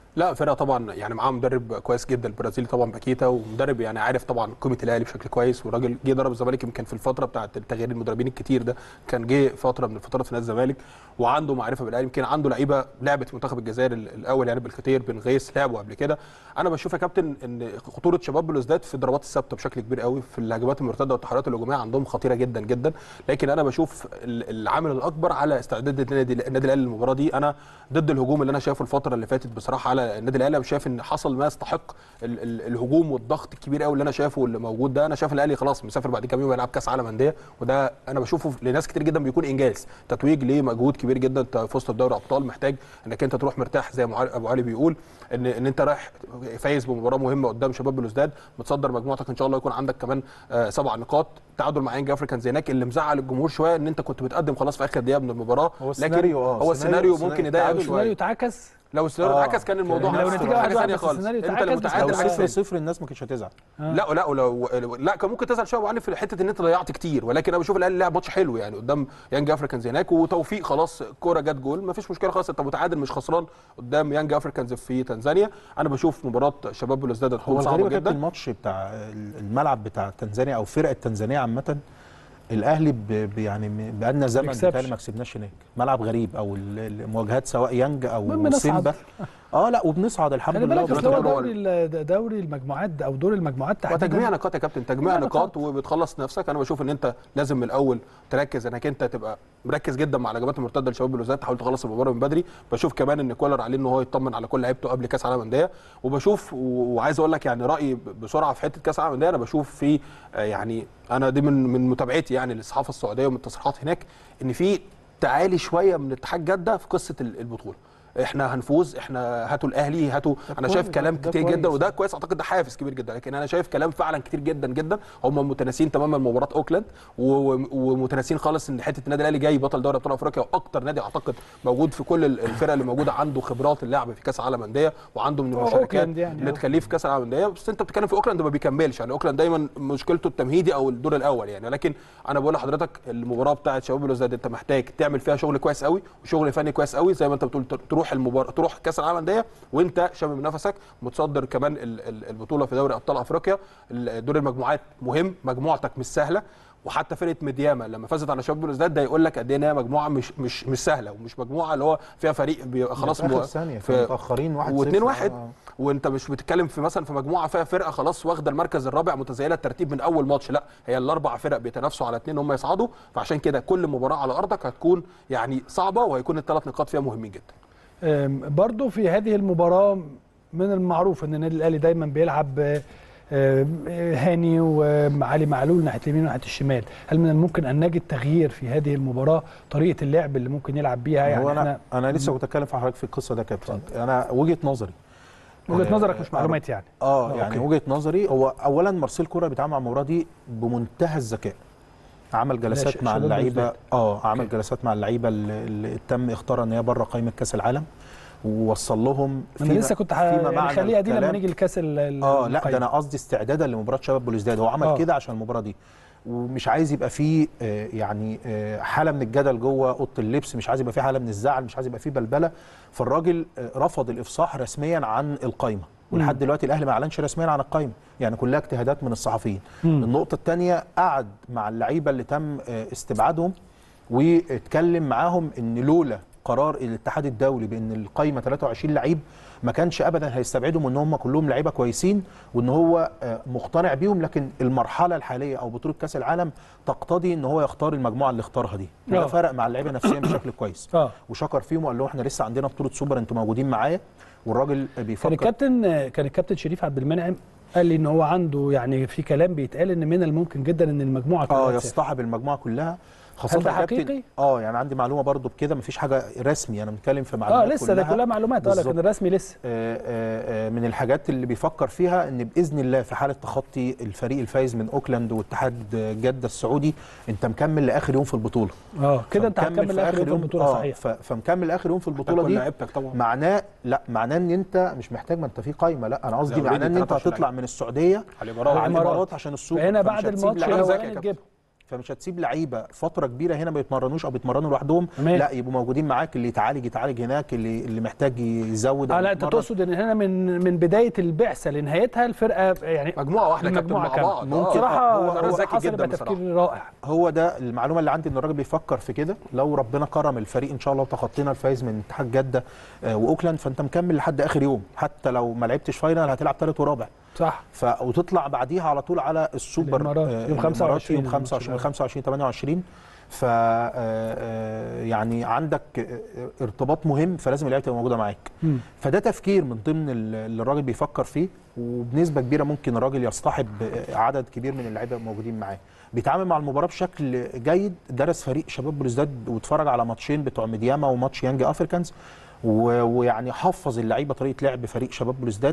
لا فرقه طبعا يعني معاه مدرب كويس جدا البرازيلي طبعا باكيتا ومدرب يعني عارف طبعا قيمه الاهلي بشكل كويس والراجل جه درب الزمالك يمكن في الفتره بتاعه تغيير المدربين الكتير ده كان جه فتره من الفترات في نادي الزمالك وعنده معرفه بالاهلي يمكن عنده لعيبه لعبت في منتخب الجزائر ال- الاول يعني بالختير بن غيث لعبوا قبل كده انا بشوف يا كابتن ان خطوره شباب بلوزداد في الضربات الثابته بشكل كبير قوي في الهجمات المرتده والتحولات الهجوميه عندهم خطيره جدا جدا لكن انا بشوف ال- العامل الاكبر على استعداد النادي النادي الاهلي للمباراه دي انا ضد الهجوم اللي انا شايفه الفتره اللي فاتت بصراحه على النادي الاهلي انا شايف ان حصل ما يستحق ال- ال- الهجوم والضغط الكبير قوي اللي انا شايفه اللي موجود ده انا شايف الاهلي خلاص مسافر بعد كام يوم يلعب كاس عالم انديه وده انا بشوفه لناس كتير جدا بيكون انجاز تتويج ليه مجهود كبير جدا انت فزت بدوري ابطال محتاج انك انت تروح مرتاح زي ما علي- ابو علي بيقول ان ان انت رايح فايز بمباراه مهمه قدام شباب بلوزداد متصدر مجموعتك ان شاء الله يكون عندك كمان آه، سبع نقاط تعادل مع يانج افريكانز هناك اللي مزعل الجمهور شويه ان انت كنت متقدم خلاص في اخر دقيقه من المباراه هو لكن السيناريو اه هو السيناريو السيناريو- ممكن يضايق التعادل السيناريو شويه اتعكس لو السيناريو آه. اتعكس كان الموضوع لو نفسه النتيجة حاجه واحد ثانيه واحد بس خالص السيناريو انت اتعكس، اللي بس لو متعادل لو صفر حاسس صفر الناس ما كانتش هتزعل لا لا ولو لا كان ممكن تزعل شويه وعلي في حته ان انت ضيعت كتير ولكن انا بشوف الاهلي لعب ماتش حلو يعني قدام يانج افريكانز هناك وتوفيق خلاص الكوره جت جول ما فيش مشكله خلاص انت متعادل مش خسران قدام يانج افريكانز في تنزانيا انا بشوف مباراه شباب بلوزداد هو هتكون الغريب صعبه يا كابتن جدا الماتش بتاع الملعب بتاع تنزانيا او فرقه تنزانيا عامه الاهلي ب- ب- يعني م- بقالنا زمن بيكسبش. بتهيألي ما كسبناش هناك ملعب غريب او ال- المواجهات سواء يانج المهم او نصعد. سيمبا اه لا وبنصعد الحمد خلي لله بالك اصل هو وبناخد دوري ال- دوري المجموعات ده او دور المجموعات وتجميع تحديدا نقاط يا كابتن تجميع تجميع نقاط وبتخلص نفسك انا بشوف ان انت لازم من الاول تركز انك انت تبقى مركز جدا مع الهجمات المرتده لشباب بلوزداد تحاول تخلص المباراه من بدري بشوف كمان ان كولر عليه ان هو يطمن على كل لعيبته قبل كاس العالم للانديه وبشوف و- وعايز اقول لك يعني رايي ب- بسرعه في حته كاس العالم للانديه انا بشوف في آه، يعني انا دي من من متابعتي يعني للصحافه السعوديه ومن التصريحات هناك ان في تعالي شويه من اتحاد جده في قصه ال- البطوله احنا هنفوز احنا هاتوا الاهلي هاتوا انا كويس، شايف كلام ده كتير كويس. جدا وده كويس اعتقد ده حافز كبير جدا لكن انا شايف كلام فعلا كتير جدا جدا هم متناسين تماما مباراه اوكلاند و- و- ومتناسين خالص ان حته النادي الاهلي جاي بطل دوري ابطال افريقيا واكتر نادي اعتقد موجود في كل ال- الفرق اللي موجوده عنده خبرات اللعب في كاس العالم انديه وعنده من هو المشاركات أوكلاند يعني، اللي آه. تخليه في كاس العالم للانديه بس انت بتتكلم في اوكلاند ما بيكملش يعني اوكلاند دايما مشكلته التمهيدي او الدور الاول يعني لكن انا بقول لحضرتك المباراه بتاعه شباب بلوزداد انت محتاج تعمل فيها شغل كويس قوي وشغل فني كويس قوي زي ما انت بتقول تروح المباراه تروح كاس العالم للانديه وانت شامم نفسك متصدر كمان ال- ال- البطوله في دوري ابطال افريقيا ال- دور المجموعات مهم مجموعتك مش سهله وحتى فرقه ميدياما لما فازت على شباب بلوزداد ده يقول لك قد ايه ان هي مجموعه مش مش مش سهله ومش مجموعه اللي هو فيها فريق بيبقى خلاص في مو- اخر ثانيه في- في متاخرين 1 و2 1 وانت مش بتتكلم في مثلا في مجموعه فيها فرقه خلاص واخده المركز الرابع متزايله الترتيب من اول ماتش لا هي الاربع فرق بيتنافسوا على اثنين هم يصعدوا فعشان كده كل مباراه على ارضك هتكون يعني صعبه وهيكون الثلاث نقاط فيها مهمين جدا أم، برضو في هذه المباراة من المعروف ان النادي الاهلي دايما بيلعب آه، آه، هاني وعلي معلول ناحيه اليمين وناحيه الشمال هل من الممكن ان نجد تغيير في هذه المباراه طريقه اللعب اللي ممكن يلعب بيها يعني هو انا احنا انا لسه كنت اتكلم في حضرتك في القصه ده يا كابتن انا وجهه نظري وجهه آه، نظرك مش معلومات يعني اه آه، يعني أوكي. وجهه نظري هو اولا مارسيل كوره بيتعامل مع المباراه دي بمنتهى الذكاء عمل ش- جلسات مع شباب اللعيبه بلوزداد. اه عمل أوكي. جلسات مع اللعيبه اللي, اللي تم اختارها ان هي بره قائمه كاس العالم ووصل لهم انا لسه كنت ح- فيما يعني معنى خليها دي لما الكلام- نيجي لكاس ال- ال- اه لا ده القايمة. انا قصدي استعدادا لمباراه شباب بلوزداد هو عمل آه. كده عشان المباراه دي ومش عايز يبقى فيه آه، يعني آه، حاله من الجدل جوه اوضه اللبس مش عايز يبقى فيه حاله من الزعل مش عايز يبقى فيه بلبله فالراجل آه، رفض الافصاح رسميا عن القايمه ولحد دلوقتي الاهلي ما اعلنش رسميا عن القايمه يعني كلها اجتهادات من الصحفيين مم. النقطه الثانيه قعد مع اللعيبه اللي تم آه، استبعادهم واتكلم معاهم ان لولا قرار الاتحاد الدولي بان القايمه 23 لعيب ما كانش ابدا هيستبعدهم ان هم كلهم لعيبه كويسين وان هو آه، مقتنع بيهم لكن المرحله الحاليه او بطوله كاس العالم تقتضي ان هو يختار المجموعه اللي اختارها دي آه. وده فرق مع اللعيبه نفسيا بشكل كويس اه وشكر فيهم وقال لهم احنا لسه عندنا بطوله سوبر انتوا موجودين معايا والراجل كان بيفكر الكابتن كان الكابتن شريف عبد المنعم قال لي ان هو عنده يعني في كلام بيتقال ان من الممكن جدا ان المجموعه اه كلها تسافر. يصطحب المجموعه كلها خاصه هل ده يا كابتن- حقيقي؟ اه يعني عندي معلومه برضو بكده مفيش حاجه رسمي انا بنتكلم في معلومات اه لسه ده كلها معلومات اه لكن بالظبط. الرسمي لسه آه، آه، آه، من الحاجات اللي بيفكر فيها ان باذن الله في حاله تخطي الفريق الفايز من اوكلاند واتحاد جده السعودي انت مكمل لاخر يوم في البطوله اه كده انت فمكمل هتكمل اخر يوم في البطوله آه، صحيح ف- فمكمل اخر يوم في البطوله كل دي لعيبتك طبعا معناه لا معناه ان انت مش محتاج ما انت في قايمه لا انا قصدي لا، معناه ان already انت 23 هتطلع من السعوديه على الإمارات. على الإمارات. الامارات عشان السوق فهنا فمش بعد هتسيب الماتش لعيبة ذكي يا الاولاني كابتن. تجيبهم فمش هتسيب لعيبه فتره كبيره هنا ما بيتمرنوش او بيتمرنوا لوحدهم تمام. لا يبقوا موجودين معاك اللي يتعالج يتعالج هناك اللي اللي محتاج يزود اه أو لا انت يتمرن. تقصد ان هنا من من بدايه البعثه لنهايتها الفرقه يعني مجموعه واحده كابتن مجموعة مع كاملة. بعض ممكن. آه. بصراحه هو- قرار هو ذكي حصل جدا يبقى تفكير بصراحه رائع هو ده المعلومه اللي عندي ان الراجل بيفكر في كده لو ربنا كرم الفريق ان شاء الله وتخطينا الفايز من اتحاد جده آه، واوكلاند فانت مكمل لحد اخر يوم حتى لو ما لعبتش فاينل هتلعب ثالث ورابع صح ف وتطلع بعديها على طول على السوبر الإمارات، آه، يوم الإمارات 25 يوم 25 25 28 ف آه، آه، يعني عندك آه، ارتباط مهم فلازم اللعيبه تبقى موجوده معاك مم. فده تفكير من ضمن ال- اللي الراجل بيفكر فيه وبنسبه كبيره ممكن الراجل يصطحب عدد كبير من اللعيبه موجودين معاه بيتعامل مع المباراه بشكل جيد درس فريق شباب بلوزداد واتفرج على ماتشين بتوع ميدياما وماتش يانج افريكانز و- ويعني حفظ اللعيبه طريقه لعب فريق شباب بلوزداد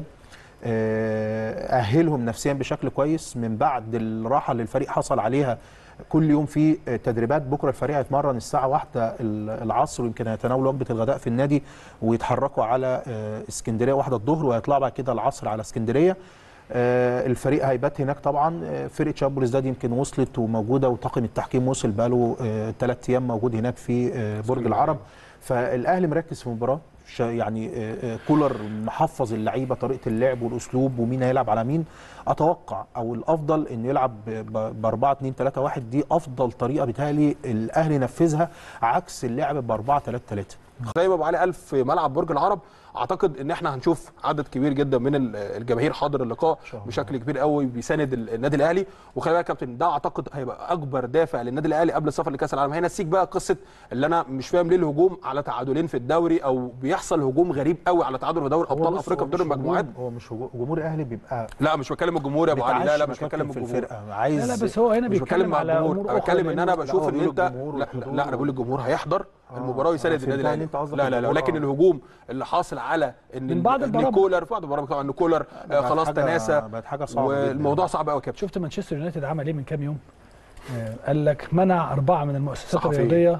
آه، اهلهم نفسيا بشكل كويس من بعد الراحه اللي الفريق حصل عليها كل يوم في تدريبات بكره الفريق هيتمرن الساعه واحدة العصر ويمكن هيتناولوا وجبه الغداء في النادي ويتحركوا على آه، اسكندريه واحدة الظهر وهيطلعوا بعد كده العصر على اسكندريه آه، الفريق هيبات هناك طبعا آه، فرقه شباب بلوزداد يمكن وصلت وموجوده وطاقم التحكيم وصل بقاله ثلاث ايام موجود هناك في آه، برج العرب فالاهلي مركز في المباراه شا- يعني آه، آه، كولر محفظ اللعيبه طريقه اللعب والاسلوب ومين هيلعب على مين اتوقع او الافضل انه يلعب ب 4 2 3 1 دي افضل طريقه بتهيألي الاهلي نفذها عكس اللعب ب 4 3 3 زي ما ابو علي قال في ملعب برج العرب اعتقد ان احنا هنشوف عدد كبير جدا من ال- الجماهير حاضر اللقاء شاء الله. بشكل كبير قوي بيساند ال- النادي الاهلي وخلي بالك يا كابتن ده اعتقد هيبقى اكبر دافع للنادي الاهلي قبل السفر لكاس العالم هنا السيك بقى قصه اللي انا مش فاهم ليه الهجوم على تعادلين في الدوري او بيحصل هجوم غريب قوي على تعادل في دوري ابطال افريقيا في دور المجموعات هو مش هجوم- جمهور الاهلي بيبقى لا مش بتكلم الجمهور يا ابو علي لا لا مش بتعشم بتكلم كابتن في الجمهور الفرقه عايز لا لا بس هو هنا مش بيتكلم بتكلم مع على الجمهور امور انا اخرى بتكلم ان انا لأنه- بشوف هو ان بيقول انت الجمهور لا, والحضور لا انا بقول الجمهور هيحضر المباراه ويساند أنا النادي فهمتها إن الاهلي أنت قصدك لا لا لا الجمهور، ولكن آه. الهجوم اللي حاصل على ان من بعض ان البرامج. كولر في بعض البرامج طبعا ان كولر آه، بقت خلاص حاجة- تناسى بقت حاجة صعبة جداً. والموضوع صعب قوي يا كابتن شفت مانشستر يونايتد عمل ايه من كام يوم آه، قال لك منع اربعه من المؤسسات صحفيين. الرياضيه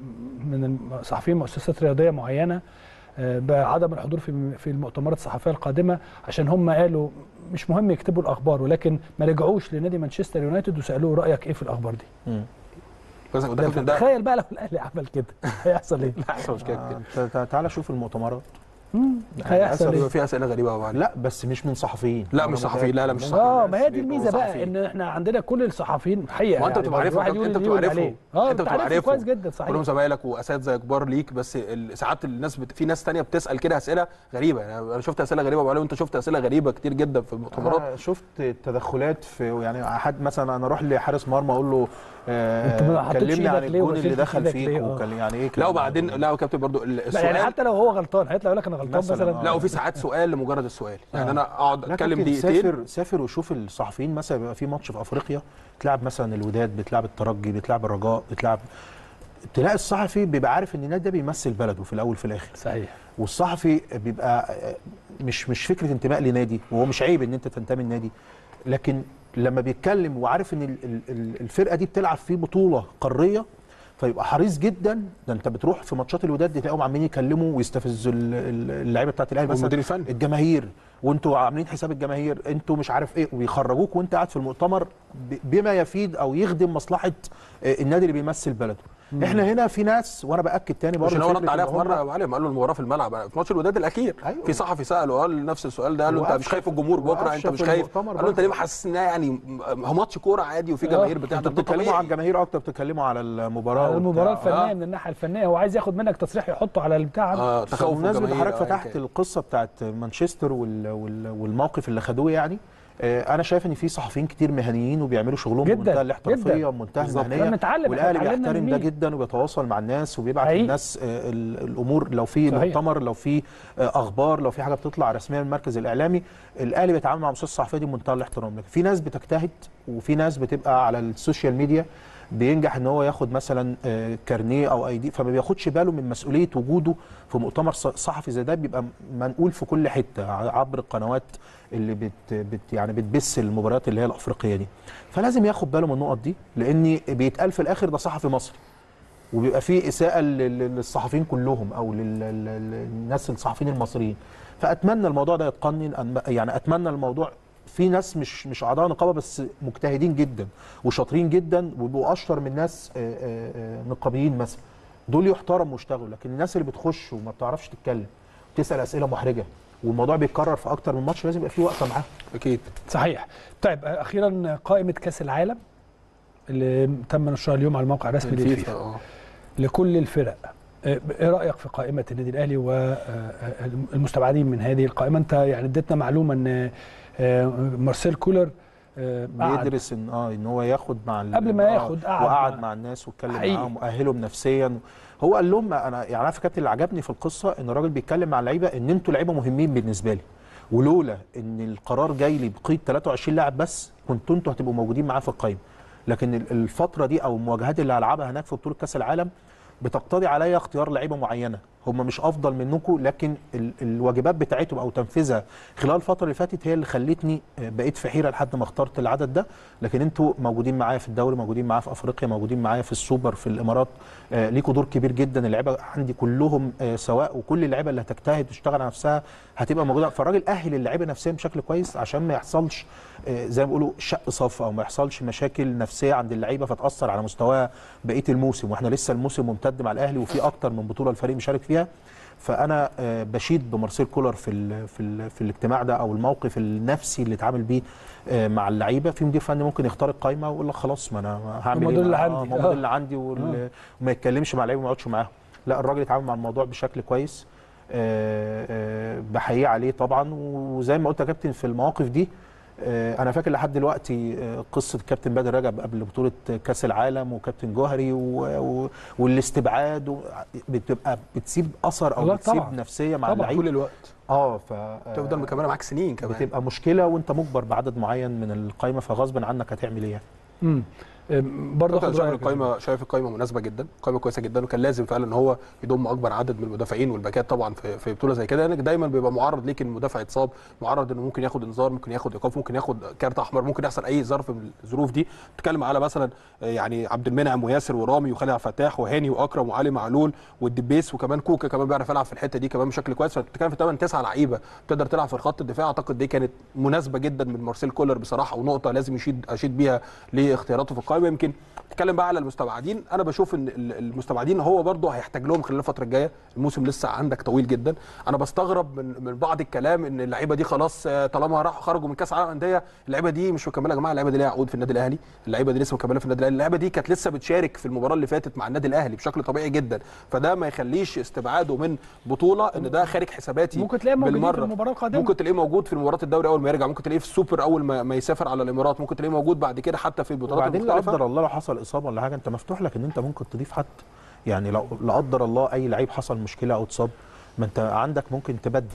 من صحفيين مؤسسات رياضيه معينه آه، بعدم الحضور في في المؤتمرات الصحفيه القادمه عشان هم قالوا مش مهم يكتبوا الاخبار ولكن ما رجعوش لنادي مانشستر يونايتد وسالوه رايك ايه في الاخبار دي بس ده كابتن ده تخيل بقى لو الاهلي عمل كده هيحصل ايه لا هيحصل مشكله آه، كتير تع- تعالى شوف المؤتمرات هيحصل بيبقى ايه في اسئله غريبه يا ابو علي لا بس مش من صحفيين لا أنا مش صحفيين لا لا مش متأكد. صحفيين اه ما هي دي بيبقوا الميزه بقى صحفيين. ان احنا عندنا كل الصحفيين حقيقه ما انت يعني بتبقى عارفهم الواحد يقول انت اللي بتبقى يقول عارفهم عليه. اه انت بتبقى عارفهم عارفهم كويس جدا كلهم صحيح زمايلك واساتذه كبار ليك بس ال- ساعات الناس بت... في ناس تانية بتسال كده اسئله غريبه يعني انا شفت اسئله غريبه يا ابو علي وانت شفت اسئله غريبه كتير جدا في المؤتمرات أنا شفت تدخلات في يعني حد مثلا انا اروح لحارس مرمى اقول له أنت ما آه حطيتش كلمني عن إيدك ليه الجون اللي وغسلت دخل إيدك فيك ليه؟ آه. وكان يعني ايه لا كان- وبعدين لا يا كابتن برضو ال- لا السؤال يعني حتى لو هو غلطان هيطلع يقول لك انا غلطان مثلاً، مثلا آه. لا وفي ساعات سؤال لمجرد السؤال يعني آه. انا اقعد لا اتكلم كابتن دقيقتين سافر سافر وشوف الصحفيين مثلا بيبقى في ماتش في افريقيا تلعب مثلا الوداد بتلعب الترجي بتلعب الرجاء بتلعب تلاقي الصحفي بيبقى عارف ان النادي ده بيمثل بلده في الاول في الاخر صحيح والصحفي بيبقى مش مش فكره انتماء لنادي وهو مش عيب ان انت تنتمي لنادي لكن لما بيتكلم وعارف ان ال- ال- ال- الفرقه دي بتلعب في بطوله قاريه فيبقى حريص جدا ده انت بتروح في ماتشات الوداد تلاقيهم عمالين يكلموا ويستفزوا ال- ال- اللعيبه بتاعت الاهلي مثلا والمدير الفني. الجماهير وانتوا عاملين حساب الجماهير انتوا مش عارف ايه ويخرجوك وانت قاعد في المؤتمر ب- بما يفيد او يخدم مصلحه آه، النادي اللي بيمثل بلده احنا هنا في ناس وانا باكد تاني برضه عشان هو رد فكرة عليها إن في هم- مره يا ابو علي قال له المباراه في الملعب في ماتش الوداد الاخير أيوة. في صحفي ساله قال نفس السؤال ده قال له انت وقفش مش خايف الجمهور بكره انت وقفش مش في خايف المؤتمر قال له انت برضه. ليه ما حاسس انها يعني هو ماتش كوره عادي وفي جماهير انتوا بتحضر ده بتتكلموا طبيعي على الجماهير اكتر بتتكلموا على المباراه على المباراه وبتاع. الفنيه آه. من الناحيه الفنيه هو عايز ياخد منك تصريح يحطه على البتاع عنده. اه تخوف بمناسبة الجماهير حضرتك آه، فتحت كان. القصه بتاعت مانشستر وال... وال... والموقف اللي خدوه يعني آه، انا شايف ان في صحفيين كتير مهنيين وبيعملوا شغلهم جدا، بمنتهى الاحترافيه جدا. ومنتهى بالظبط. المهنيه احنا بنتعلم، والاهلي احنا اتعلمنا بيحترم من ده مين؟ جدا وبيتواصل مع الناس وبيبعت حقيقي. للناس آه، ال- الامور لو في صحيح. مؤتمر لو في آه، اخبار لو في حاجه بتطلع رسميا من المركز الاعلامي الاهلي بيتعامل مع مؤسسه الصحفيه دي بمنتهى الاحترام لكن في ناس بتجتهد وفي ناس بتبقى على السوشيال ميديا بينجح ان هو ياخد مثلا آه، كارنيه او اي دي فما بياخدش باله من مسؤوليه وجوده في مؤتمر ص- صحفي زي ده بيبقى منقول في كل حته ع- عبر القنوات اللي بت, بت يعني بتبث المباريات اللي هي الافريقيه دي فلازم ياخد باله من النقط دي لان بيتقال في الاخر ده صحفي مصري وبيبقى في اساءه لل- للصحفيين كلهم او لل- لل- للناس الصحفيين المصريين فاتمنى الموضوع ده يتقنن أن- يعني اتمنى الموضوع في ناس مش مش اعضاء نقابه بس مجتهدين جدا وشاطرين جدا وبيبقوا اشطر من ناس آه، آه، آه، نقابيين مثلا دول يحترموا ويشتغلوا لكن الناس اللي بتخش وما بتعرفش تتكلم وتسال اسئله محرجه والموضوع بيتكرر في اكتر من ماتش لازم يبقى في وقفه معاهم اكيد صحيح طيب اخيرا قائمه كاس العالم اللي تم نشرها اليوم على الموقع الرسمي الفيفا للفيفا اه لكل الفرق آه، ايه رايك في قائمه النادي الاهلي والمستبعدين من هذه القائمه انت يعني اديتنا معلومه ان آه، مارسيل كولر آه، قعد بيدرس ان اه ان هو ياخد مع ال- قبل ما آه، ياخد قعد وقعد مع- مع الناس واتكلم حقيقي. معاهم واهلهم نفسيا هو قال لهم انا يعني عارف يا كابتن اللي عجبني في القصه ان الراجل بيتكلم مع اللعيبه ان انتوا لعيبه مهمين بالنسبه لي ولولا ان القرار جاي لي بقيد 23 لاعب بس كنتوا انتوا هتبقوا موجودين معاه في القائمه لكن ال- الفتره دي او المواجهات اللي هلعبها هناك في بطوله كاس العالم بتقتضي عليا اختيار لعيبه معينه هم مش افضل منكم لكن ال- الواجبات بتاعتهم او تنفيذها خلال الفتره اللي فاتت هي اللي خلتني آه، بقيت في حيره لحد ما اخترت العدد ده لكن انتوا موجودين معايا في الدوري موجودين معايا في افريقيا موجودين معايا في السوبر في الامارات آه، ليكوا دور كبير جدا اللعيبه عندي كلهم آه، سواء وكل اللعيبه اللي هتجتهد وتشتغل على نفسها هتبقى موجوده فالراجل اهل اللعيبه نفسيا بشكل كويس عشان ما يحصلش آه، زي ما بيقولوا شق صف او ما يحصلش مشاكل نفسيه عند اللعيبه فتاثر على مستواها بقيه الموسم واحنا لسه الموسم ممتد مع الاهلي وفي اكتر من بطوله الفريق مشارك فيها فانا آه، بشيد بمارسيل كولر في ال في ال في الاجتماع ده او الموقف النفسي اللي اتعامل بيه آه، مع اللعيبه في مدير فني ممكن يختار القائمه ويقول لك خلاص ما انا هعمل هم ايه دول اللي ما- عندي. آه، ما هم آه. دول اللي عندي وال- وما يتكلمش مع اللعيبه وما يقعدش معاهم لا الراجل اتعامل مع الموضوع بشكل كويس آه، آه، بحييه عليه طبعا وزي ما قلت يا كابتن في المواقف دي آه، انا فاكر لحد دلوقتي آه، قصه كابتن بدر رجب قبل بطوله كاس العالم وكابتن جوهري و... و... والاستبعاد و... بتبقى بتسيب اثر او لا بتسيب طبعا. نفسيه مع طبعا، اللعيب طول الوقت اه ف تفضل مكمله معاك سنين كمان بتبقى مشكله وانت مجبر بعدد معين من القائمه فغصب عنك هتعمل ايه امم آم، برضه برضه أخد شايف رأيك. القائمه شايف القائمه مناسبه جدا قائمه كويسه جدا وكان لازم فعلا ان هو يضم اكبر عدد من المدافعين والباكات طبعا في في بطوله زي كده لانك دايما بيبقى معرض ليك ان المدافع يتصاب معرض انه ممكن ياخد انذار ممكن ياخد ايقاف ممكن ياخد كارت احمر ممكن يحصل اي ظرف من الظروف دي تتكلم على مثلا آه، يعني عبد المنعم وياسر ورامي وخالد عبد الفتاح وهاني واكرم وعلي معلول والدبيس وكمان كوكا كمان بيعرف يلعب في الحته دي كمان بشكل كويس فبتتكلم في 8 9 لعيبه تقدر تلعب في خط الدفاع اعتقد دي كانت مناسبه جدا من مارسيل كولر بصراحه ونقطه لازم يشيد اشيد بيها لاختياراته في القائمه يمكن نتكلم بقى على المستبعدين انا بشوف ان ال- المستبعدين هو برضه هيحتاج لهم خلال الفتره الجايه الموسم لسه عندك طويل جدا انا بستغرب من من بعض الكلام ان اللعيبه دي خلاص آه، طالما راحوا خرجوا من كاس العالم للانديه اللعيبه دي مش مكمله يا جماعه اللعيبه دي ليها عقود في النادي الاهلي اللعيبه دي لسه مكمله في النادي الاهلي اللعيبه دي كانت لسه بتشارك في المباراه اللي فاتت مع النادي الاهلي بشكل طبيعي جدا فده ما يخليش استبعاده من بطوله ان ده خارج حساباتي ممكن تلاقيه موجودين في بالمرة. المباراة القادمة. ممكن تلاقيه موجود في مباراه الدوري اول ما يرجع ممكن تلاقيه في السوبر اول ما, ما يسافر على الامارات ممكن تلاقيه موجود بعد كده حتى في البطولات وبعدين لا المختلفه قدر الله لو حصل اصابه ولا حاجه انت مفتوح لك ان انت ممكن تضيف حد يعني لو لا قدر الله اي لعيب حصل مشكله او اتصاب ما انت عندك ممكن تبدل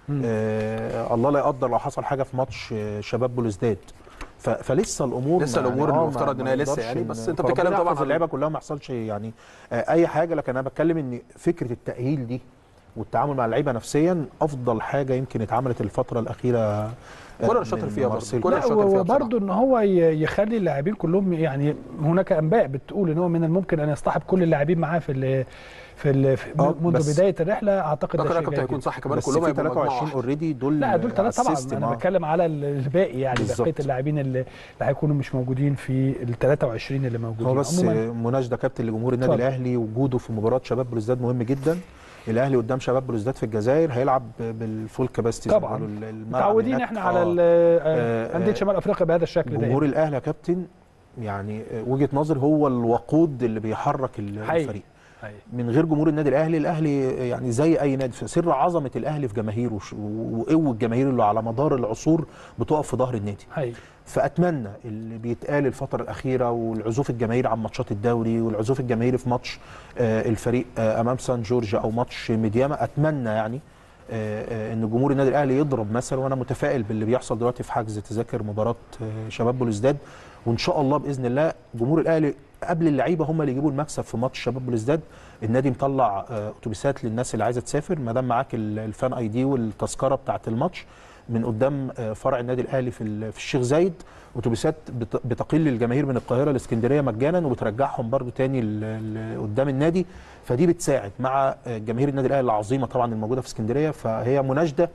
آه الله لا يقدر لو حصل حاجه في ماتش آه، شباب بلوزداد ف- فلسه الامور لسه ما- الأمور آه، ما- المفترض ما إن هي لسه نقدرش يعني، ن- بس أنت فربنا بتتكلم طبعاً يحفظ عن- اللعيبه كلها ما يحصلش يعني آه اي حاجه لكن انا بتكلم ان فكره التاهيل دي والتعامل مع اللعيبه نفسيا افضل حاجه يمكن اتعملت الفتره الاخيره آه، كولر شاطر من فيها برضه. مارسيل كولر لا شاطر فيها وبرضه ان هو ي- يخلي اللاعبين كلهم يعني هناك انباء بتقول ان هو من الممكن ان يصطحب كل اللاعبين معاه في ال في, ال في آه، منذ بس- بدايه الرحله اعتقد ده اعتقد شيء كنت جيد هيكون جدا. صح كمان بس كلهم في هيبقوا مجموعة 23 واحدة. اوريدي دول لا دول ثلاثه على طبعا السيستم، انا آه. بتكلم على ال- الباقي يعني بالظبط. بقيه اللاعبين اللي, اللي هيكونوا مش موجودين في ال 23 اللي موجودين هو بس عموماً مناشده كابتن لجمهور النادي اتفضل. الاهلي وجوده في مباراه شباب بلوزداد مهم جدا الاهلي قدام شباب بلوزداد في الجزائر هيلعب بالفول كاباسيتي زي ما طبعاً. بيقولوا. الملعب متعودين هناك، احنا على آه، ال- آه، انديه آه، شمال افريقيا بهذا الشكل ده جمهور الاهلي يا كابتن يعني آه، وجهه نظري هو الوقود اللي بيحرك ال- حقيقي. الفريق حقيقي. من غير جمهور النادي الاهلي الاهلي يعني زي اي نادي سر عظمه الاهلي في جماهيره وش- وقوه الجماهير اللي على مدار العصور بتقف في ظهر النادي حقيقي فاتمنى اللي بيتقال الفتره الاخيره والعزوف الجماهير عن ماتشات الدوري والعزوف الجماهيري في ماتش آه، الفريق آه، امام سان جورج او ماتش ميدياما اتمنى يعني آه، آه، ان جمهور النادي الاهلي يضرب مثل وانا متفائل باللي بيحصل دلوقتي في حجز تذاكر مباراه آه، شباب بلوزداد وان شاء الله باذن الله جمهور الاهلي قبل اللعيبه هم اللي يجيبوا المكسب في ماتش شباب بلوزداد النادي مطلع آه، اتوبيسات للناس اللي عايزه تسافر ما دام معاك ال- الفان اي دي والتذكره بتاعه الماتش من قدام آه، فرع النادي الاهلي في ال- في الشيخ زايد اتوبيسات بت- بتقل الجماهير من القاهره لاسكندريه مجانا وبترجعهم برضو تاني ل- ل- قدام النادي فدي بتساعد مع آه، جماهير النادي الاهلي العظيمه طبعا الموجوده في اسكندريه فهي مناشده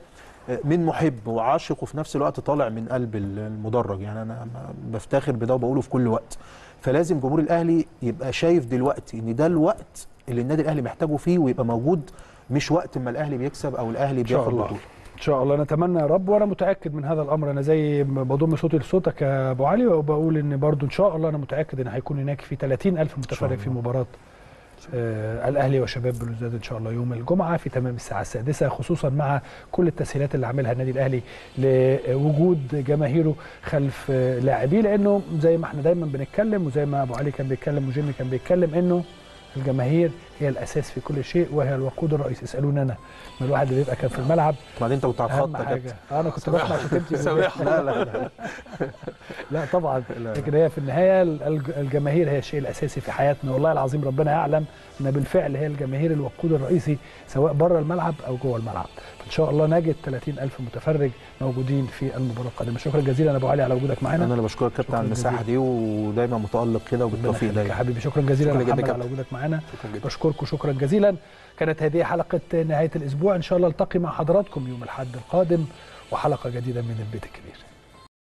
من محب وعاشق وفي نفس الوقت طالع من قلب المدرج يعني انا بفتخر بده وبقوله في كل وقت فلازم جمهور الاهلي يبقى شايف دلوقتي ان ده الوقت اللي النادي الاهلي محتاجه فيه ويبقى موجود مش وقت ما الاهلي بيكسب او الاهلي شاء بياخد الله. بطوله ان شاء الله نتمنى يا رب وانا متاكد من هذا الامر انا زي ما بضم صوتي لصوتك يا ابو علي وبقول ان برضو ان شاء الله انا متاكد ان هيكون هناك في 30 الف متفرج في مباراه آه الاهلي وشباب بلوزداد ان شاء الله يوم الجمعه في تمام الساعه السادسه خصوصا مع كل التسهيلات اللي عاملها النادي الاهلي لوجود جماهيره خلف آه، لاعبيه لانه زي ما احنا دايما بنتكلم وزي ما ابو علي كان بيتكلم وجيمي كان بيتكلم انه الجماهير هي الاساس في كل شيء وهي الوقود الرئيسي اسالوني انا من الواحد اللي بيبقى كان في الملعب وبعدين انت كنت على الخط اهم يا حاجه كابتن انا كنت بسمع شتمتي سامحني. لا لا لا لا طبعا لا. لكن هي في النهايه الج- الجماهير هي الشيء الاساسي في حياتنا والله العظيم ربنا يعلم ان بالفعل هي الجماهير الوقود الرئيسي سواء بره الملعب او جوه الملعب ان شاء الله نجد 30 الف متفرج موجودين في المباراه القادمه شكرا جزيلا ابو علي على وجودك معنا انا اللي بشكرك كابتن على شكراً المساحه دي ودايما متالق كده ربنا وبالتوفيق يخليك يا دايما حبيبي شكرا جزيلا شكراً يا جداً محمد يا على وجودك معنا شكرا جدا بشكركم شكرا جزيلا كانت هذه حلقه نهايه الاسبوع ان شاء الله التقي مع حضراتكم يوم الاحد القادم وحلقه جديده من البيت الكبير